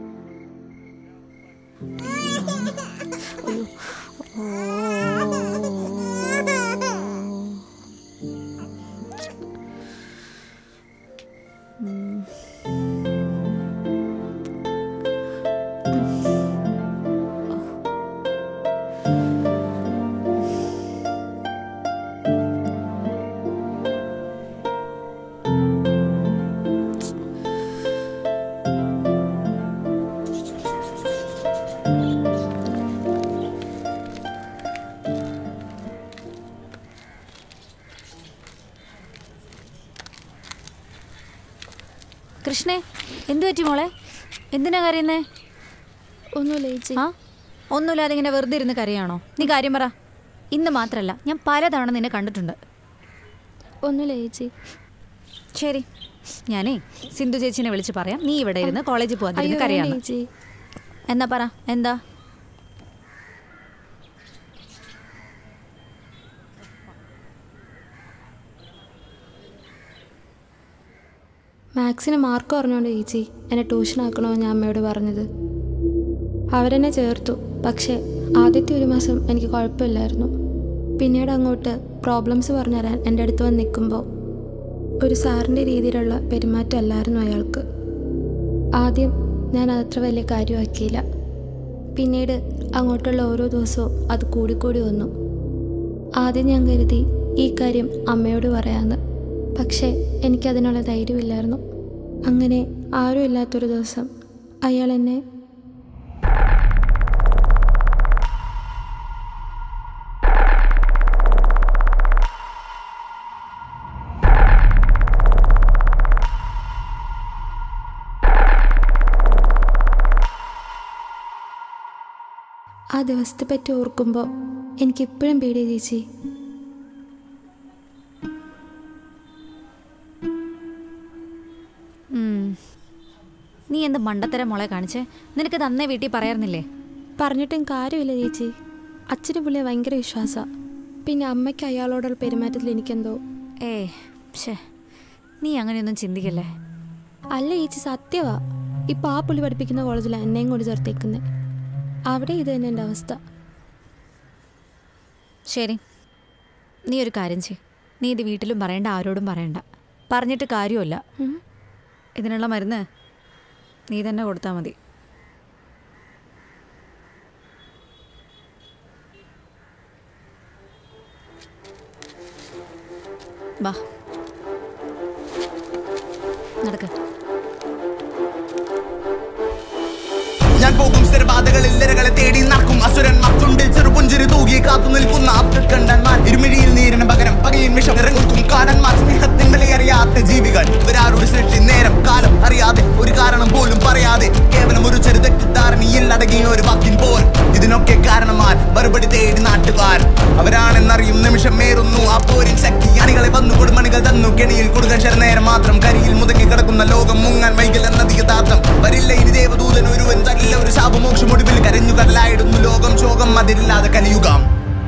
കൃഷ്ണേ എന്തു പറ്റി മോളെ എന്തിനാ കരയുന്നേ ഒന്നുമില്ല ചേച്ചി ആ ഒന്നുമില്ലാതെ ഇങ്ങനെ വെറുതെ ഇരുന്ന് കരയാണോ നീ കാര്യം പറ ഇന്ന് മാത്രമല്ല ഞാൻ പലതവണ നിന്നെ കണ്ടിട്ടുണ്ട് ഒന്നുമില്ല ചേച്ചി ശരി ഞാനേ സിന്ധു ചേച്ചിനെ വിളിച്ച് പറയാം നീ ഇവിടെ ഇരുന്ന് കോളേജിൽ പോകാതിരുന്ന് അയ്യോ, വേണ്ട കരയാന്ന് ചേച്ചി എന്നാ പറ എന്താ മാത്സിന് മാർക്ക് കുറഞ്ഞോണ്ട് ചേച്ചി എന്നെ ട്യൂഷൻ ആക്കണമെന്ന് ഞാൻ അമ്മയോട് പറഞ്ഞത് അവരെന്നെ ചേർത്തു പക്ഷേ ആദ്യത്തെ ഒരു മാസം എനിക്ക് കുഴപ്പമില്ലായിരുന്നു പിന്നീട് അങ്ങോട്ട് പ്രോബ്ലംസ് പറഞ്ഞു തരാൻ എൻ്റെ അടുത്ത് വന്ന് നിൽക്കുമ്പോൾ ഒരു സാറിൻ്റെ രീതിയിലുള്ള പെരുമാറ്റമല്ലായിരുന്നു അയാൾക്ക് ആദ്യം ഞാൻ അതത്ര വലിയ കാര്യമാക്കിയില്ല പിന്നീട് അങ്ങോട്ടുള്ള ഓരോ ദിവസവും അത് കൂടിക്കൂടി വന്നു ആദ്യം ഞാൻ കരുതി ഈ കാര്യം അമ്മയോട് പറയാമെന്ന് പക്ഷേ എനിക്കതിനുള്ള ധൈര്യമില്ലായിരുന്നു അങ്ങനെ ആരും ഇല്ലാത്തൊരു ദിവസം അയാൾ എന്നെ ആ ദിവസത്തെ പറ്റി ഓർക്കുമ്പോൾ എനിക്കിപ്പോഴും പേടിയ ചേച്ചി ഉം. നീ എന്ത് മണ്ടത്തരം മോളെ കാണിച്ചേ നിനക്ക് അന്നേ വീട്ടിൽ പറയാറുന്നില്ലേ പറഞ്ഞിട്ടും കാര്യമില്ല ചേച്ചി അച്ഛന് പുള്ളിയെ ഭയങ്കര വിശ്വാസമാണ് പിന്നെ അമ്മയ്ക്ക് അയാളോടുള്ള പെരുമാറ്റത്തിൽ എനിക്കെന്തോ ഏ ഷേ നീ അങ്ങനെയൊന്നും ചിന്തിക്കല്ലേ അല്ല ചേച്ചി സത്യവാ ഇപ്പം ആ പുള്ളി പഠിപ്പിക്കുന്ന കോളേജിൽ എന്നെയും കൊണ്ട് ചേർത്തേക്കുന്നത് അവിടെ ഇത് തന്നെ എൻ്റെ അവസ്ഥ ശരി നീ ഒരു കാര്യം ചെയ് നീ ഇത് വീട്ടിലും പറയണ്ട ആരോടും പറയണ്ട പറഞ്ഞിട്ട് കാര്യമില്ല ഇതിനുള്ള മരുന്ന് നീ തന്നെ കൊടുത്താൽ മതി വാ നടക്ക് ഞാൻ പോകും സ്ഥിരബാധകളിൽ ഇരകളെ തേടി നടക്കും അസുരന്മാർ ചുണ്ടിൽ ചെറുപുഞ്ചിരി തൂകി കാത്തു നിൽക്കുന്ന ആപ്രിക്കണ്ടന്മാർ ഇരുമിഴിയിൽ നീരിന് പകരം പകയിൽ വിഷം ഇറങ്ങും കാലന്മാർ സ്നേഹത്തിൻ വിലയറിയാത്ത ജീവികൾ ഇവരാരുടെ സൃഷ്ടി നേരം കാലം അറിയാതെ ഒരു കാരണം പോലും പറയാതെ കേവലം ഒരു ചെറു തെറ്റിദ്ധാരണയിൽ അടങ്ങിയ ഒരു വാക്കിൻ പോൽ ഇതിനൊക്കെ കാരണമാർ മറുപടി തേടി നാട്ടുകാർ അവരാണെന്നറിയും നിമിഷം മേറുന്നു ആ പോരിൻ ശക്തി അണികളെ വന്നു കൊടുമണികൾ തന്നു കെണിയിൽ കൊടുക്കാൻ നേരം മാത്രം കരിയിൽ മുതങ്ങി കിടക്കുന്ന ലോകം മുങ്ങാൻ വൈകൽ എന്നത് യഥാർത്ഥം വരില്ല ഇനി ദേവദൂതൻ ഒരുവൻ തരില്ല ഒരു ശാപമോക്ഷം ഒടുവിൽ കരഞ്ഞു കടലായിടുന്നു ലോകം ശോകം അതിരില്ലാതെ കലിയുകാം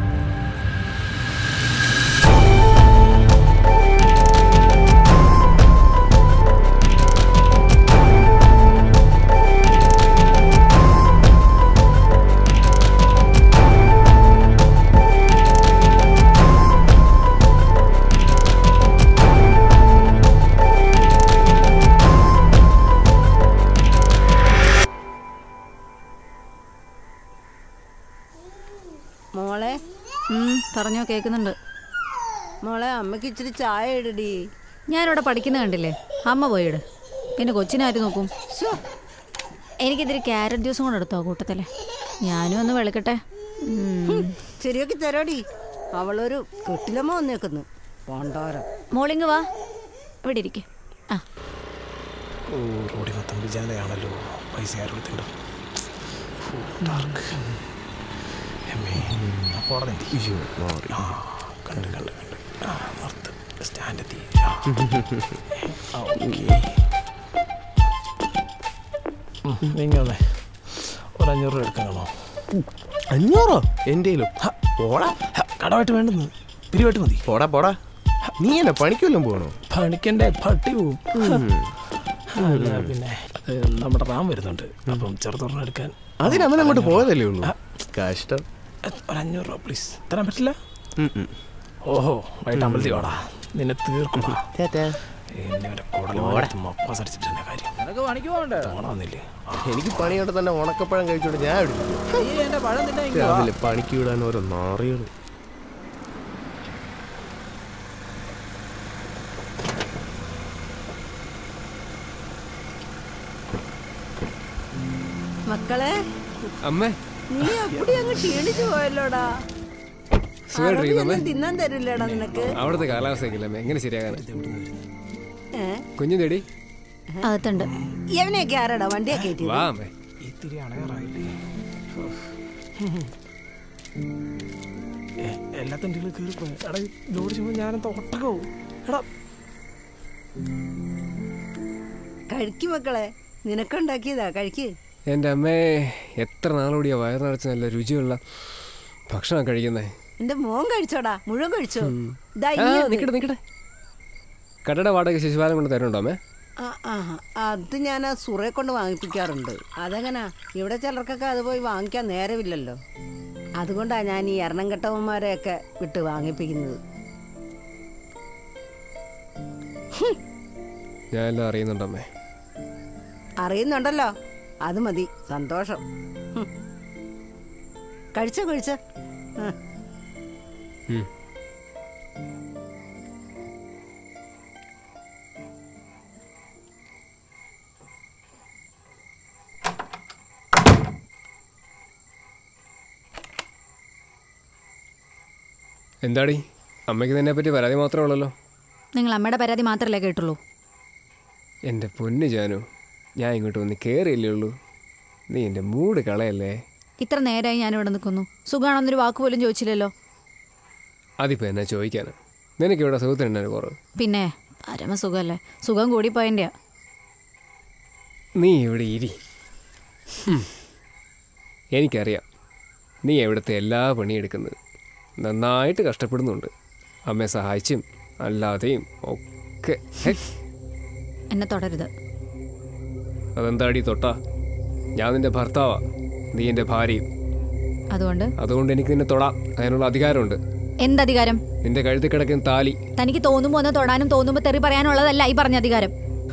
മോളെ പറഞ്ഞോ കേൾക്കുന്നുണ്ട് മോളെ അമ്മയ്ക്ക് ഇച്ചിരി ചായ ഇടടി ഞാനിവിടെ പഠിക്കുന്ന കണ്ടില്ലേ അമ്മ പോയിട് പിന്നെ കൊച്ചിനാര് നോക്കും എനിക്കിതിരി ക്യാരറ്റ് ജ്യൂസും കൂടെ എടുത്തോ കൂട്ടത്തിലെ ഞാനും ഒന്ന് വെളുക്കട്ടെ ഉം. ശരിയാക്കി തരാടി അവളൊരു കെട്ടിലമ്മ വന്നേക്കുന്നു പോണ്ടോരം മോളിങ് വാ ഇവിടെ ഇരിക്കെ ആ ഓ റോഡി മൊത്തം വിജാതയാണല്ലോ പൈസ ആരുടെ ഡാർക്ക് അപ്പോൾ അവിടെ നിർത്തി. ആ കണ്ട് കണ്ട് കണ്ട് ആ നിർത്ത് സ്റ്റാൻഡ് എത്തി ആ. ആ, ഓക്കേ. ഉം, നീങ്ങ വന്നേ ഒരു അഞ്ഞൂറ് രൂപ എടുക്കാനാണോ അഞ്ഞൂറോ എൻ്റെ പോടാ കടമായിട്ട് വേണ്ടെന്ന് പിരിവായിട്ട് മതി പോടാ പോടാ നീ എന്നെ പണിക്കുമല്ലോ പോകണോ പണിക്കണ്ടേ പട്ടി പോവും ഉം. അല്ല, പിന്നെ അത് നമ്മുടെ റാം വരുന്നുണ്ട് അപ്പം ചെറുതൊരെണ്ണം എടുക്കാൻ അതിന് അവൻ അങ്ങോട്ട് പോയതല്ലേ ഉള്ളൂ കഷ്ടം ഒരു അഞ്ഞൂറ് രൂപ പ്ലീസ് തരാൻ പറ്റില്ല ഓഹോ വൈകിട്ട് അമ്പലത്തിൽ വാടാ നിന്നെ തീർക്കും എന്നെ ഒരു കുടല് മാറ്റി മപ്പാസ് അടിച്ചിട്ട് തന്നെ കാര്യം നിനക്ക് പണിക്ക് പോകണ്ടേ ഓണം വന്നില്ലേ എനിക്ക് പണിയോടെ തന്നെ ഉണക്കപ്പഴം കഴിച്ചോണ്ട് ഞാൻ എടുത്തു നീ എന്റെ പഴം തിന്നാ ഇങ്ങ് വാ. രാവിലെ പണിക്ക് വിടാൻ ഓരോ നാറികൾ മക്കളെ അമ്മേ നീ അപ്പടി അങ്ങ് ക്ഷീണിച്ചു പോയല്ലോടാ സുഖമായിട്ടിരിക്കുന്നു അമ്മേ അറബിയൊന്നും തിന്നാൻ തരില്ലടാ നിനക്ക് അവിടുത്തെ കാലാവസ്ഥയൊക്കെ അമ്മേ എങ്ങനെ ശരിയാകാൻ ഏ? കുഞ്ഞു തേടി അകത്തുണ്ട് ഇവനെയൊക്കെ ആരാടാ വണ്ടിയാ കയറ്റിയത് വാ അമ്മേ ഇത്തിരി അണയാറായില്ലേ എ- എല്ലാ തണ്ടികളും കയറിപ്പോയി എടാ ലോഡ് ചെയ്യുമ്പോൾ ഞാനെന്താ ഒട്ടകവും എടാ കഴിക്ക് മക്കളെ നിനക്കുണ്ടാക്കിയതാ കഴിക്ക് എൻ്റെ അമ്മേ എത്ര നാളുകൂടിയാ വയറ് നിറച്ച് നല്ല രുചിയുള്ള ഭക്ഷണം കഴിക്കുന്നേ എന്റെ മോൻ കഴിച്ചോടാ മുഴുവൻ കഴിച്ചോ ഉം. ദാ ആ, ഈ ഒന്ന്. നിക്കട്ടെ നിക്കട്ടെ കടയുടെ വാടക ശിശുപാലം കൊണ്ട് തരുന്നുണ്ടോ അമ്മേ ആ, ആ, അത് ഞാൻ ആ സുറയെ കൊണ്ട് വാങ്ങിപ്പിക്കാറുണ്ട് അതെങ്ങനാ ഇവിടെ ചിലർക്കൊക്കെ അത് പോയി വാങ്ങിക്കാൻ നേരമില്ലല്ലോ അതുകൊണ്ടാണ് ഞാൻ ഈ എറണംകെട്ടവന്മാരെയൊക്കെ വിട്ട് വാങ്ങിപ്പിക്കുന്നത് ഞാൻ എല്ലാം അറിയുന്നുണ്ടോ അമ്മേ അറിയുന്നുണ്ടല്ലോ അത് മതി സന്തോഷം ഹും. കഴിച്ചോ കഴിച്ചോ ആ. ഉം. എന്താടി അമ്മയ്ക്ക് നിന്നെ പറ്റി പരാതി മാത്രമേ ഉള്ളല്ലോ നിങ്ങൾ അമ്മയുടെ പരാതി മാത്രമല്ലേ കേട്ടുള്ളൂ എൻ്റെ പൊന്നു ജാനു ഞാൻ ഇങ്ങോട്ട് വന്ന് കയറിയില്ലേ ഉള്ളൂ നീ എൻ്റെ മൂഡ് കളയല്ലേ ഇത്ര നേരമായി ഞാനിവിടെ നിൽക്കുന്നു സുഖാണെന്നൊരു വാക്ക് പോലും ചോദിച്ചില്ലല്ലോ അതിപ്പോൾ എന്നാ ചോദിക്കാന് നിനക്ക് ഇവിടെ സുഖത്തിനുണ്ടായിരുന്നു കുറവ് പിന്നെ പരമസുഖമല്ലേ സുഖം കൂടിപ്പോയൻ്റെയാ നീ ഇവിടെ ഇരി ഹും. എനിക്കറിയാം നീ എവിടുത്തെ എല്ലാ പണിയെടുക്കുന്നത് നന്നായിട്ട് കഷ്ടപ്പെടുന്നുണ്ട് അമ്മയെ സഹായിച്ചും അല്ലാതെയും ഒക്കെ ഹെ, എന്നെ തുടരുത് അതെന്താടി തൊട്ടാ ഞാൻ നിന്റെ ഭർത്താവാ നീ എൻ്റെ ഭാര്യയും അതുകൊണ്ട് അതുകൊണ്ട് എനിക്ക് നിന്നെ തൊടാം അതിനുള്ള അധികാരമുണ്ട് എന്തധികാരം നിന്റെ കഴുത്തിൽ കിടക്കുന്ന താലി തനിക്ക് തോന്നുമ്പോ ഒന്ന് തൊടാനും തോന്നുമ്പോ തെറി പറയാനുള്ളതല്ല ഈ പറഞ്ഞ അധികാരം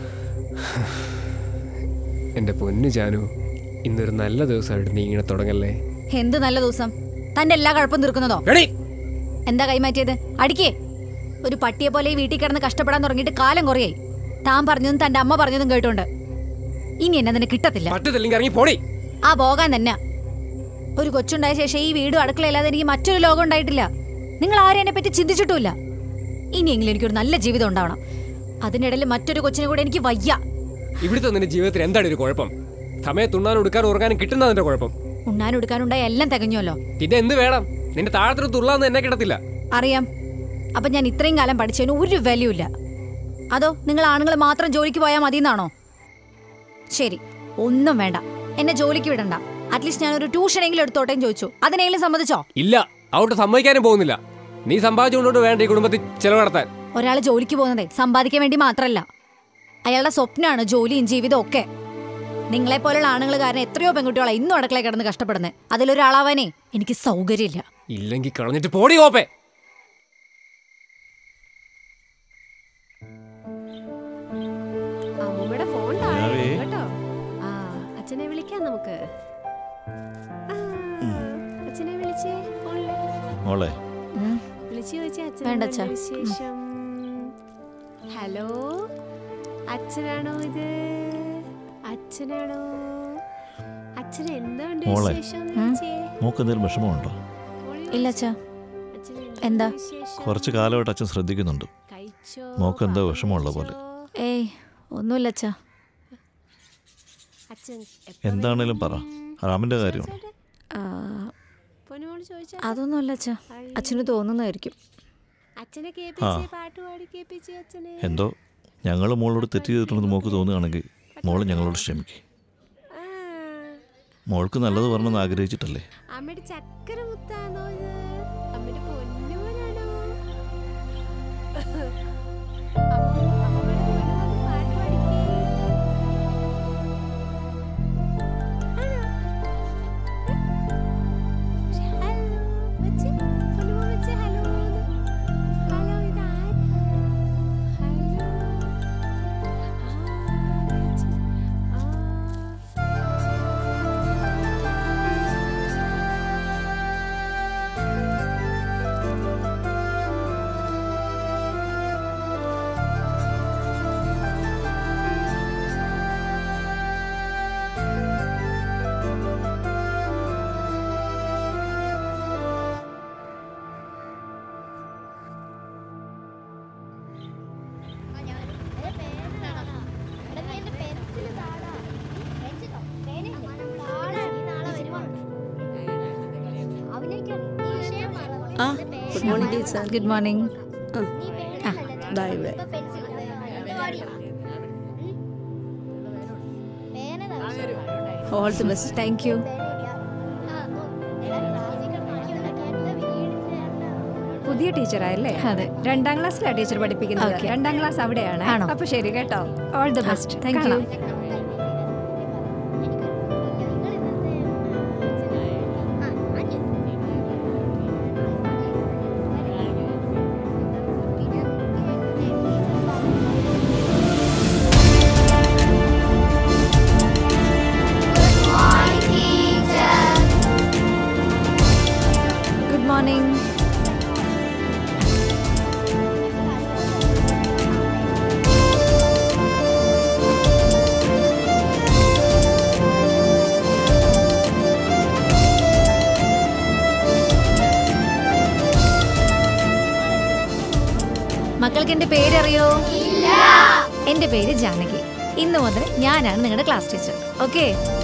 എൻ്റെ പൊന്നു ജാനു ഇന്നൊരു നല്ല ദിവസമായിട്ട് നീ ഇങ്ങനെ തുടങ്ങല്ലേ എന്ത് നല്ല ദിവസം തന്റെ എല്ലാ കുഴപ്പം തീർക്കുന്നതോ എടീ! എന്താ കൈമാറ്റിയത് അടിക്കേ ഒരു പട്ടിയെ പോലെ ഈ വീട്ടിൽ കിടന്ന് കഷ്ടപ്പെടാൻ തുടങ്ങിയിട്ട് കാലം കുറയായി താൻ പറഞ്ഞതും തന്റെ അമ്മ പറഞ്ഞതും കേട്ടോണ്ട് ഇനി എന്നെ നിന്നെ കിട്ടത്തില്ല പറ്റത്തില്ലെങ്കിൽ ഇറങ്ങി പോടി ആ പോകാൻ തന്നെ ഒരു കൊച്ചുണ്ടായ ശേഷം ഈ വീടും അടുക്കളയില്ലാതെ എനിക്ക് മറ്റൊരു ലോകം ഉണ്ടായിട്ടില്ല നിങ്ങൾ ആരും എന്നെ പറ്റി ചിന്തിച്ചിട്ടുമില്ല ഇനിയെങ്കിലും എനിക്കൊരു നല്ല ജീവിതം ഉണ്ടാവണം അതിനിടയിൽ മറ്റൊരു കൊച്ചിനെ കൂടെ എനിക്ക് വയ്യ ഇവിടുത്തെ നിന്റെ ജീവിതത്തിൽ എന്താണ് ഒരു കുഴപ്പം സമയത്ത് ഉണ്ണാനും ഉടുക്കാനും ഉറങ്ങാനും കിട്ടുന്ന നിന്റെ കുഴപ്പം ഉണ്ണാനും എടുക്കാനുണ്ടായ എല്ലാം തികഞ്ഞുവല്ലോ പിന്നെ എന്ത് വേണം നിന്റെ താഴത്തിന് തുള്ളാന്ന് എന്നെ കിടത്തില്ല അറിയാം അപ്പൊ ഞാൻ ഇത്രയും കാലം പഠിച്ചതിന് ഒരു വാല്യൂ ഇല്ല അതോ നിങ്ങൾ ആണുങ്ങൾ മാത്രം ജോലിക്ക് പോയാൽ മതി എന്നാണോ ശരി ഒന്നും വേണ്ട എന്നെ ജോലിക്ക് വിടണ്ട അറ്റ്ലീസ്റ്റ് ഞാൻ ഒരു ട്യൂഷനെങ്കിലും എടുത്തോട്ടേന്ന് ചോദിച്ചു അതിനെങ്കിലും സമ്മതിച്ചോ ഇല്ല അവിടെ സമ്മതിക്കാനും പോകുന്നില്ല നീ സമ്പാദിച്ചുകൊണ്ടോട്ട് വേണ്ട ഈ കുടുംബത്തിൽ ചെലവ് നടത്താൻ ഒരാൾ ജോലിക്ക് പോകുന്നതേ സമ്പാദിക്കാൻ വേണ്ടി മാത്രമല്ല അയാളുടെ സ്വപ്നമാണ് ജോലിയും ജീവിതവും ഒക്കെ നിങ്ങളെ പോലുള്ള ആണുങ്ങൾ കാരണം എത്രയോ പെൺകുട്ടികളെ ഇന്നും അടുക്കള കിടന്ന് കഷ്ടപ്പെടുന്നത് അതിലൊരാളാവാനേ എനിക്ക് സൗകര്യമില്ല ഇല്ലെങ്കിൽ കളഞ്ഞിട്ട് പോടി ഓപ്പേ അമ്മൂമ്മയുടെ ഫോൺ താഴെ ഇടും കേട്ടോ ആ അച്ഛനെ വിളിക്കാം നമുക്ക് ആ, അച്ഛനെ വിളിച്ചേ ഫോണില് മോളെ വിളിച്ചു ചോദിച്ചേ വേണ്ട അച്ഛൻ അച്ഛാ. വിശേഷം ഹലോ അച്ഛനാണോ ഇത് അച്ഛനാണോ അച്ഛൻ എന്തുണ്ട് മോളെ. വിശേഷം എന്ന് ചോദിച്ചേ? മോക്ക് എന്തെങ്കിലും വിഷമമുണ്ടോ ഇല്ല അച്ഛാ എന്താ കുറച്ച് കാലമായിട്ട് അച്ഛൻ ശ്രദ്ധിക്കുന്നുണ്ട് മോക്ക് എന്തോ വിഷമമുള്ള പോലെ ഏയ് ഒന്നുമില്ല അച്ഛാ അച്ഛൻ എന്താണേലും പറ റാമിൻ്റെ കാര്യമാണ് ആ, പൊന്നുമോള് ചോദിച്ചാ അതൊന്നുമല്ല അച്ഛാ അച്ഛന് തോന്നുന്നതായിരിക്കും അച്ഛനെ ആ. കേൾപ്പിച്ചേ പാട്ട് പാടി കേൾപ്പിച്ചേ അച്ഛനെ എന്തോ ഞങ്ങൾ മോളോട് തെറ്റ് ചെയ്തിട്ടുണ്ടെന്ന് മോക്ക് തോന്നുകയാണെങ്കിൽ മോള് ഞങ്ങളോട് ക്ഷമിക്കും മോൾക്ക് നല്ലത് പറഞ്ഞെന്ന് ആഗ്രഹിച്ചിട്ടല്ലേ അമ്മയുടെ ചക്കര മുത്താണോ ഇത് അമ്മയുടെ പൊന്നുമോനാണോ ആ good morning teacher good morning bye bye all the best thank you പുതിയ ടീച്ചറായല്ലേ അതെ രണ്ടാം ക്ലാസ്സിലാണ് ടീച്ചർ പഠിപ്പിക്കുന്നത് Okay. രണ്ടാം ക്ലാസ് അവിടെയാണ് ആണോ? അപ്പൊ ശരി കേട്ടോ all the best thank you good morning മക്കൾക്ക് എന്റെ പേരറിയോ എന്റെ പേര് ജാനകി ഇന്നു മുതൽ ഞാനാണ് നിങ്ങളുടെ ക്ലാസ് ടീച്ചർ ഓക്കെ